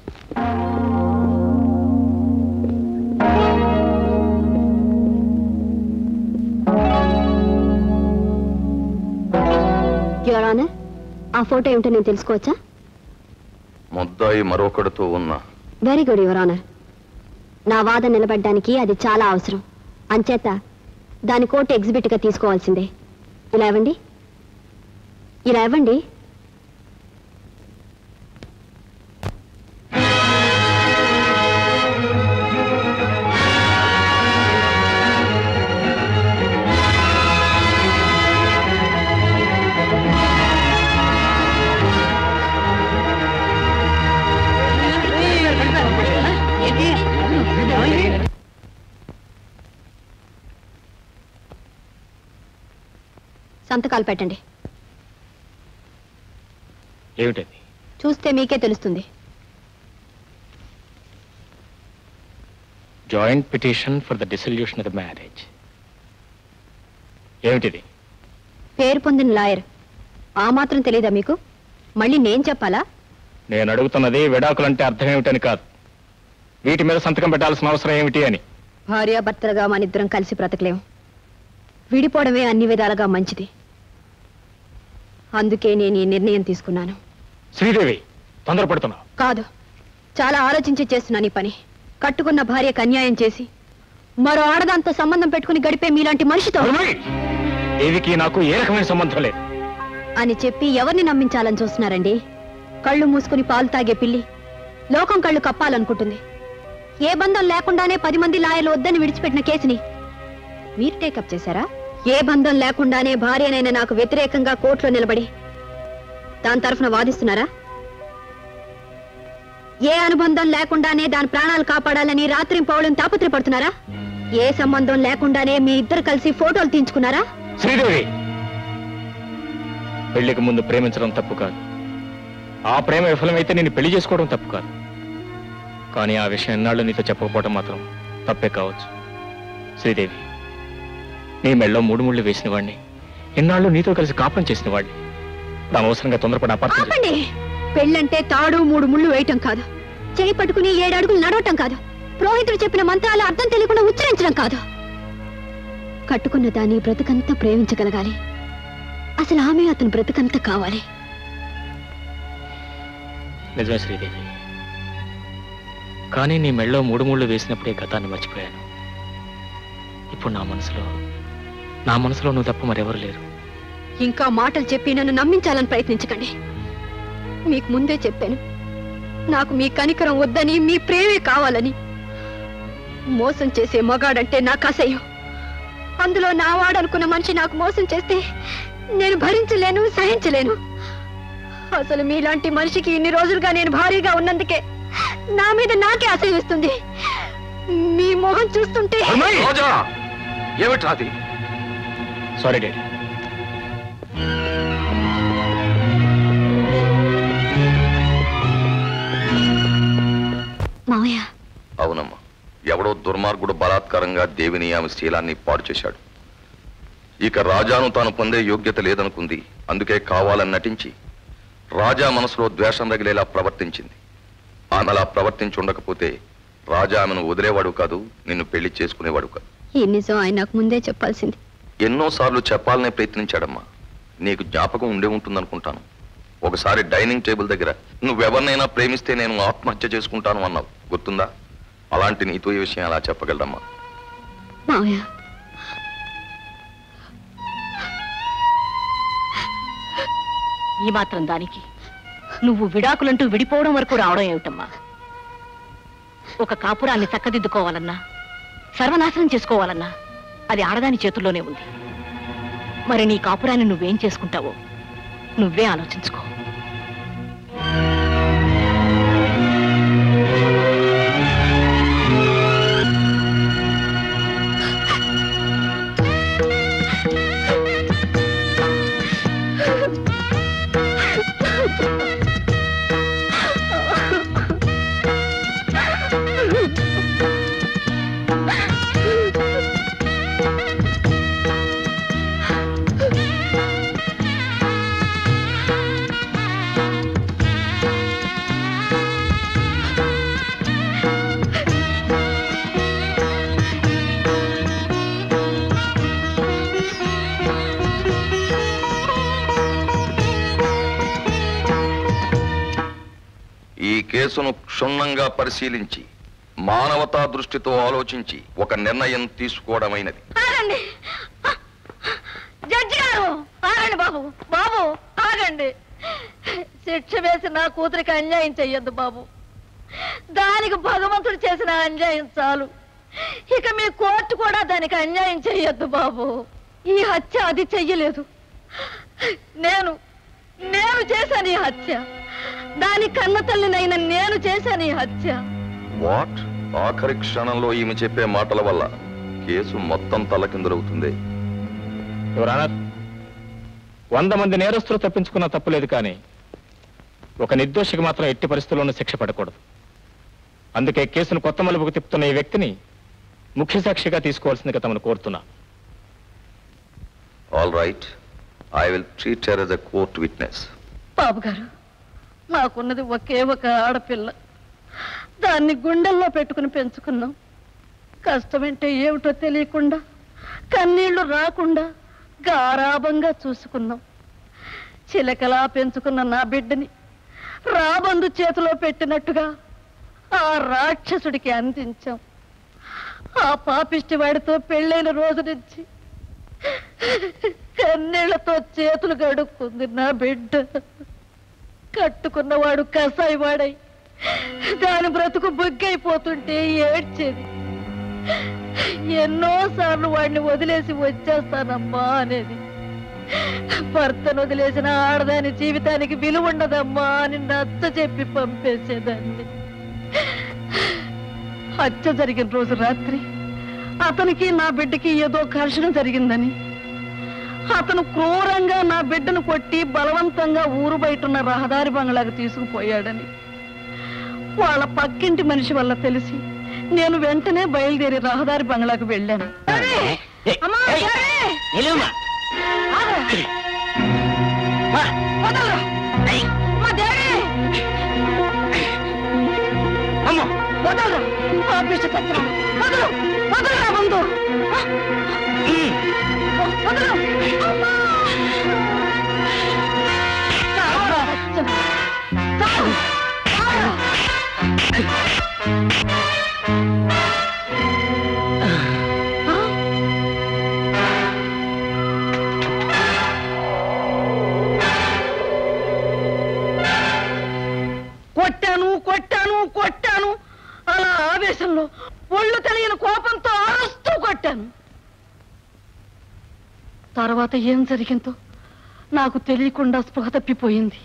యువర్ ఆనర్ ఆ ఫోటో ఏమిటో నేను తెలుసుకోవచ్చా ముద్దాయి మరొకడితో ఉన్న వెరీ గుడ్ యువర్ ఆనర్ నా వాదన నిలబడడానికి అది చాలా అవసరం అంచేత దాని కోర్టు ఎగ్జిబిట్ గా తీసుకోవాల్సిందే ఇలా ఇవ్వండి ఇలా ఇవ్వండి సంతకాలు పెట్టండి ఏమిటది చూస్తే మీకే తెలుస్తుంది joint petition for the dissolution of the marriage ఏమిటిది పేరు పొందిన లాయర్ ఆ మాత్రం తెలీదా మీకు మళ్ళీ నేను చెప్పాలా నేను అడుగుతున్నది విడాకులంటే అర్థం ఏమిటని కాదు వీటి మీద సంతకం పెట్టాల్సిన అవసరం ఏమిటి అని భార్యాభర్తలుగా మనిద్దరం కలిసి బ్రతకలేం విడిపోవడమే అన్ని విధాలుగా మంచిది అందుకే నేను ఈ నిర్ణయం తీసుకున్నాను శ్రీదేవి తొందరపడుతున్నావు కాదు చాలా ఆలోచించి చేస్తున్నాను ఈ పని కట్టుకున్న భార్యకు అన్యాయం చేసి మరో ఆడదాంతో సంబంధం పెట్టుకుని గడిపే మీలాంటి మనిషితో దేవికి నాకు ఏ రకమైన సంబంధం లేదు అని చెప్పి ఎవరిని నమ్మించాలని చూస్తున్నారండి కళ్ళు మూసుకుని పాలు తాగే పిల్లి లోకం కళ్ళు కప్పాలనుకుంటుంది ఏ బంధం లేకుండానే పది మంది లాయర్లు వద్దని విడిచిపెట్టిన కేసుని మీరు టేకప్ చేశారా ఏ బంధం లేకుండానే భార్యనైన నాకు వ్యతిరేకంగా కోర్టులో నిలబడి దాని తరఫున వాదిస్తున్నారా ఏ అనుబంధం లేకుండానే దాని ప్రాణాలు కాపాడాలని రాత్రి పౌళం తాపత్రపడుతున్నారా ఏ సంబంధం లేకుండానే మీ ఇద్దరు కలిసి ఫోటోలు తీయించుకున్నారా శ్రీదేవి పెళ్లికి ముందు ప్రేమించడం తప్పు కాదు ఆ ప్రేమ విఫలమైతే నేను పెళ్లి చేసుకోవడం తప్పు కాదు కానీ ఆ విషయం ఎన్నాళ్ళు నీతో చెప్పకపోవడం మాత్రం తప్పే కావచ్చు శ్రీదేవి నీ మెళ్ళలో మూడు ముళ్ళు వేసిన వాడిని ఎన్నాళ్ళు నీతో కలిసి కాపురం చేసిన వాడిని ఇప్పుడు అనవసరంగా తొందరపడి అపార్థం చేసి- ఆపండి పెళ్ళంటే తాడు మూడు ముళ్ళు వేయటం కాదు చేయి పట్టుకుని ఏడు అడుగులు నడవటం కాదు పురోహితుడు చెప్పిన మంత్రాలు అర్థం తెలియకుండా ఉచ్చరించడం కాదు కట్టుకున్న దాన్ని బ్రతుకంతా ప్రేమించగలగాలి అసలు ఆమె అతని బ్రతుకంతా కావాలి నిజమే శ్రీదేవి కానీ నీ మెళ్ళలో మూడు ముళ్ళు వేసినప్పుడే గతాన్ని మర్చిపోయాను ఇప్పుడు నా మనసులో నా మనసులో నువ్వు తప్ప మరెవరు లేరు ఇంకా మాటలు చెప్పి నన్ను నమ్మించాలని ప్రయత్నించకండి మీకు ముందే చెప్పాను నాకు మీ కనికరం వద్దని మీ ప్రేమే కావాలని మోసం చేసే మగాడంటే నాకు అసహ్యం అందులో నా వాడనుకున్న మనిషి నాకు మోసం చేస్తే నేను భరించలేను సహించలేను అసలు మీలాంటి మనిషికి ఇన్ని రోజులుగా నేను భారీగా ఉన్నందుకే నా మీద నాకే అసహ్యం ఇస్తుంది మీ మొహం చూస్తుంటే రోజా ఏమిట్రా అది సారీ డాడీ మావయ్య అవునమ్మా ఎవడో దుర్మార్గుడు బలాత్కారంగా దేవిని ఆమె శీలాన్ని పాడు చేశాడు ఇక రాజాను తాను పొందే యోగ్యత లేదనుకుంది అందుకే కావాలని నటించి రాజా మనసులో ద్వేషం రగిలేలా ప్రవర్తించింది ఆమె అలా ప్రవర్తించి ఉండకపోతే రాజా ఆమెను వదిలేవాడు కాదు నిన్ను పెళ్లి చేసుకునేవాడు కాదు ఈ నిజం ఆయన నాకు ముందే చెప్పాల్సింది ఎన్నోసార్లు చెప్పాలనే ప్రయత్నించాడమ్మా నీకు జ్ఞాపకం ఉండే ఉంటుందనుకుంటాను ఒకసారి డైనింగ్ టేబుల్ దగ్గర నువ్వెవరినైనా ప్రేమిస్తే నేను ఆత్మహత్య చేసుకుంటాను అన్నావు గుర్తుందా అలాంటి నీతో ఈ విషయం అలా చెప్పగలడమ్మా మావయ్య ఈ మాత్రం దానికి నువ్వు విడాకులంటూ విడిపోవడం వరకు రావడం ఏమిటమ్మా ఒక కాపురాన్ని చక్కదిద్దుకోవాలన్నా సర్వనాశనం చేసుకోవాలన్నా అది ఆడదాని చేతుల్లోనే ఉంది మరి నీ కాపురాన్ని నువ్వేం చేసుకుంటావో నువ్వే ఆలోచించుకో ఈ కేసును క్షుణ్ణంగా పరిశీలించి మానవతా దృష్టితో ఆలోచించి ఒక నిర్ణయం తీసుకోవడమైనది ఆగండి జడ్జి గారు ఆగండి బాబు బాబు ఆగండి శిక్ష వేసి నా కూతురికి అన్యాయం చెయ్యొద్దు బాబు దానికి భగవంతుడు చేసిన అన్యాయం చాలు ఇక మీ కోర్టు కూడా దానికి అన్యాయం చెయ్యొద్దు బాబు ఈ హత్య అది చెయ్యలేదు నేను నేను చేశాను ఈ హత్య దాని కన్న తల్లినైన నేను చేశాను ఈ హత్య వాట్ ఆఖరి క్షణంలో ఈమె చెప్పే మాటల వల్ల కేసు మొత్తం తలకిందులవుతుంది యువరానర్ వంద మంది నేరస్తులు తప్పించుకున్న తప్పులేదు కానీ ఒక నిర్దోషికి మాత్రం ఎట్టి పరిస్థితుల్లోనూ శిక్ష పడకూడదు అందుకే కేసును కొత్త మలుపుకు తిప్పుతున్న ఈ వ్యక్తిని ముఖ్య సాక్షిగా తీసుకోవాల్సిందిగా తమను కోరుతున్నా all right I will treat her as a court witness బాబు గారు నాకున్నది ఒకే ఒక ఆడపిల్ల దాన్ని గుండెల్లో పెట్టుకుని పెంచుకున్నాం కష్టమంటే ఏమిటో తెలియకుండా కన్నీళ్లు రాకుండా గారాబంగా చూసుకున్నాం చిలకలా పెంచుకున్న నా బిడ్డని రాబందు చేతిలో పెట్టినట్టుగా ఆ రాక్షసుడికి అందించాం ఆ పాపిష్టి వాడితో పెళ్ళైన రోజు నుంచి కన్నీళ్లతో చేతులు గడుక్కుంది నా బిడ్డ కట్టుకున్నవాడు కసాయి వాడై దాని బ్రతుకు బుగ్గైపోతుంటే ఏడ్చేది ఎన్నోసార్లు వాడిని వదిలేసి వచ్చేస్తానమ్మా అనేది భర్తను వదిలేసిన ఆడదాని జీవితానికి విలువ ఉండదమ్మా అని నచ్చ చెప్పి పంపేసేదాన్ని హత్య జరిగిన రోజు రాత్రి అతనికి నా బిడ్డకి ఏదో ఘర్షణ జరిగిందని అతను క్రూరంగా నా బిడ్డను కొట్టి బలవంతంగా ఊరు బయట ఉన్న రహదారి బంగ్లాకు తీసుకుపోయాడని వాళ్ళ పక్కింటి మనిషి వల్ల తెలిసి నేను వెంటనే బయలుదేరి రహదారి బంగ్లాకు వెళ్ళాను అమ్మా, ఎవరే? ఆగరా. మా, వదలరా. మా దేవి. అమ్మో, వదలరా. పాపిష్టి సత్యనారాయణ. వదలు వదలరా ముందు వదలు అమ్మా. చావరా, సత్యనారాయణ. చావు. చావరా. కొట్టాను కొట్టాను కొట్టాను అలా ఆవేశంలో ఒళ్ళు తెలియని కోపంతో అరుస్తూ కొట్టాను తర్వాత ఏం జరిగిందో నాకు తెలియకుండా స్పృహ తప్పిపోయింది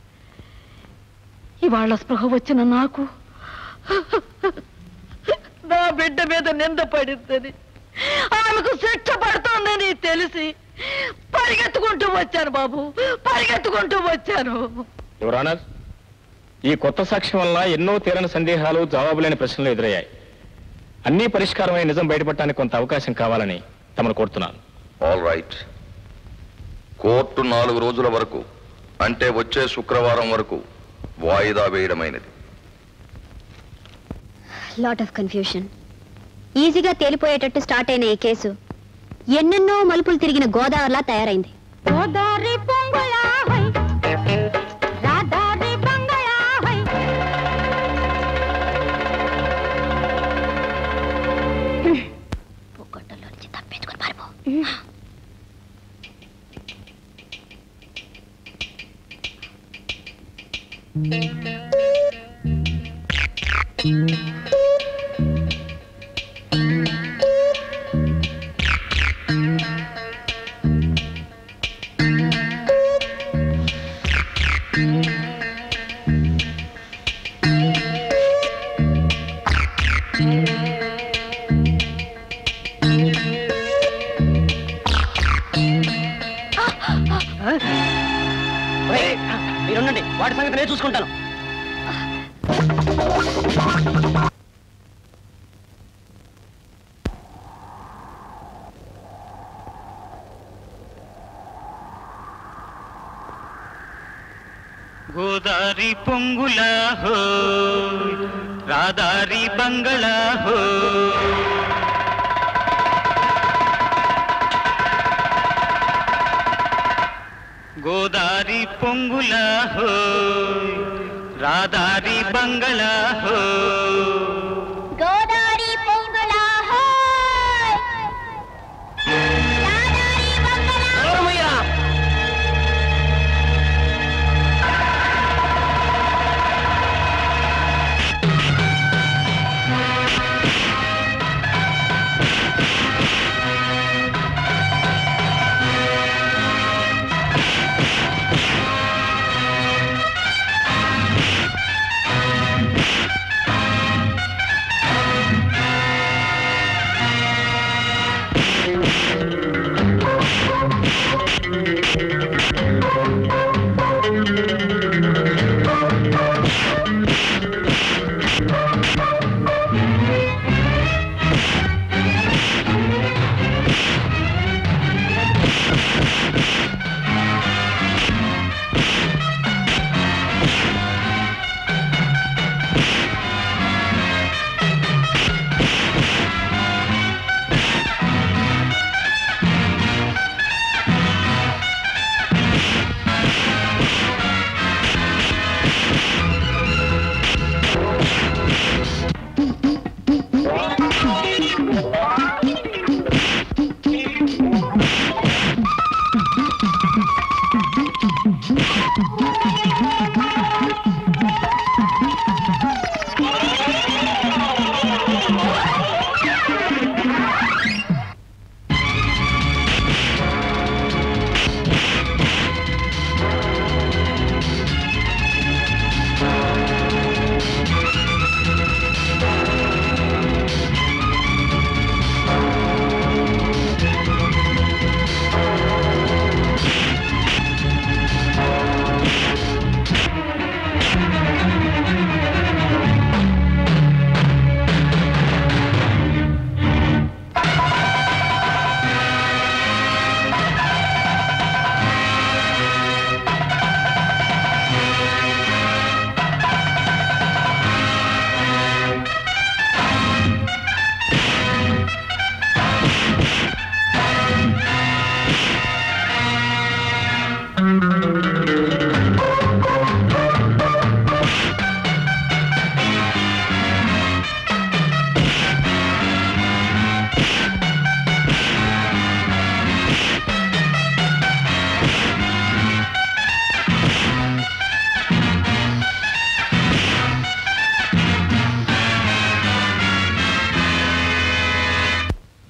ఇవాళ స్పృహ వచ్చిన నాకు నా బిడ్డ మీద నింద పడిందని ఆమెకు శిక్ష పడుతోందని తెలిసి పరిగెత్తుకుంటూ వచ్చాను బాబు పరిగెత్తుకుంటూ వచ్చాను యువరానర్ ఈ కొత్త సాక్ష్యం వల్ల ఎన్నో తీరని సందేహాలు జవాబులేని ప్రశ్నలు ఎదురయ్యాయి అన్నీ పరిష్కారమై నిజం బయటపడటానికి కొంత అవకాశం కావాలని తమను కోరుతున్నాను ఆల్ రైట్ కోర్టు నాలుగు రోజుల వరకు అంటే వచ్చే శుక్రవారం వరకు వాయిదా వేయడమైనది లాట్ ఆఫ్ కన్ఫ్యూషన్ ఈజీగా తేలిపోయేటట్టు స్టార్ట్ అయిన ఈ కేసు ఎన్నెన్నో మలుపులు తిరిగిన గోదావరిలా తయారైంది గోదారి పొంగులా హై రాధారి బంగళా హై మీరుండండి వాటి సంగతి నేను చూసుకుంటాను గోదారి పొంగుల హో రాదారి బంగళ హో గోదారి పొంగుల హో రాదారి బంగళ హో గోదారి పొంగులా హై రాధారి బంగళా గోదారి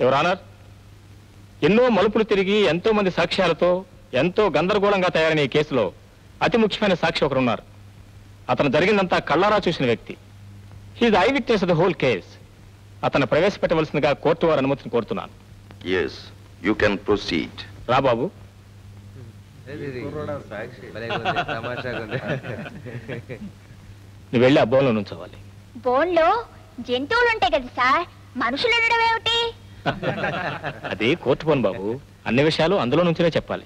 యువర్ ఆనర్ ఎన్నో మలుపులు తిరిగి ఎంతో మంది సాక్ష్యాలతో ఎంతో గందరగోళంగా తయారైన ఈ కేసులో అతి ముఖ్యమైన సాక్షి ఒకరున్నారు అతను జరిగిందంతా కళ్ళారా చూసిన వ్యక్తి he's eye witness the whole case అతను ప్రవేశపెట్టవలసిందిగా కోర్టు వారి అనుమతిని కోరుతున్నాను ఎస్ యూ కెన్ ప్రొసీడ్ రా బాబు నువ్వు వెళ్ళి అబ్బోలో నుంచోవాలి బోన్లో జంతువులు ఉంటాయి కదా సార్ మనుషులు ఉండడం ఏమిటి అది కోర్టు పని బాబు అన్ని విషయాలు అందులో నుంచినే చెప్పాలి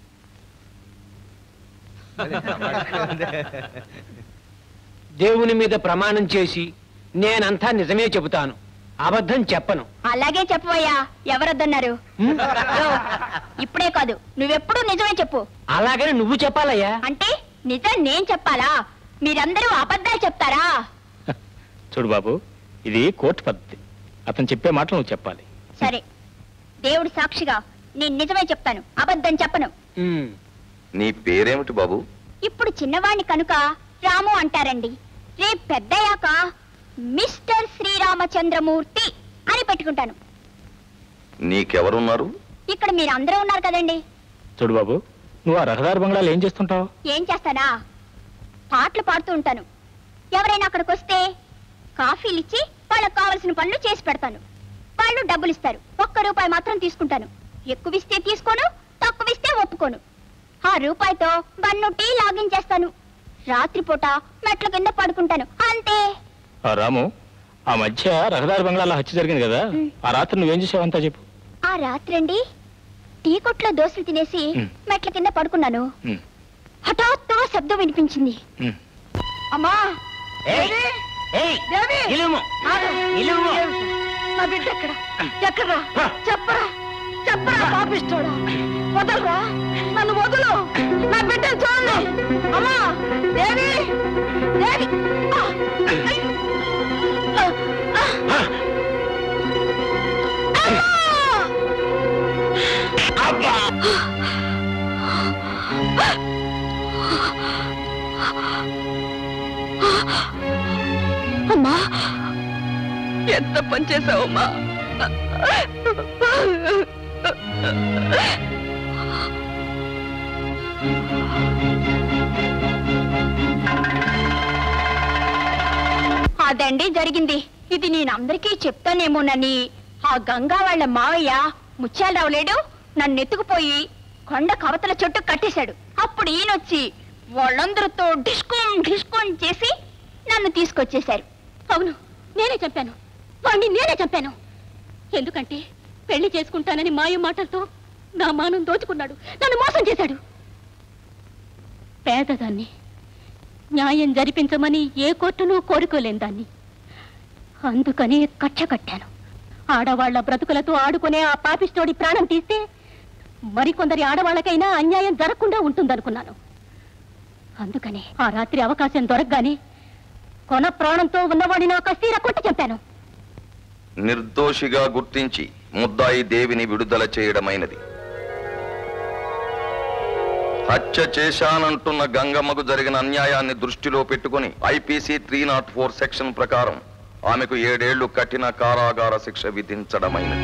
దేవుని మీద ప్రమాణం చేసి నేనంతా నిజమే చెబుతాను అబద్ధం చెప్పను అలాగే చెప్పవయ్యా ఎవరొద్దన్నారు యో, ఇప్పుడే కాదు నువ్వెప్పుడు నిజమే చెప్పు అలాగని నువ్వు చెప్పాలయ్యా అంటే నిజం నేను చెప్పాలా మీరందరూ అబద్ధాలు చెప్తారా చూడు బాబు ఇది కోర్టు పద్ధతి అతను చెప్పే మాటలు నువ్వు చెప్పాలి సరే దేవుడు సాక్షిగా నేను నిజమే చెప్తాను అబద్ధం చెప్పను నీ పేరేమిటి బాబు ఇప్పుడు చిన్నవాణ్ణి కనుక రాము అంటారండి రేపు పెద్దయ్యాక మిస్టర్ శ్రీరామచంద్రమూర్తి అని పెట్టుకుంటాను నీకెవరున్నారు ఇక్కడ మీరు అందరూ ఉన్నారు కదండి చూడు బాబు నువ్వు ఆ రహదారి బంగ్లాలు ఏం చేస్తుంటావు ఏం చేస్తానా పాటలు పాడుతూ ఉంటాను ఎవరైనా అక్కడికి వస్తే కాఫీలు ఇచ్చి వాళ్ళకి కావలసిన పనులు చేసి పెడతాను వాళ్ళు డబ్బులు ఇస్తారు ఒక్క రూపాయి మాత్రం తీసుకుంటాను ఎక్కువ ఇస్తే తీసుకోను తక్కువ ఇస్తే ఒప్పుకోను ఆ రూపాయితో బన్ను టీ లాగించేస్తాను రాత్రిపూట మెట్ల కింద పడుకుంటాను అంతే ఆ రాము ఆ మధ్య రహదారి బంగ్లాలో హత్య జరిగింది కదా ఆ రాత్రి నువ్వేం చేసావంతా చెప్పు ఆ రాత్రండి టీ కొట్లో దోశలు తినేసి మెట్ల కింద పడుకున్నాను ఉమ్. హఠాత్తుగా శబ్దం వినిపించింది ఉమ్. అమ్మా ఏయ్, దేవి! ఏయ్, దేవి! నిలువుము. ఆగు. నిలువుము. నా బిడ్డ ఎక్కడ ఎక్కడా చెప్పరా చెప్పరా పాపిస్తోడా వదలరా నన్ను వదులు నా బిడ్డను చూడండి అమ్మా దేవి దేవి ఆ! ఆ! ఆ! అమ్మా ఎంత పని చేసావమ్మా అదండి జరిగింది ఇది నేను అందరికీ చెప్తానేమోనని ఆ గంగా వాళ్ళ మావయ్య ముత్యాలరావు లేడు నన్ను ఎత్తుకుపోయి కొండ కవతల చుట్టూ కట్టేశాడు అప్పుడు ఈయనొచ్చి వాళ్ళందరితో డిస్కోన్ డిస్కోన్ చేసి నన్ను తీసుకొచ్చేశారు అవును నేనే చంపాను వాణ్ణి నేనే చంపాను ఎందుకంటే పెళ్లి చేసుకుంటానని మాయ మాటలతో నా మానం దోచుకున్నాడు నన్ను మోసం చేశాడు పేదదాన్ని న్యాయం జరిపించమని ఏ కోర్టును కోరుకోలేని దాన్ని అందుకని కక్ష కట్టాను ఆడవాళ్ల బ్రతుకులతో ఆడుకునే ఆ పాపిస్తోడి ప్రాణం తీస్తే మరికొందరి ఆడవాళ్ళకైనా అన్యాయం జరగకుండా ఉంటుందనుకున్నాను అందుకని ఆ రాత్రి అవకాశం దొరకగానే కొన ప్రాణంతో ఉన్నవాడిని నా కస్తీర కొట్టి చంపాను నిర్దోషిగా గుర్తించి ముద్దాయి దేవిని విడుదల చేయడమైనది హత్య చేశానంటున్న గంగమ్మకు జరిగిన అన్యాయాన్ని దృష్టిలో పెట్టుకుని IPC three not four section ప్రకారం ఆమెకు ఏడేళ్లు కఠిన కారాగార శిక్ష విధించడమైనది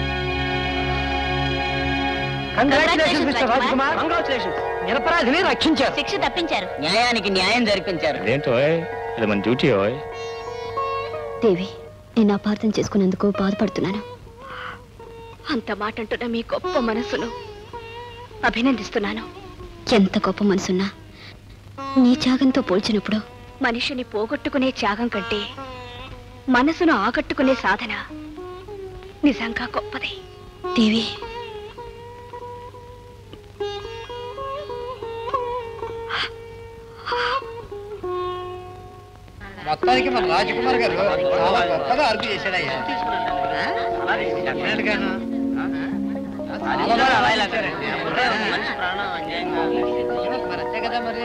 congratulations mister Raj Kumar congratulations నిరపరాధిని రక్షించారు శిక్ష తప్పించారు న్యాయానికి న్యాయం జరిపించారు అదేంటో అది మన డ్యూటీ ఓయ్ దేవి నేను అపార్థం చేసుకున్నందుకు బాధపడుతున్నాను అంత మాట అంటున్న మీ గొప్ప మనసును అభినందిస్తున్నాను ఎంత గొప్ప మనసున్నా నీ త్యాగంతో పోల్చినప్పుడు మనిషిని పోగొట్టుకునే త్యాగం కంటే మనసును ఆకట్టుకునే సాధన నిజంగా గొప్పది దేవి మొత్తానికి మన రాజకుమార్ గారు చాలా గొప్పగా అర్పు చేశాడయ్యా డెఫినెట్ గాను చాలా బాగా అలా చేశారండి. మరి అంతే కదా మరి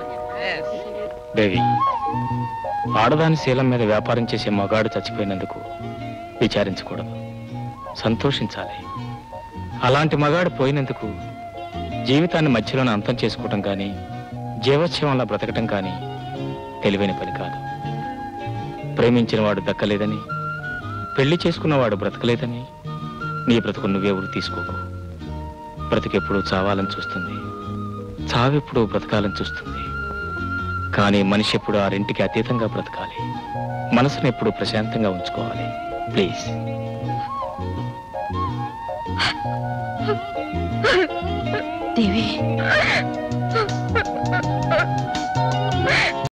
దేవి ఆడదాని శీలం మీద వ్యాపారం చేసే మగాడు చచ్చిపోయినందుకు విచారించకూడదు సంతోషించాలి అలాంటి మగాడు పోయినందుకు జీవితాన్ని మధ్యలోనే అంతం చేసుకోవటం కానీ జీవోత్సవంలా బ్రతకటం కానీ తెలివైన పని కాదు ప్రేమించిన వాడు దక్కలేదని పెళ్లి చేసుకున్నవాడు బ్రతకలేదని నీ బ్రతుకు నువ్వే ఉరి తీసుకోకు బ్రతికెప్పుడు చావాలని చూస్తుంది చావెప్పుడు బ్రతకాలని చూస్తుంది కానీ మనిషి ఎప్పుడు ఆ రెంటికి అతీతంగా బ్రతకాలి మనసును ఎప్పుడు ప్రశాంతంగా ఉంచుకోవాలి ప్లీజ్ దేవి